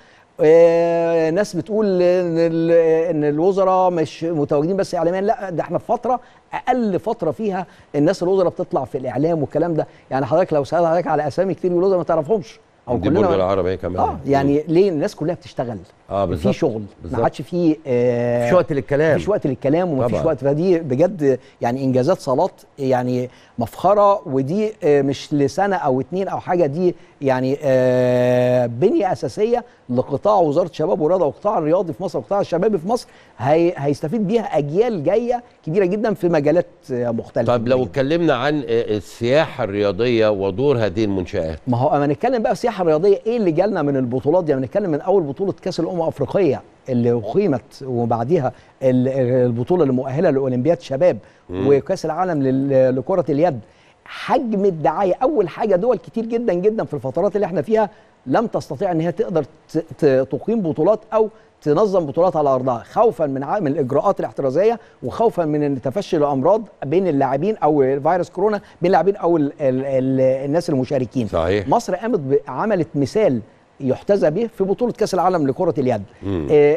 آه ناس بتقول ان ال- ان الوزراء مش متواجدين بس اعلاميا لا ده احنا في فتره اقل فتره فيها الناس الوزراء بتطلع في الاعلام والكلام ده يعني حضرتك لو سالت حضرتك على اسامي كتير من الوزراء ما تعرفهمش او دي كلنا برج العرب هي كمان اه يعني ليه الناس كلها بتشتغل اه بالظبط في شغل بالظبط. ما عادش في آه مفيش وقت للكلام مفيش وقت للكلام ومفيش طبعاً. وقت فدي بجد يعني انجازات صالات يعني مفخره ودي آه، مش لسنه او اتنين او حاجه دي يعني آه بنيه اساسيه لقطاع وزاره الشباب والرياضه والقطاع الرياضي في مصر والقطاع الشبابي في مصر هي هيستفيد بيها اجيال جايه كبيره جدا في مجالات آه، مختلفه طب لو اتكلمنا عن آه، السياحه الرياضيه ودور هذه المنشات ما هو اما نتكلم بقى السياحه الرياضيه ايه اللي جالنا من البطولات دي؟ نتكلم من اول بطوله كاس الامم الافريقيه اللي اقيمت وبعديها ال- البطوله المؤهله لاولمبياد شباب مم. وكاس العالم لل- لكره اليد حجم الدعايه اول حاجه دول كتير جدا جدا في الفترات اللي احنا فيها لم تستطيع ان هي تقدر ت- ت- تقيم بطولات او تنظم بطولات على ارضها خوفا من ع- من الاجراءات الاحترازيه وخوفا من ان تفشي الامراض بين اللاعبين او فيروس كورونا بين اللاعبين او ال ال ال الناس المشاركين صحيح. مصر قامت ب- عملت مثال يحتذى به في بطوله كاس العالم لكره اليد مم. آه،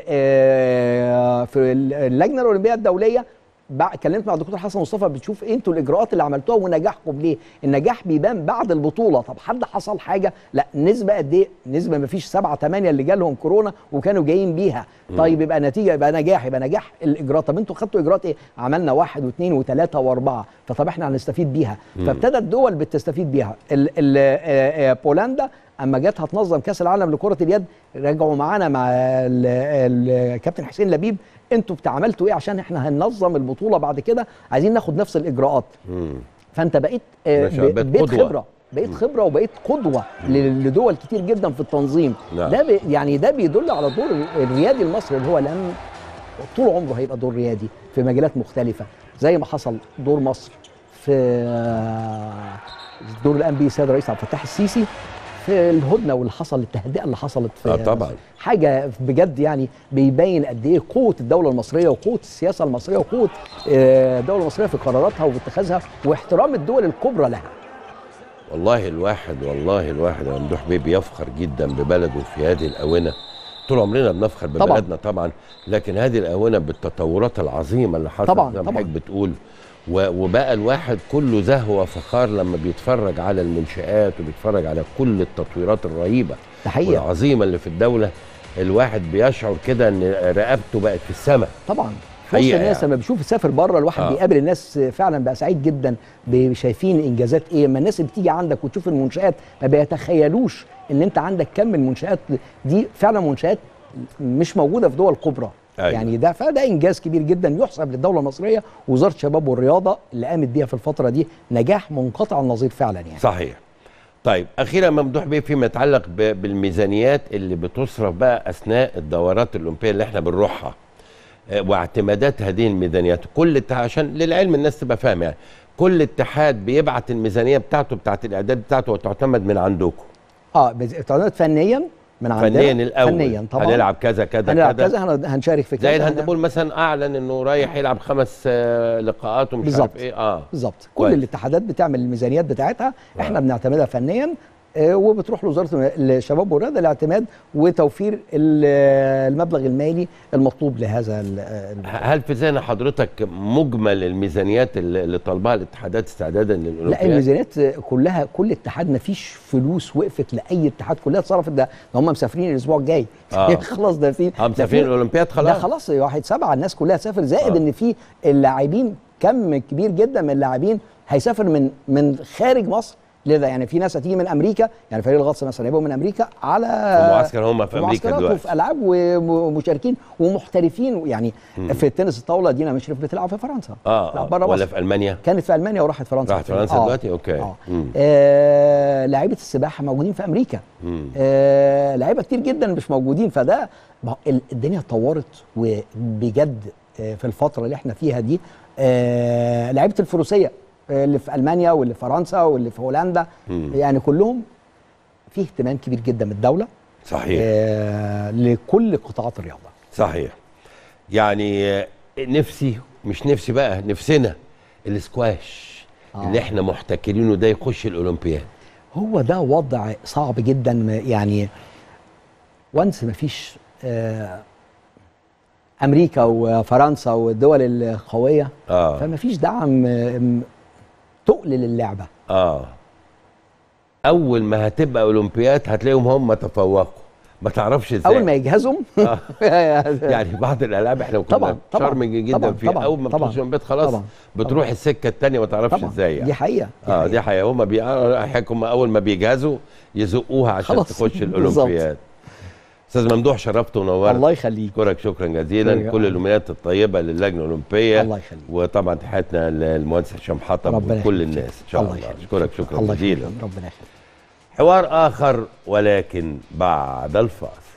آه، في اللجنه الاولمبيه الدوليه بع- كلمت مع الدكتور حسن مصطفى بتشوف إيه انتوا الاجراءات اللي عملتوها ونجاحكم ليه النجاح بيبان بعد البطوله طب حد حصل حاجه لا نسبه قد ايه نسبه ما فيش سبعة ثمانية اللي جالهم كورونا وكانوا جايين بيها طيب يبقى نتيجه يبقى نجاح يبقى نجاح الاجراءات طب انتوا خدتوا اجراءات ايه عملنا واحد واثنين وثلاثه واربعه فطب احنا هنستفيد بيها فابتدت دول بتستفيد بيها ال ال آه، آه، بولندا اما جت هتنظم كاس العالم لكره اليد رجعوا معانا مع ال- ال- الكابتن حسين لبيب انتوا بتعملتوا ايه عشان احنا هننظم البطوله بعد كده عايزين ناخد نفس الاجراءات مم. فانت بقيت آه، ما شاء الله، ب- بقيت بقيت قدوة. خبره بقيت خبره وبقيت قدوه ل- لدول كتير جدا في التنظيم نعم. ده بي يعني ده بيدل على دور الريادي المصري اللي هو لم طول عمره هيبقى دور ريادي في مجالات مختلفه زي ما حصل دور مصر في آه، دور الان بي سيد الرئيس عبد الفتاح السيسي في الهدنه واللي حصل التهدئه اللي حصلت في آه، طبعاً. حاجه بجد يعني بيبين قد ايه قوه الدوله المصريه وقوه السياسه المصريه وقوه آه، الدوله المصريه في قراراتها واتخاذها واحترام الدول الكبرى لها والله الواحد والله الواحد يا ممدوح بيه بيفخر جدا ببلده في هذه الاونه طول عمرنا بنفخر طبعاً. ببلدنا طبعا لكن هذه الاونه بالتطورات العظيمه اللي حصلت طبعاً، زي ما طبعاً. حضرتك بتقول و- وبقى الواحد كله زهو وفخار لما بيتفرج على المنشآت وبيتفرج على كل التطويرات الرهيبه ده حقيقه والعظيمه اللي في الدوله الواحد بيشعر كده ان رقبته بقت في السماء طبعا في وسط حقيقة الناس يعني. لما بيشوف يسافر بره الواحد آه. آه. بيقابل الناس فعلا بقى سعيد جدا بي- شايفين انجازات ايه اما الناس اللي بتيجي عندك وتشوف المنشات ما بيتخيلوش ان انت عندك كم من منشات دي فعلا منشات مش موجوده في دول كبرى أيوة. يعني ده فده انجاز كبير جدا يحسب للدوله المصريه وزاره الشباب والرياضه اللي قامت بيها في الفتره دي نجاح منقطع النظير فعلا يعني صحيح طيب اخيرا ممدوح بيه فيما يتعلق ب- بالميزانيات اللي بتصرف بقى اثناء الدورات الاولمبيه اللي احنا بنروحها آه، واعتمادات هذه الميزانيات كل اتحاد عشان للعلم الناس تبقى فاهمه يعني كل اتحاد بيبعت الميزانيه بتاعته بتاعت الاعداد بتاعته وتعتمد من عندكم اه بز- بتعتمد فنيا من عندنا فنيا الاول فنيا طبعا هنلعب كذا كذا هنلعب كذا كذا هن- هنشارك في كذا زي هن- الهاندبول مثلا اعلن انه رايح يلعب خمس آه، لقاءات ومش بالظبط. عارف ايه اه بالظبط كل كويس. الاتحادات بتعمل الميزانيات بتاعتها احنا بنعتمدها فنيا آه، وبتروح لوزاره الشباب والرياضه لاعتماد وتوفير ال- المبلغ المالي المطلوب لهذا ال- ال- هل في ذهن حضرتك مجمل الميزانيات اللي اللي طالبها الاتحادات استعدادا لا للاولمبياد؟ الميزانيات كلها كل اتحاد ما فيش فلوس وقفت لاي اتحاد كلها اتصرفت ده ده هم مسافرين الاسبوع الجاي آه. خلاص ده في اه ده مسافرين في- الاولمبياد ده خلاص خلاص واحد سبعة الناس كلها تسافر زائد آه. ان في اللاعبين كم كبير جدا من اللاعبين هيسافر من من خارج مصر لذا يعني في ناس هتيجي من امريكا يعني فريق الغطس مثلا هيبقوا من امريكا على في معسكر هم في امريكا معسكرات دلوقتي وفي العاب ومشاركين ومحترفين يعني في التنس الطاوله دينا مشرف بتلعب في فرنسا اه, بتلعب آه. بره ولا مصر في المانيا كانت في المانيا وراحت فرنسا راحت فرنسا دلوقتي؟ أوكي. اه, مم. آه لعيبه السباحه موجودين في امريكا مم. آه لعيبه كتير جدا مش موجودين فده ما هو ال- الدنيا اتطورت وبجد آه في الفتره اللي احنا فيها دي آه لعيبه الفروسيه آه اللي في المانيا واللي في فرنسا واللي في هولندا مم. يعني كلهم في اهتمام كبير جدا من الدوله صحيح آه لكل قطاعات الرياضه صحيح يعني آه، نفسي مش نفسي بقى نفسنا الاسكواش آه. اللي احنا محتكرينه ده يخش الاولمبياد هو ده وضع صعب جدا م- يعني وانس مفيش آه امريكا وفرنسا والدول القويه اه فما فيش دعم آه، م- تقل للعبه اه اول ما هتبقى اولمبياد هتلاقيهم هم تفوقوا ما تعرفش ازاي اول ما يجهزوا آه. يعني بعض الالعاب احنا كنا طبعاً، طبعاً، شارمنج جدا طبعاً، فيها طبعاً، اول ما طبعاً، بتخش الاولمبياد خلاص طبعاً، بتروح طبعاً. السكه الثانيه ما تعرفش طبعا ازاي يعني دي حقيقه اه دي حقيقه هم بي... آه، هم اول ما بيجهزوا يزقوها عشان خلاص، تخش بالظبط. الاولمبياد استاذ ممدوح شرفت ونورت الله يخليك اشكرك شكرا جزيلا شكراً. كل الامنيات الطيبه للجنه الاولمبيه الله يخليك وطبعا تحياتنا للمهندس هشام حطب ربنا وكل يخليك. الناس ان شاء الله الله يخليك. اشكرك شكرا الله جزيلا يخليك ربنا يخليك حوار اخر ولكن بعد الفاصل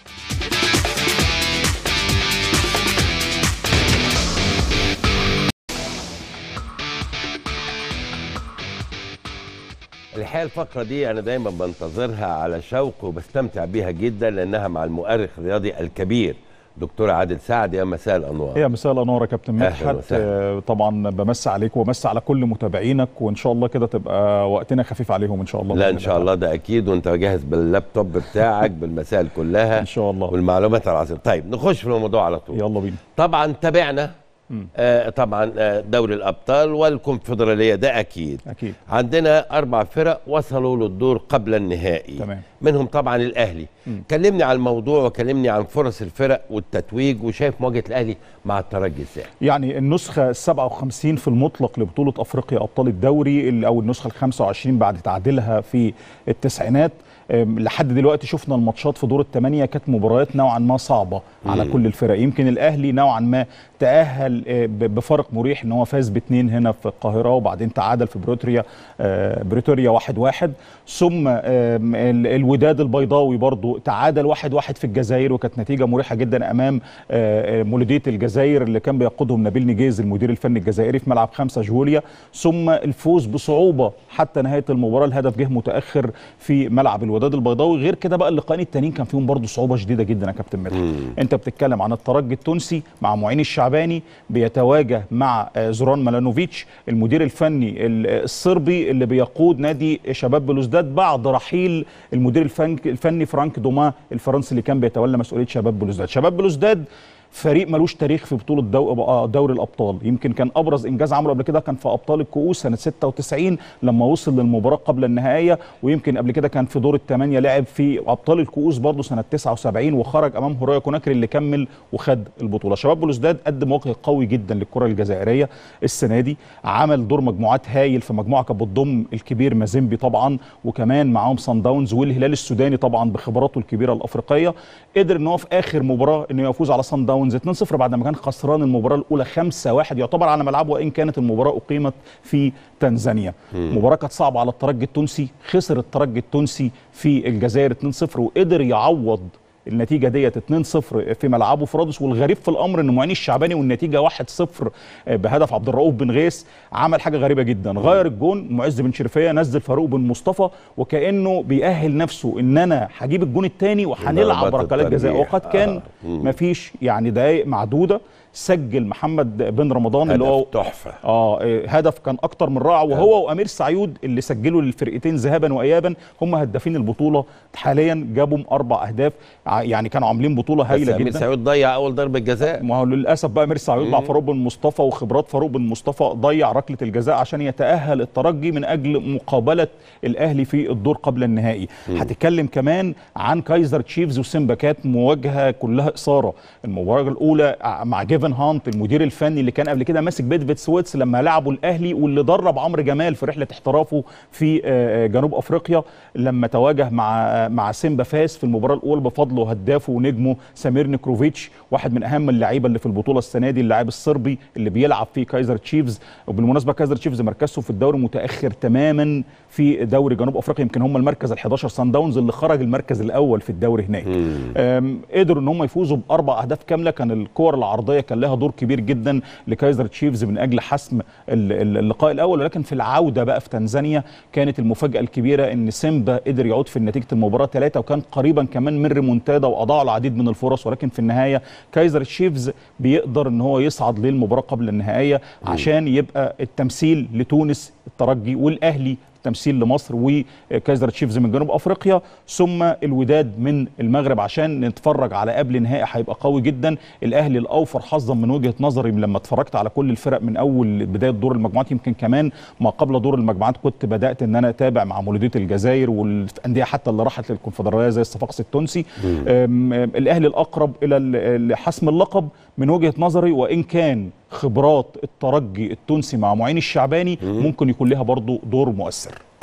الحقيقه الفقره دي انا دايما بنتظرها على شوق وبستمتع بيها جدا لانها مع المؤرخ الرياضي الكبير دكتور عادل سعد يا مساء الانوار يا مساء الانوار يا كابتن أهلاً مدحت وسهلاً. آه، طبعا بمسي عليك وبمسي على كل متابعينك وان شاء الله كده تبقى وقتنا خفيف عليهم ان شاء الله لا بإذن ان شاء الله ده اكيد وانت جاهز باللابتوب بتاعك بالمسائل كلها ان شاء الله والمعلومات العظيمه طيب نخش في الموضوع على طول يلا بينا طبعا تابعنا مم. آه طبعا آه دوري الابطال والكونفدراليه ده اكيد اكيد عندنا اربع فرق وصلوا للدور قبل النهائي تمام منهم طبعا الاهلي مم. كلمني عن الموضوع وكلمني عن فرص الفرق والتتويج وشايف مواجهه الاهلي مع الترجي ازاي يعني النسخة ال 57 في المطلق لبطولة أفريقيا أبطال الدوري ال- أو النسخة ال 25 بعد تعديلها في التسعينات أم، لحد دلوقتي شفنا الماتشات في دور الثمانية كانت مباريات نوعا ما صعبة على كل الفرق يمكن الأهلي نوعا ما تأهل آه، ب- بفرق مريح إن هو فاز باتنين هنا في القاهرة وبعدين تعادل في بريتوريا آه، بريتوريا واحد واحد ثم آم، ال- الوداد البيضاوي برضو تعادل واحد واحد في الجزائر وكانت نتيجة مريحة جدا أمام آه، آه، مولودية الجزائر اللي كان بيقودهم نبيل نجيز المدير الفني الجزائري في ملعب خمسة جوليا ثم الفوز بصعوبة حتى نهاية المباراة الهدف جه متأخر في ملعب الوداد البيضاوي غير كده بقى اللقاءين التانيين كان فيهم برضو صعوبة شديدة جدا يا كابتن مدحت انت بتتكلم عن الترجي التونسي مع معين الشعباني بيتواجه مع آه، زوران ملانوفيتش المدير الفني ال- الصربي اللي بيقود نادي شباب بلوزداد بعد رحيل المدير الفن- الفني فرانك دوما الفرنسي اللي كان بيتولى مسؤوليه شباب بلوزداد شباب بلوزداد فريق ملوش تاريخ في بطوله دو... آه، دوري الابطال يمكن كان ابرز انجاز عمله قبل كده كان في ابطال الكؤوس سنه 96 لما وصل للمباراه قبل النهائيه ويمكن قبل كده كان في دور الثمانيه لعب في ابطال الكؤوس برضه سنه 79 وخرج امام هورايا كوناكري اللي كمل وخد البطوله شباب بلوزداد قدم وجه قوي جدا للكره الجزائريه السنه دي عمل دور مجموعات هايل في مجموعه كانت بتضم الكبير مازيمبي طبعا وكمان معاهم سان داونز والهلال السوداني طبعا بخبراته الكبيره الافريقيه قدر ان هو في اخر مباراه انه يفوز على سان داونز 2-0 بعد ما كان خسران المباراه الاولى 5-1 يعتبر على ملعبه وان كانت المباراه اقيمت في تنزانيا مباراه كانت صعبه على الترجي التونسي خسر الترجي التونسي في الجزائر 2-0 وقدر يعوض النتيجه ديت 2-0 في ملعبه في رادس والغريب في الامر ان معين الشعباني والنتيجه 1-0 بهدف عبد الرؤوف بن غيث عمل حاجه غريبه جدا غير الجون معز بن شرفيه نزل فاروق بن مصطفى وكانه بيأهل نفسه ان انا هجيب الجون الثاني وهنلعب ضربات ركلات جزاء الترجيح. وقد كان آه. مم. مفيش يعني دقائق معدوده سجل محمد بن رمضان اللي هو هدف تحفه اه إيه، هدف كان اكتر من رائع وهو وامير سعيود اللي سجلوا للفرقتين ذهابا وايابا هم هدافين البطوله حاليا جابوا اربع اهداف ع- يعني كانوا عاملين بطوله بس هايله امير جدا سعود ضيع اول ضربه جزاء ما هو للاسف بقى امير سعيود مع فاروق بن مصطفى وخبرات فاروق بن مصطفى ضيع ركله الجزاء عشان يتاهل الترجي من اجل مقابله الاهلي في الدور قبل النهائي هتتكلم كمان عن كايزر تشيفز وسيمبا كانت مواجهه كلها اثاره المباراه الاولى ع- مع جيفن هانت المدير الفني اللي كان قبل كده ماسك بيدفيد سويتس لما لعبوا الاهلي واللي درب عمرو جمال في رحله احترافه في آه، آه، جنوب افريقيا لما تواجه مع آه، مع سيمبا فاز في المباراه الاولى بفضله هدافه ونجمه سمير نيكروفيتش واحد من اهم اللعيبه اللي في البطوله السنه دي اللاعب الصربي اللي بيلعب في كايزر تشيفز وبالمناسبه كايزر تشيفز مركزه في الدوري متاخر تماما في دوري جنوب افريقيا يمكن هم المركز ال11 سان داونز اللي خرج المركز الاول في الدوري هناك أم، قدروا ان هم يفوزوا باربع اهداف كامله كان الكور العرضيه كان لها دور كبير جدا لكايزر تشيفز من اجل حسم ال- ال- اللقاء الاول ولكن في العوده بقى في تنزانيا كانت المفاجاه الكبيره ان سيمبا قدر يعود في نتيجه المباراه ثلاثه وكان قريبا كمان من ريمونتادا واضاعوا العديد من الفرص ولكن في النهايه كايزر تشيفز بيقدر ان هو يصعد للمباراه قبل النهائيه عشان يبقى التمثيل لتونس الترجي والاهلي تمثيل لمصر وكايزر تشيفز من جنوب افريقيا ثم الوداد من المغرب عشان نتفرج على قبل نهائي هيبقى قوي جدا الاهلي الاوفر حظا من وجهه نظري لما اتفرجت على كل الفرق من اول بدايه دور المجموعات يمكن كمان ما قبل دور المجموعات كنت بدات ان انا اتابع مع مولوديه الجزائر والانديه حتى اللي راحت للكونفدراليه زي الصفاقس التونسي أم، أم، الاهلي الاقرب الى ال- لحسم اللقب من وجهه نظري وان كان خبرات الترجي التونسي مع معين الشعباني ممكن يكون لها برضو دور مؤثر طيب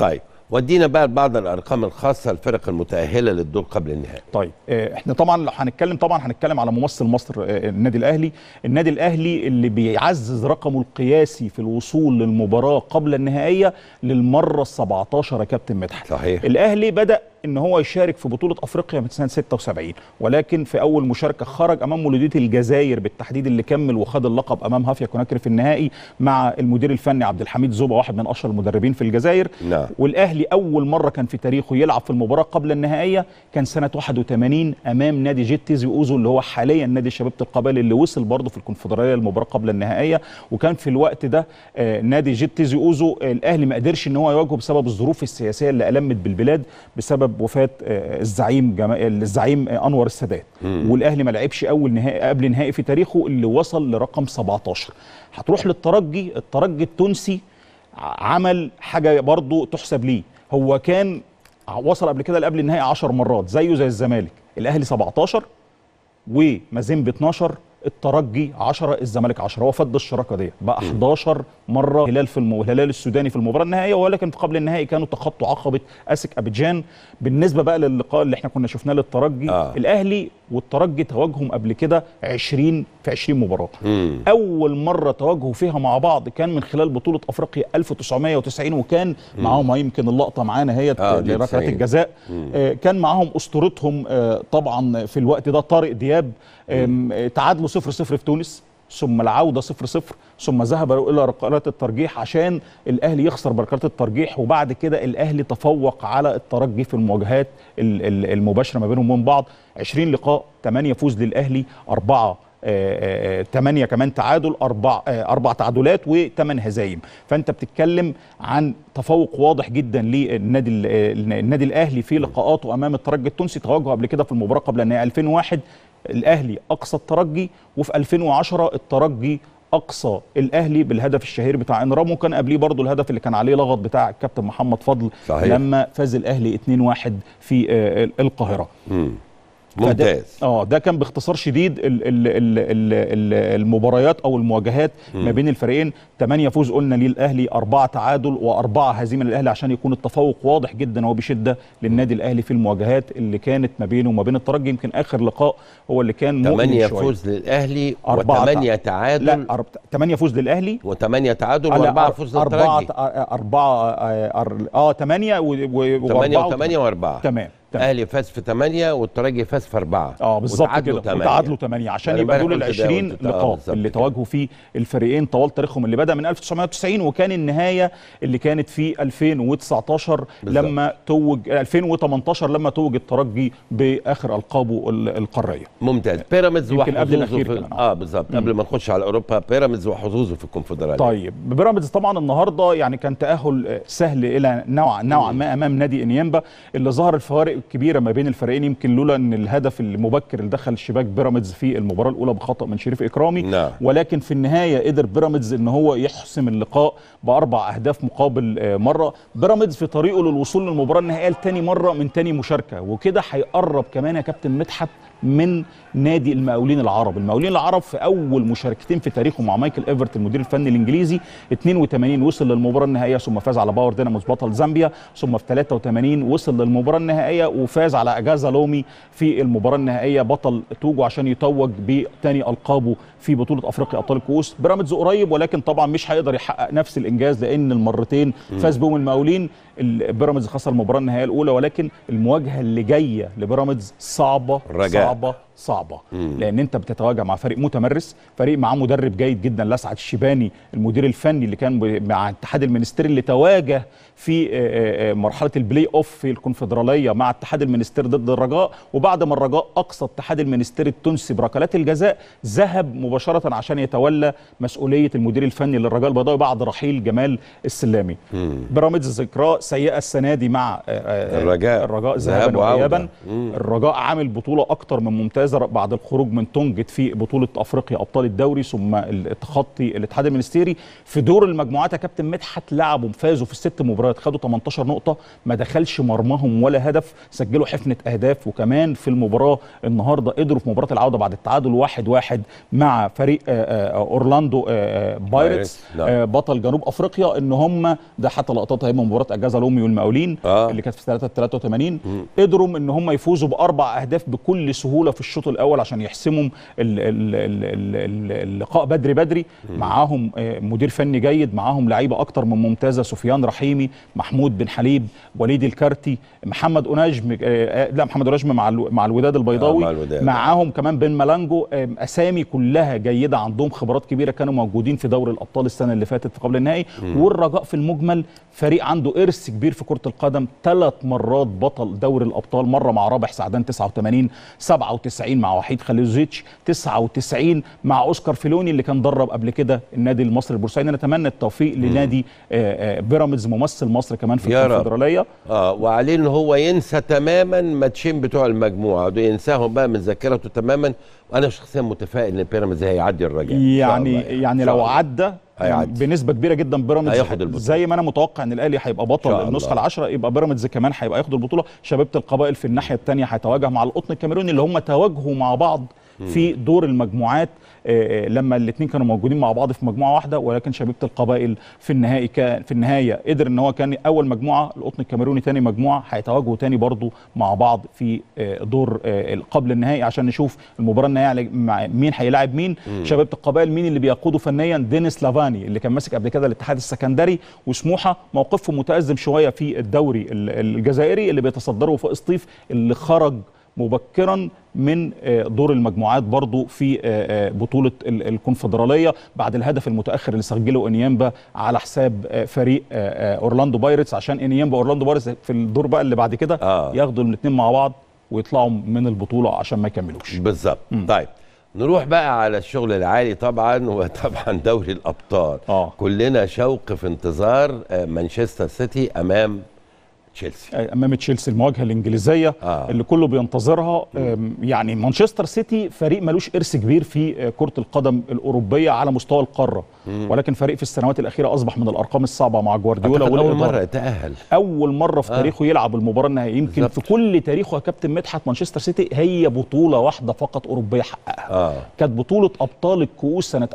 ودينا بقى بعض الارقام الخاصه الفرق المتاهله للدور قبل النهائي طيب آه، احنا طبعا لو هنتكلم طبعا هنتكلم على ممثل مصر آه، النادي الاهلي النادي الاهلي اللي بيعزز رقمه القياسي في الوصول للمباراه قبل النهائيه للمره ال17 يا كابتن مدحت صحيح الاهلي بدا ان هو يشارك في بطوله افريقيا من سنه 76 ولكن في اول مشاركه خرج امام مولوديه الجزائر بالتحديد اللي كمل وخد اللقب امام هافيا كوناكري في النهائي مع المدير الفني عبد الحميد زوبا واحد من اشهر المدربين في الجزائر نعم والاهلي اول مره كان في تاريخه يلعب في المباراه قبل النهائيه كان سنه 81 امام نادي جيت تيزي اوزو اللي هو حاليا نادي شباب القبائل اللي وصل برضه في الكونفدراليه المباراه قبل النهائيه وكان في الوقت ده آه، نادي جيت تيزي اوزو آه، الاهلي ما قدرش ان هو يواجهه بسبب الظروف السياسيه اللي المت بالبلاد بسبب وفاه آه، الزعيم جما... الزعيم آه، انور السادات مم. والاهلي ما لعبش اول نهائي قبل نهائي في تاريخه اللي وصل لرقم 17 هتروح للترجي الترجي التونسي ع- عمل حاجه برضه تحسب ليه هو كان وصل قبل كده لقبل النهائي 10 مرات زيه زي الزمالك الاهلي 17 ومازيمبي 12 الترجي 10 الزمالك 10 هو فض الشراكه دي بقى 11 مره هلال في الم... الهلال السوداني في المباراه النهائيه ولكن في قبل النهائي كانوا تخطوا عقبه اسك ابيجان بالنسبه بقى للقاء اللي احنا كنا شفناه للترجي آه. الاهلي والترجي تواجههم قبل كده 20 في 20 مباراه مم. اول مره تواجهوا فيها مع بعض كان من خلال بطوله افريقيا 1990 وكان معاهم يمكن اللقطه معانا هي آه، دي لركلات 90. الجزاء مم. آه، كان معاهم اسطورتهم آه، طبعا في الوقت ده طارق دياب آم، آه، تعادلوا 0 0 في تونس ثم العوده 0 0 ثم ذهبوا الى ركلات الترجيح عشان الاهلي يخسر بركلات الترجيح وبعد كده الاهلي تفوق على الترجي في المواجهات ال- ال- المباشره ما بينهم وبين بعض 20 لقاء 8 فوز للاهلي 4 8 كمان تعادل اربع آه، اربع تعادلات وثمان هزايم فانت بتتكلم عن تفوق واضح جدا للنادي ال- آه، النادي الاهلي في لقاءاته امام الترجي التونسي تواجهه قبل كده في المباراه قبل النهائي 2001 الاهلي اقصى الترجي وفي 2010 الترجي اقصى الاهلي بالهدف الشهير بتاع انرامو كان قبليه برضو الهدف اللي كان عليه لغط بتاع الكابتن محمد فضل صحيح. لما فاز الاهلي 2-1 في آه، القاهره مم. فده- ممتاز اه ده كان باختصار شديد ال ال ال ال ال المباريات او المواجهات ما بين الفريقين 8 فوز قلنا للاهلي أربعة تعادل وأربعة هزيمه للاهلي عشان يكون التفوق واضح جدا وبشده للنادي الاهلي في المواجهات اللي كانت ما بينه وما بين الترجي يمكن اخر لقاء هو اللي كان مؤلم 8 شوية. فوز للاهلي أربعة و8 لا تعادل 8 فوز للاهلي و8 تعادل آه، لا، و4 أر- فوز أربعة للترجي أربعة آه، أر- اه 8 و 8 و8 و4 تمام تمام الاهلي فاز في 8 والترجي فاز في 4 اه بالظبط كده وتعادلوا 8 عشان أنا يبقى دول ال امبارح قلت ده 20 وقلت ده، آه، لقاء بالظبط اللي كده. تواجهوا فيه الفريقين طوال تاريخهم اللي بدا من 1990 وكان النهايه اللي كانت في 2019 بالظبط. لما توج 2018 لما توج الترجي باخر القابه ال- القاريه ممتاز بيراميدز يمكن قبل وحظوظه الأخير في كمان. اه بالظبط قبل ما نخش على اوروبا بيراميدز وحظوظه في الكونفدراليه طيب بيراميدز طبعا النهارده يعني كان تاهل آه، سهل الى نوع نوعا ما امام نادي انيمبا اللي ظهر الفوارق الكبيره ما بين الفريقين يمكن لولا ان الهدف المبكر اللي دخل شباك بيراميدز في المباراه الاولى بخطا من شريف اكرامي نعم. ولكن في النهايه قدر بيراميدز ان هو يحسم اللقاء باربع اهداف مقابل آه، مره بيراميدز في طريقه للوصول للمباراه النهائيه لتاني مره من تاني مشاركه وكده هيقرب كمان يا كابتن مدحت من نادي المقاولين العرب المقاولين العرب في اول مشاركتين في تاريخه مع مايكل ايفرت المدير الفني الانجليزي 82 وصل للمباراه النهائيه ثم فاز على باور ديناموس بطل زامبيا ثم في 83 وصل للمباراه النهائيه وفاز على اجازا لومي في المباراه النهائيه بطل توجو عشان يتوج بتاني القابه في بطوله افريقيا ابطال الكؤوس بيراميدز قريب ولكن طبعا مش هيقدر يحقق نفس الانجاز لان المرتين فاز بهم المقاولين ال- بيراميدز خسر المباراه النهائيه الاولى ولكن المواجهه اللي جايه لبيراميدز صعبه رجاء. صعبه صعبه مم. لان انت بتتواجه مع فريق متمرس فريق معاه مدرب جيد جدا لسعد الشيباني المدير الفني اللي كان ب- مع اتحاد المنستير اللي تواجه في آه، آه، آه، مرحله البلاي اوف في الكونفدراليه مع اتحاد المنستير ضد الرجاء وبعد ما الرجاء اقصى اتحاد المنستير التونسي بركلات الجزاء ذهب مباشره عشان يتولى مسؤوليه المدير الفني للرجاء البيضاوي بعد رحيل جمال السلامي مم. بيراميدز ذكراه سيئه السنه دي مع آه، آه، الرجاء. الرجاء ذهاب ذهابا وعودة. وايابا مم. الرجاء عامل بطوله اكتر من ممتازه بعد الخروج من تونجت في بطوله افريقيا ابطال الدوري ثم التخطي الاتحاد المنستيري في دور المجموعات يا كابتن مدحت لعبوا فازوا في الست مباريات خدوا 18 نقطه ما دخلش مرماهم ولا هدف سجلوا حفنه اهداف وكمان في المباراه النهارده قدروا في مباراه العوده بعد التعادل واحد واحد مع فريق آه، آه، اورلاندو آه، آه، بايرتس بايرتس، نعم. آه، بطل جنوب افريقيا ان هم ده حتى لقطات هيبقى مباراه اجازه الامي والمقاولين آه. اللي كانت في 3 83 قدروا ان هم يفوزوا باربع اهداف بكل سهوله في الشوط الاول عشان يحسموا ال- ال- ال- ال- اللقاء بدري بدري معاهم آه، مدير فني جيد معاهم لعيبه اكتر من ممتازه سفيان رحيمي محمود بن حليب وليد الكارتي محمد اوناجم آه، آه، لا محمد اوناجم مع الو- مع الوداد البيضاوي مع الوداد. معاهم كمان بن ملانجو آم، اسامي كلها جيده عندهم خبرات كبيره كانوا موجودين في دوري الابطال السنه اللي فاتت في قبل النهائي والرجاء في المجمل فريق عنده ارث كبير في كره القدم ثلاث مرات بطل دوري الابطال مره مع رابح سعدان 89 97 مع وحيد خليلوزيتش 99 مع اوسكار فيلوني اللي كان درب قبل كده النادي المصري البورسعيدي نتمنى التوفيق لنادي آه، آه، بيراميدز ممثل مصر كمان في يا رب. الكونفدراليه اه وعليه ان هو ينسى تماما ماتشين بتوع المجموعه دول ينساهم بقى من ذاكرته تماما وانا شخصيا متفائل ان بيراميدز هيعدي الرجاء إن شاء يعني الله يعني إن شاء لو الله. عدى هيعدي. بنسبه كبيره جدا بيراميدز هياخد ح- البطولة. زي ما انا متوقع ان الاهلي هيبقى إن بطل شاء النسخه الله. العشرة يبقى بيراميدز كمان هيبقى ياخد البطوله شبيبه القبائل في الناحيه الثانيه هيتواجه مع القطن الكاميروني اللي هم تواجهوا مع بعض في دور المجموعات آه، آه، لما الاثنين كانوا موجودين مع بعض في مجموعه واحده ولكن شبيبه القبائل في النهائي كان في النهايه قدر ان هو كان اول مجموعه القطن الكاميروني ثاني مجموعه هيتواجهوا ثاني برضو مع بعض في آه، دور آه، قبل النهائي عشان نشوف المباراه النهائيه مع مين هيلاعب مين شبيبه القبائل مين اللي بيقوده فنيا دينيس لافاني اللي كان ماسك قبل كده الاتحاد السكندري وسموحه موقفه متازم شويه في الدوري ال- الجزائري اللي بيتصدره وفاق سطيف اللي خرج مبكرا من آه، دور المجموعات برضو في آه، آه، بطولة ال- الكونفدرالية بعد الهدف المتأخر اللي سجله انيامبا على حساب آه، فريق آه، آه، اورلاندو بايرتس عشان انيامبا اورلاندو بايرتس في الدور بقى اللي بعد كده آه. ياخدوا الاثنين مع بعض ويطلعوا من البطولة عشان ما يكملوش بالظبط طيب نروح بقى على الشغل العالي طبعا وطبعا دوري الابطال آه. كلنا شوق في انتظار آه، مانشستر سيتي امام تشيلسي امام تشيلسي المواجهه الانجليزيه آه. آه. اللي كله بينتظرها أم، يعني مانشستر سيتي فريق ملوش ارث كبير في آه، كره القدم الاوروبيه على مستوى القاره ولكن فريق في السنوات الاخيره اصبح من الارقام الصعبه مع جوارديولا أعتقد اول والإدارة. مره يتاهل اول مره في آه. تاريخه يلعب المباراه النهائيه يمكن بالظبط. في كل تاريخه يا كابتن مدحت مانشستر سيتي هي بطوله واحده فقط اوروبيه حققها اه كانت بطوله ابطال الكؤوس سنه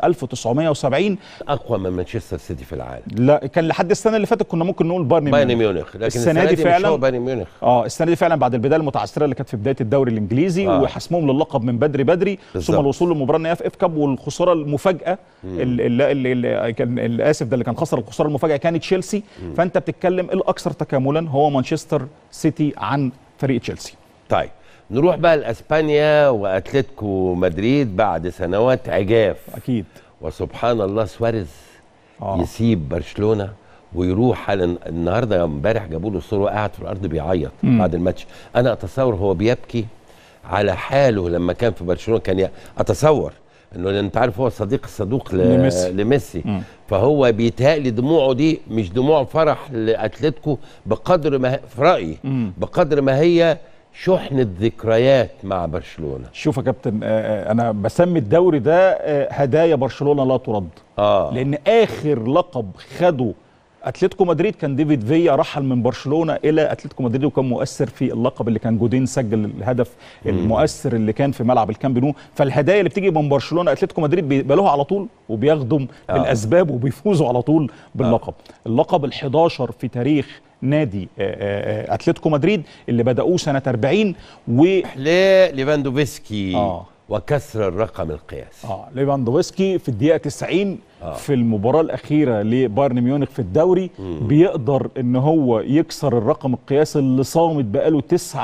1970 اقوى من مانشستر سيتي في العالم لا كان لحد السنه اللي فاتت كنا ممكن نقول بايرن بايرن ميونخ ميونخ لكن السنة دي مش فعلاً هو بايرن ميونخ اه السنه دي فعلا بعد البدايه المتعثره اللي كانت في بدايه الدوري الانجليزي آه. آه. وحسمهم للقب من بدري بدري بالظبط. ثم الوصول للمباراه النهائيه في اف كاب والخساره المفاجاه اللي, اللي, اللي كان الاسف ده اللي كان خسر الخساره المفاجاه كانت تشيلسي فانت بتتكلم الاكثر تكاملا هو مانشستر سيتي عن فريق تشيلسي طيب نروح بقى لاسبانيا واتلتيكو مدريد بعد سنوات عجاف اكيد وسبحان الله سواريز آه. يسيب برشلونه ويروح على النهارده امبارح جابوا له صوره قاعد في الارض بيعيط مم. بعد الماتش انا اتصور هو بيبكي على حاله لما كان في برشلونه كان ي... اتصور انه لأن انت عارف هو الصديق الصدوق ل... لميسي. لميسي مم. فهو بيتهيألي دموعه دي مش دموع فرح لاتلتيكو بقدر ما هي- في رايي مم. بقدر ما هي شحنه ذكريات مع برشلونه شوف يا كابتن آه، آه، انا بسمي الدوري ده آه، هدايا برشلونه لا ترد اه لان اخر لقب خده اتلتيكو مدريد كان ديفيد فيا رحل من برشلونه الى اتلتيكو مدريد وكان مؤثر في اللقب اللي كان جودين سجل الهدف المؤثر اللي كان في ملعب الكامب نو فالهدايا اللي بتيجي من برشلونه اتلتيكو مدريد بيقبلوها على طول وبياخدوا آه. بالاسباب وبيفوزوا على طول باللقب اللقب ال11 في تاريخ نادي آه، آه، آه، اتلتيكو مدريد اللي بداوه سنه 40 و لليفاندوفسكي آه. وكسر الرقم القياسي اه ليفاندوفسكي في الدقيقه 90 آه. في المباراه الاخيره لبايرن ميونخ في الدوري بيقدر ان هو يكسر الرقم القياسي اللي صامت بقاله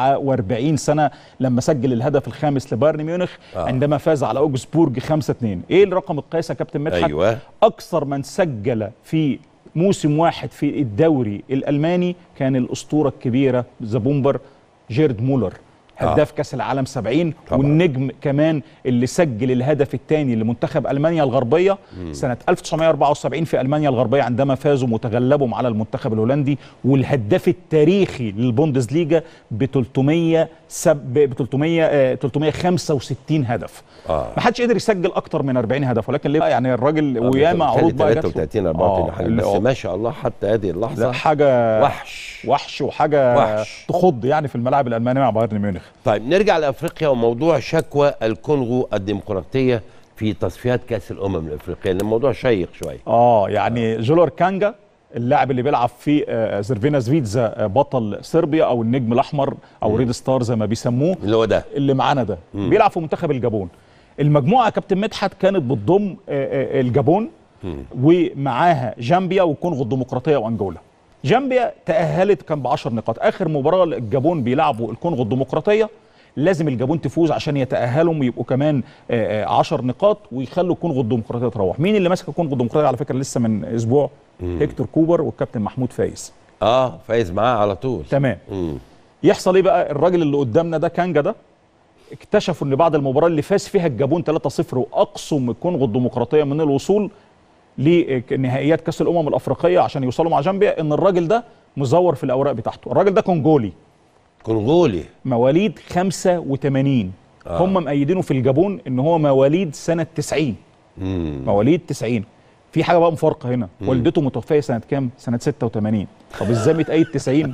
49 سنه لما سجل الهدف الخامس لبايرن ميونخ آه. عندما فاز على اوجسبورج 5 2 ايه الرقم القياسي يا كابتن مدحت ايوه اكثر من سجل في موسم واحد في الدوري الالماني كان الاسطوره الكبيره زبومبر جيرد مولر هداف كاس العالم 70 طبعاً. والنجم كمان اللي سجل الهدف الثاني لمنتخب المانيا الغربيه سنه 1974 في المانيا الغربيه عندما فازوا متغلبهم على المنتخب الهولندي والهداف التاريخي للبوندسليجا ب 300 سب ب 300 آه، 365 هدف آه. ما حدش قدر يسجل اكتر من 40 هدف ولكن ليه بقى يعني الراجل وياما عروض بقى جات له. 33 34 حاجه اللي بس هو- ما شاء الله حتى هذه اللحظه لا حاجه وحش وحش وحاجه وحش. تخض يعني في الملاعب الالمانيه مع بايرن ميونخ طيب نرجع لافريقيا وموضوع شكوى الكونغو الديمقراطيه في تصفيات كاس الامم الافريقيه لان الموضوع شيق شويه اه يعني جولور كانجا اللاعب اللي بيلعب في آه، زرفينا زفيتزا آه، بطل صربيا او النجم الاحمر او ريد ستار زي ما بيسموه اللي هو ده اللي معانا ده مم. بيلعب في منتخب الجابون المجموعه يا كابتن مدحت كانت بتضم آه، آه، الجابون ومعاها جامبيا والكونغو الديمقراطيه وانجولا جامبيا تاهلت كان ب 10 نقاط اخر مباراه الجابون بيلعبوا الكونغو الديمقراطيه لازم الجابون تفوز عشان يتاهلوا ويبقوا كمان 10 نقاط ويخلوا الكونغو الديمقراطيه تروح مين اللي ماسك الكونغو الديمقراطيه على فكره لسه من اسبوع هيكتور كوبر والكابتن محمود فايز اه فايز معاه على طول تمام مم. يحصل ايه بقى الراجل اللي قدامنا ده كانجا ده اكتشفوا ان بعد المباراه اللي فاز فيها الجابون 3-0 واقصوا الكونغو الديمقراطيه من الوصول لنهائيات كاس الامم الافريقيه عشان يوصلوا مع جامبيا ان الراجل ده مزور في الاوراق بتاعته الراجل ده كونجولي كونغولي مواليد 85 آه. هم مأيدينه في الجابون ان هو مواليد سنه 90 مم. مواليد 90 في حاجه بقى مفارقه هنا والدته متوفيه سنه كام سنه 86 طب ازاي متأيد 90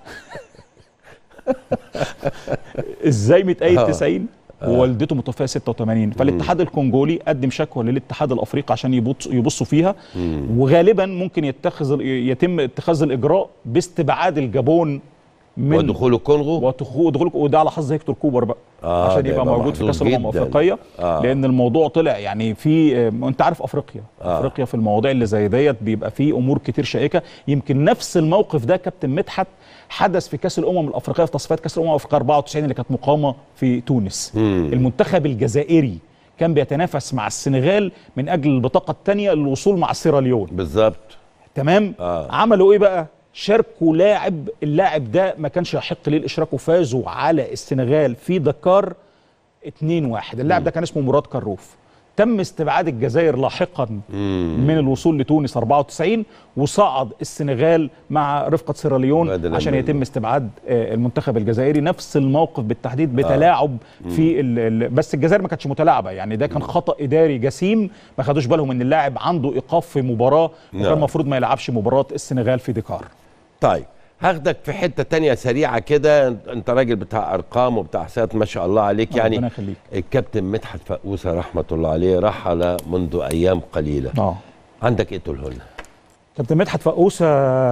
ازاي متأيد آه. 90 ووالدته متوفيه 86 فالاتحاد الكونجولي قدم شكوى للاتحاد الافريقي عشان يبص يبصوا فيها وغالبا ممكن يتخذ ال- يتم اتخاذ الاجراء باستبعاد الجابون من ودخول الكونغو ودخول وده على حظ هيكتور كوبر بقى آه، عشان ده يبقى يبقى موجود في محظوظ كاس الامم جداً. الافريقيه آه. لان الموضوع طلع يعني في آه، انت عارف افريقيا آه. آه. افريقيا في المواضيع اللي زي ديت بيبقى فيه امور كتير شائكه يمكن نفس الموقف ده كابتن مدحت حدث في كاس الامم الافريقيه في تصفيات كاس الامم الافريقيه 94 اللي كانت مقامه في تونس مم. المنتخب الجزائري كان بيتنافس مع السنغال من اجل البطاقه الثانيه للوصول مع سيراليون بالظبط تمام آه. عملوا ايه بقى شاركوا لاعب اللاعب ده ما كانش يحق ليه الاشراك وفازوا على السنغال في دكار 2-1 اللاعب ده كان اسمه مراد كروف تم استبعاد الجزائر لاحقا من الوصول لتونس 94 وصعد السنغال مع رفقه سيراليون بدلاً عشان منه. يتم استبعاد آه، المنتخب الجزائري نفس الموقف بالتحديد بتلاعب في ال ال بس الجزائر ما كانتش متلاعبه يعني ده كان خطا اداري جسيم ما خدوش بالهم ان اللاعب عنده ايقاف في مباراه وكان نعم. المفروض ما يلعبش مباراه السنغال في دكار طيب هاخدك في حته تانية سريعه كده انت راجل بتاع ارقام وبتاع احصائيات ما شاء الله عليك يعني ربنا يخليك الكابتن مدحت فقوسه رحمه الله عليه رحل منذ ايام قليله اه عندك ايه تقوله لنا كابتن مدحت فقوسه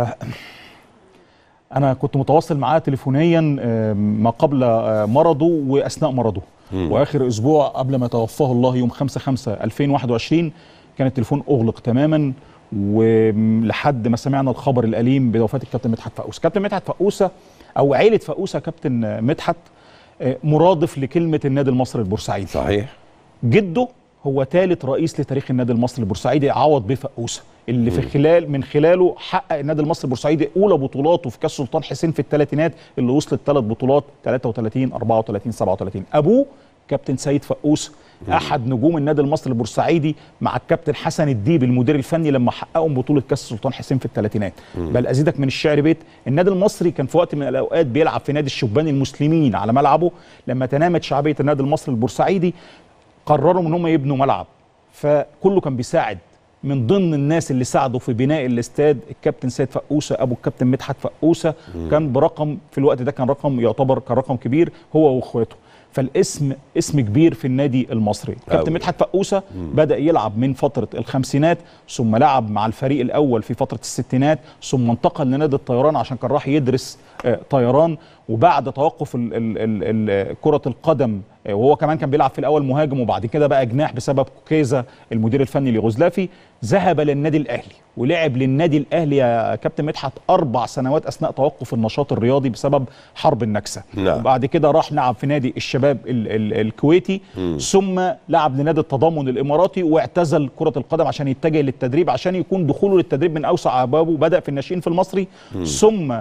انا كنت متواصل معاه تليفونيا آه، ما قبل آه، مرضه واثناء مرضه واخر اسبوع قبل ما توفاه الله يوم 5 5 2021 كان التليفون اغلق تماما ولحد ما سمعنا الخبر الاليم بوفاه الكابتن مدحت فقوسه كابتن مدحت فقوسه او عائله فقوسه كابتن مدحت آه، مرادف لكلمه النادي المصري البورسعيدي صحيح جده هو ثالث رئيس لتاريخ النادي المصري البورسعيدي عوض بيه فقوسه اللي في خلال من خلاله حقق النادي المصري البورسعيدي اولى بطولاته في كاس سلطان حسين في الثلاثينات اللي وصلت ثلاث بطولات 33 34 37 ابوه كابتن سيد فقوس احد نجوم النادي المصري البورسعيدي مع الكابتن حسن الديب المدير الفني لما حققوا بطوله كاس سلطان حسين في الثلاثينات بل ازيدك من الشعر بيت النادي المصري كان في وقت من الاوقات بيلعب في نادي الشبان المسلمين على ملعبه لما تنامت شعبيه النادي المصري البورسعيدي قرروا ان هم يبنوا ملعب فكله كان بيساعد من ضمن الناس اللي ساعدوا في بناء الاستاد الكابتن سيد فقوسه ابو الكابتن مدحت فقوسه كان برقم في الوقت ده كان رقم يعتبر كان رقم كبير هو واخواته فالاسم اسم كبير في النادي المصري كابتن أوي. مدحت فقوسه بدا يلعب من فتره الخمسينات ثم لعب مع الفريق الاول في فتره الستينات ثم انتقل لنادي الطيران عشان كان راح يدرس آه، طيران وبعد توقف ال ال ال ال كره القدم آه، وهو كمان كان بيلعب في الاول مهاجم وبعد كده بقى جناح بسبب كوكيزا المدير الفني ليغوزلافي ذهب للنادي الاهلي ولعب للنادي الاهلي يا كابتن مدحت اربع سنوات اثناء توقف النشاط الرياضي بسبب حرب النكسه نعم. وبعد كده راح لعب في نادي الشباب ال ال الكويتي ثم لعب لنادي التضامن الاماراتي واعتزل كره القدم عشان يتجه للتدريب عشان يكون دخوله للتدريب من اوسع ابوابه بدا في الناشئين في المصري ثم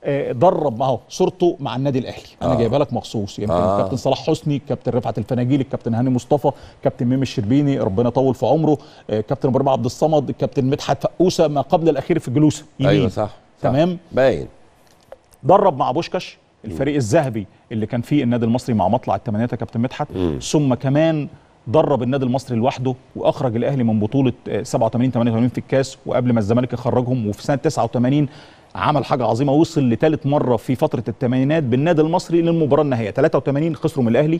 آه، درب معه صورته مع النادي الاهلي انا آه. جايبها لك مخصوص يمكن آه. الكابتن صلاح حسني الكابتن رفعت الفناجيل الكابتن هاني مصطفى كابتن ميمي الشربيني ربنا يطول في عمره آه، كابتن ابراهيم عبد الصمد الكابتن مدحت فقوسه ما قبل الاخير في جلوسه يمين ايوه صح, صح. تمام باين درب مع بوشكاش الفريق الذهبي اللي كان فيه النادي المصري مع مطلع الثمانينات يا كابتن مدحت مم. ثم كمان درب النادي المصري لوحده واخرج الاهلي من بطوله آه، 87 88 في الكاس وقبل ما الزمالك يخرجهم وفي سنه 89 عمل حاجه عظيمه وصل لثالث مره في فتره الثمانينات بالنادي المصري للمباراه النهائيه 83 خسروا من الاهلي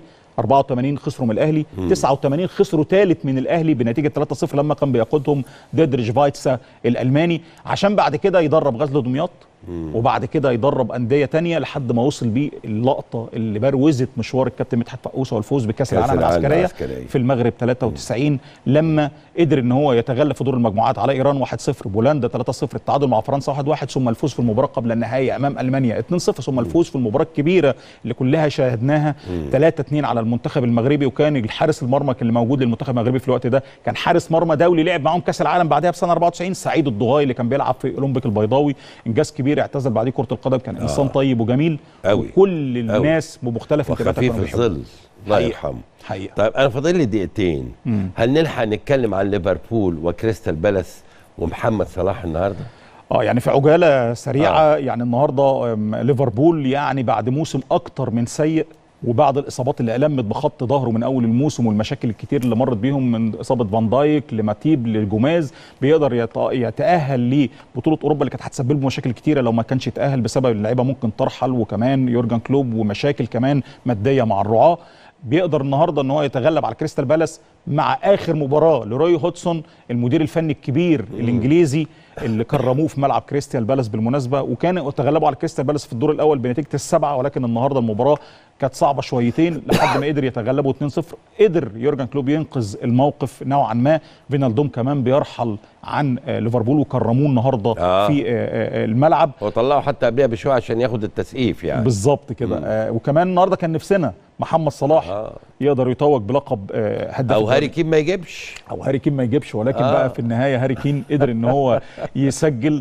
84 خسروا من الاهلي 89 خسروا ثالث من الاهلي بنتيجه 3-0 لما كان بيقودهم ديدريش فايتسا الالماني عشان بعد كده يدرب غزل دمياط وبعد كده يدرب انديه تانية لحد ما وصل بيه اللقطه اللي بروزت مشوار الكابتن مدحت فقوسه والفوز بكاس كأس العالم العالم العسكريه العسكرية. في المغرب 93 لما قدر ان هو يتغلب في دور المجموعات على ايران 1-0 بولندا 3-0 التعادل مع فرنسا 1-1 ثم الفوز في المباراه قبل النهائيه امام المانيا 2-0 ثم الفوز في المباراه الكبيره اللي كلها شاهدناها 3-2 على المنتخب المغربي وكان الحارس المرمى اللي موجود للمنتخب المغربي في الوقت ده كان حارس مرمى دولي لعب معاهم كاس العالم بعدها بسنه 94 سعيد الضغاي اللي كان بيلعب في اولمبيك البيضاوي انجاز كبير اعتزل بعديه كره القدم كان انسان طيب وجميل أوي. وكل الناس بمختلف انتماءاتها وخفيف كانوا بيحبوه. الظل الله حقيقة. يرحمه حقيقه طيب انا فاضل لي دقيقتين مم. هل نلحق نتكلم عن ليفربول وكريستال بالاس ومحمد صلاح النهارده اه يعني في عجاله سريعه آه. يعني النهارده أم، ليفربول يعني بعد موسم اكتر من سيء وبعد الاصابات اللي المت بخط ظهره من اول الموسم والمشاكل الكتير اللي مرت بيهم من اصابه فان دايك لماتيب لجوماز بيقدر يت- يتاهل لبطوله اوروبا اللي كانت هتسبب له مشاكل كتيره لو ما كانش يتاهل بسبب اللعيبه ممكن ترحل وكمان يورجن كلوب ومشاكل كمان ماديه مع الرعاه بيقدر النهارده ان هو يتغلب على كريستال بالاس مع اخر مباراه لروي هودسون المدير الفني الكبير الانجليزي اللي كرموه في ملعب كريستال بالاس بالمناسبه وكان تغلبوا على كريستال بالاس في الدور الاول بنتيجه السبعه ولكن النهارده المباراه كانت صعبه شويتين لحد ما قدر يتغلبوا 2-0 قدر يورجن كلوب ينقذ الموقف نوعا ما فينالدوم كمان بيرحل عن آه، ليفربول وكرموه النهارده آه. في آه، آه، الملعب وطلعوا حتى قبلها بشويه عشان ياخد التسقيف يعني بالظبط كده آه وكمان النهارده كان نفسنا محمد صلاح آه. يقدر يتوج بلقب آه هداف او الدوري. هاري كين ما يجيبش او هاري كين ما يجيبش ولكن آه. آه. بقى في النهايه هاري كين قدر ان هو يسجل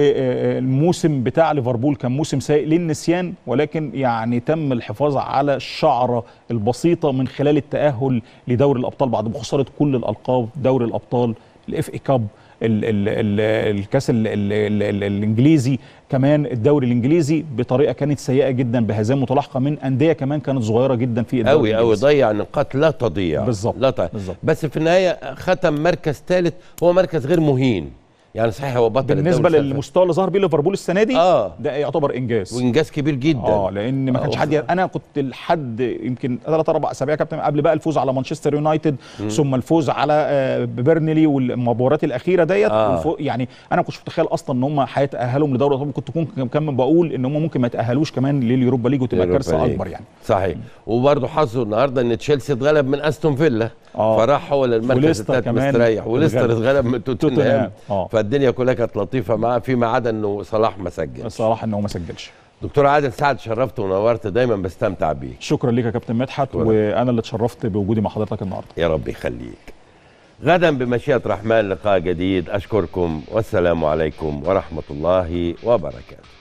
والموسم بتاع ليفربول كان موسم سيء للنسيان ولكن يعني تم الحفاظ على الشعره البسيطه من خلال التاهل لدوري الابطال بعد خساره كل الالقاب دوري الابطال الاف اي كاب ال ال ال الكاس ال ال ال ال الانجليزي كمان الدوري الانجليزي بطريقه كانت سيئه جدا بهزائم متلاحقه من انديه كمان كانت صغيره جدا في الدوري قوي قوي الإنجليزي. ضيع نقاط لا تضيع بالظبط، لا تضيع بالظبط. بس في النهايه ختم مركز ثالث هو مركز غير مهين يعني صحيح هو بطل بالنسبه الدوري السنة للمستوى اللي ظهر بيه ليفربول السنه دي آه. ده يعتبر انجاز وانجاز كبير جدا اه لان ما كانش آه. حد ي- انا كنت لحد يمكن ثلاث اربع اسابيع كابتن قبل بقى الفوز على مانشستر يونايتد ثم الفوز على آه، بيرنلي والمباريات الاخيره ديت آه. والفو- يعني انا ما كنتش متخيل اصلا ان هم هيتاهلوا لدوري الابطال كنت كنت كمان بقول ان هم ممكن ما يتاهلوش كمان لليوروبا ليج وتبقى اليوروبا كارثه ليج. اكبر يعني صحيح وبرضه حظه النهارده ان تشيلسي اتغلب من استون فيلا آه. فراح هو للمركز وليستر الثالث كمان مستريح وليستر اتغلب. اتغلب من توتنهام توتنهام. آه. فالدنيا كلها كانت لطيفه معاه فيما عدا انه صلاح ما سجلش الصراحه انه ما سجلش دكتور عادل سعد شرفت ونورت دايما بستمتع بيك شكرا ليك يا كابتن مدحت شكراً. وانا اللي اتشرفت بوجودي مع حضرتك النهارده يا رب يخليك غدا بمشيئة رحمن لقاء جديد أشكركم والسلام عليكم ورحمة الله وبركاته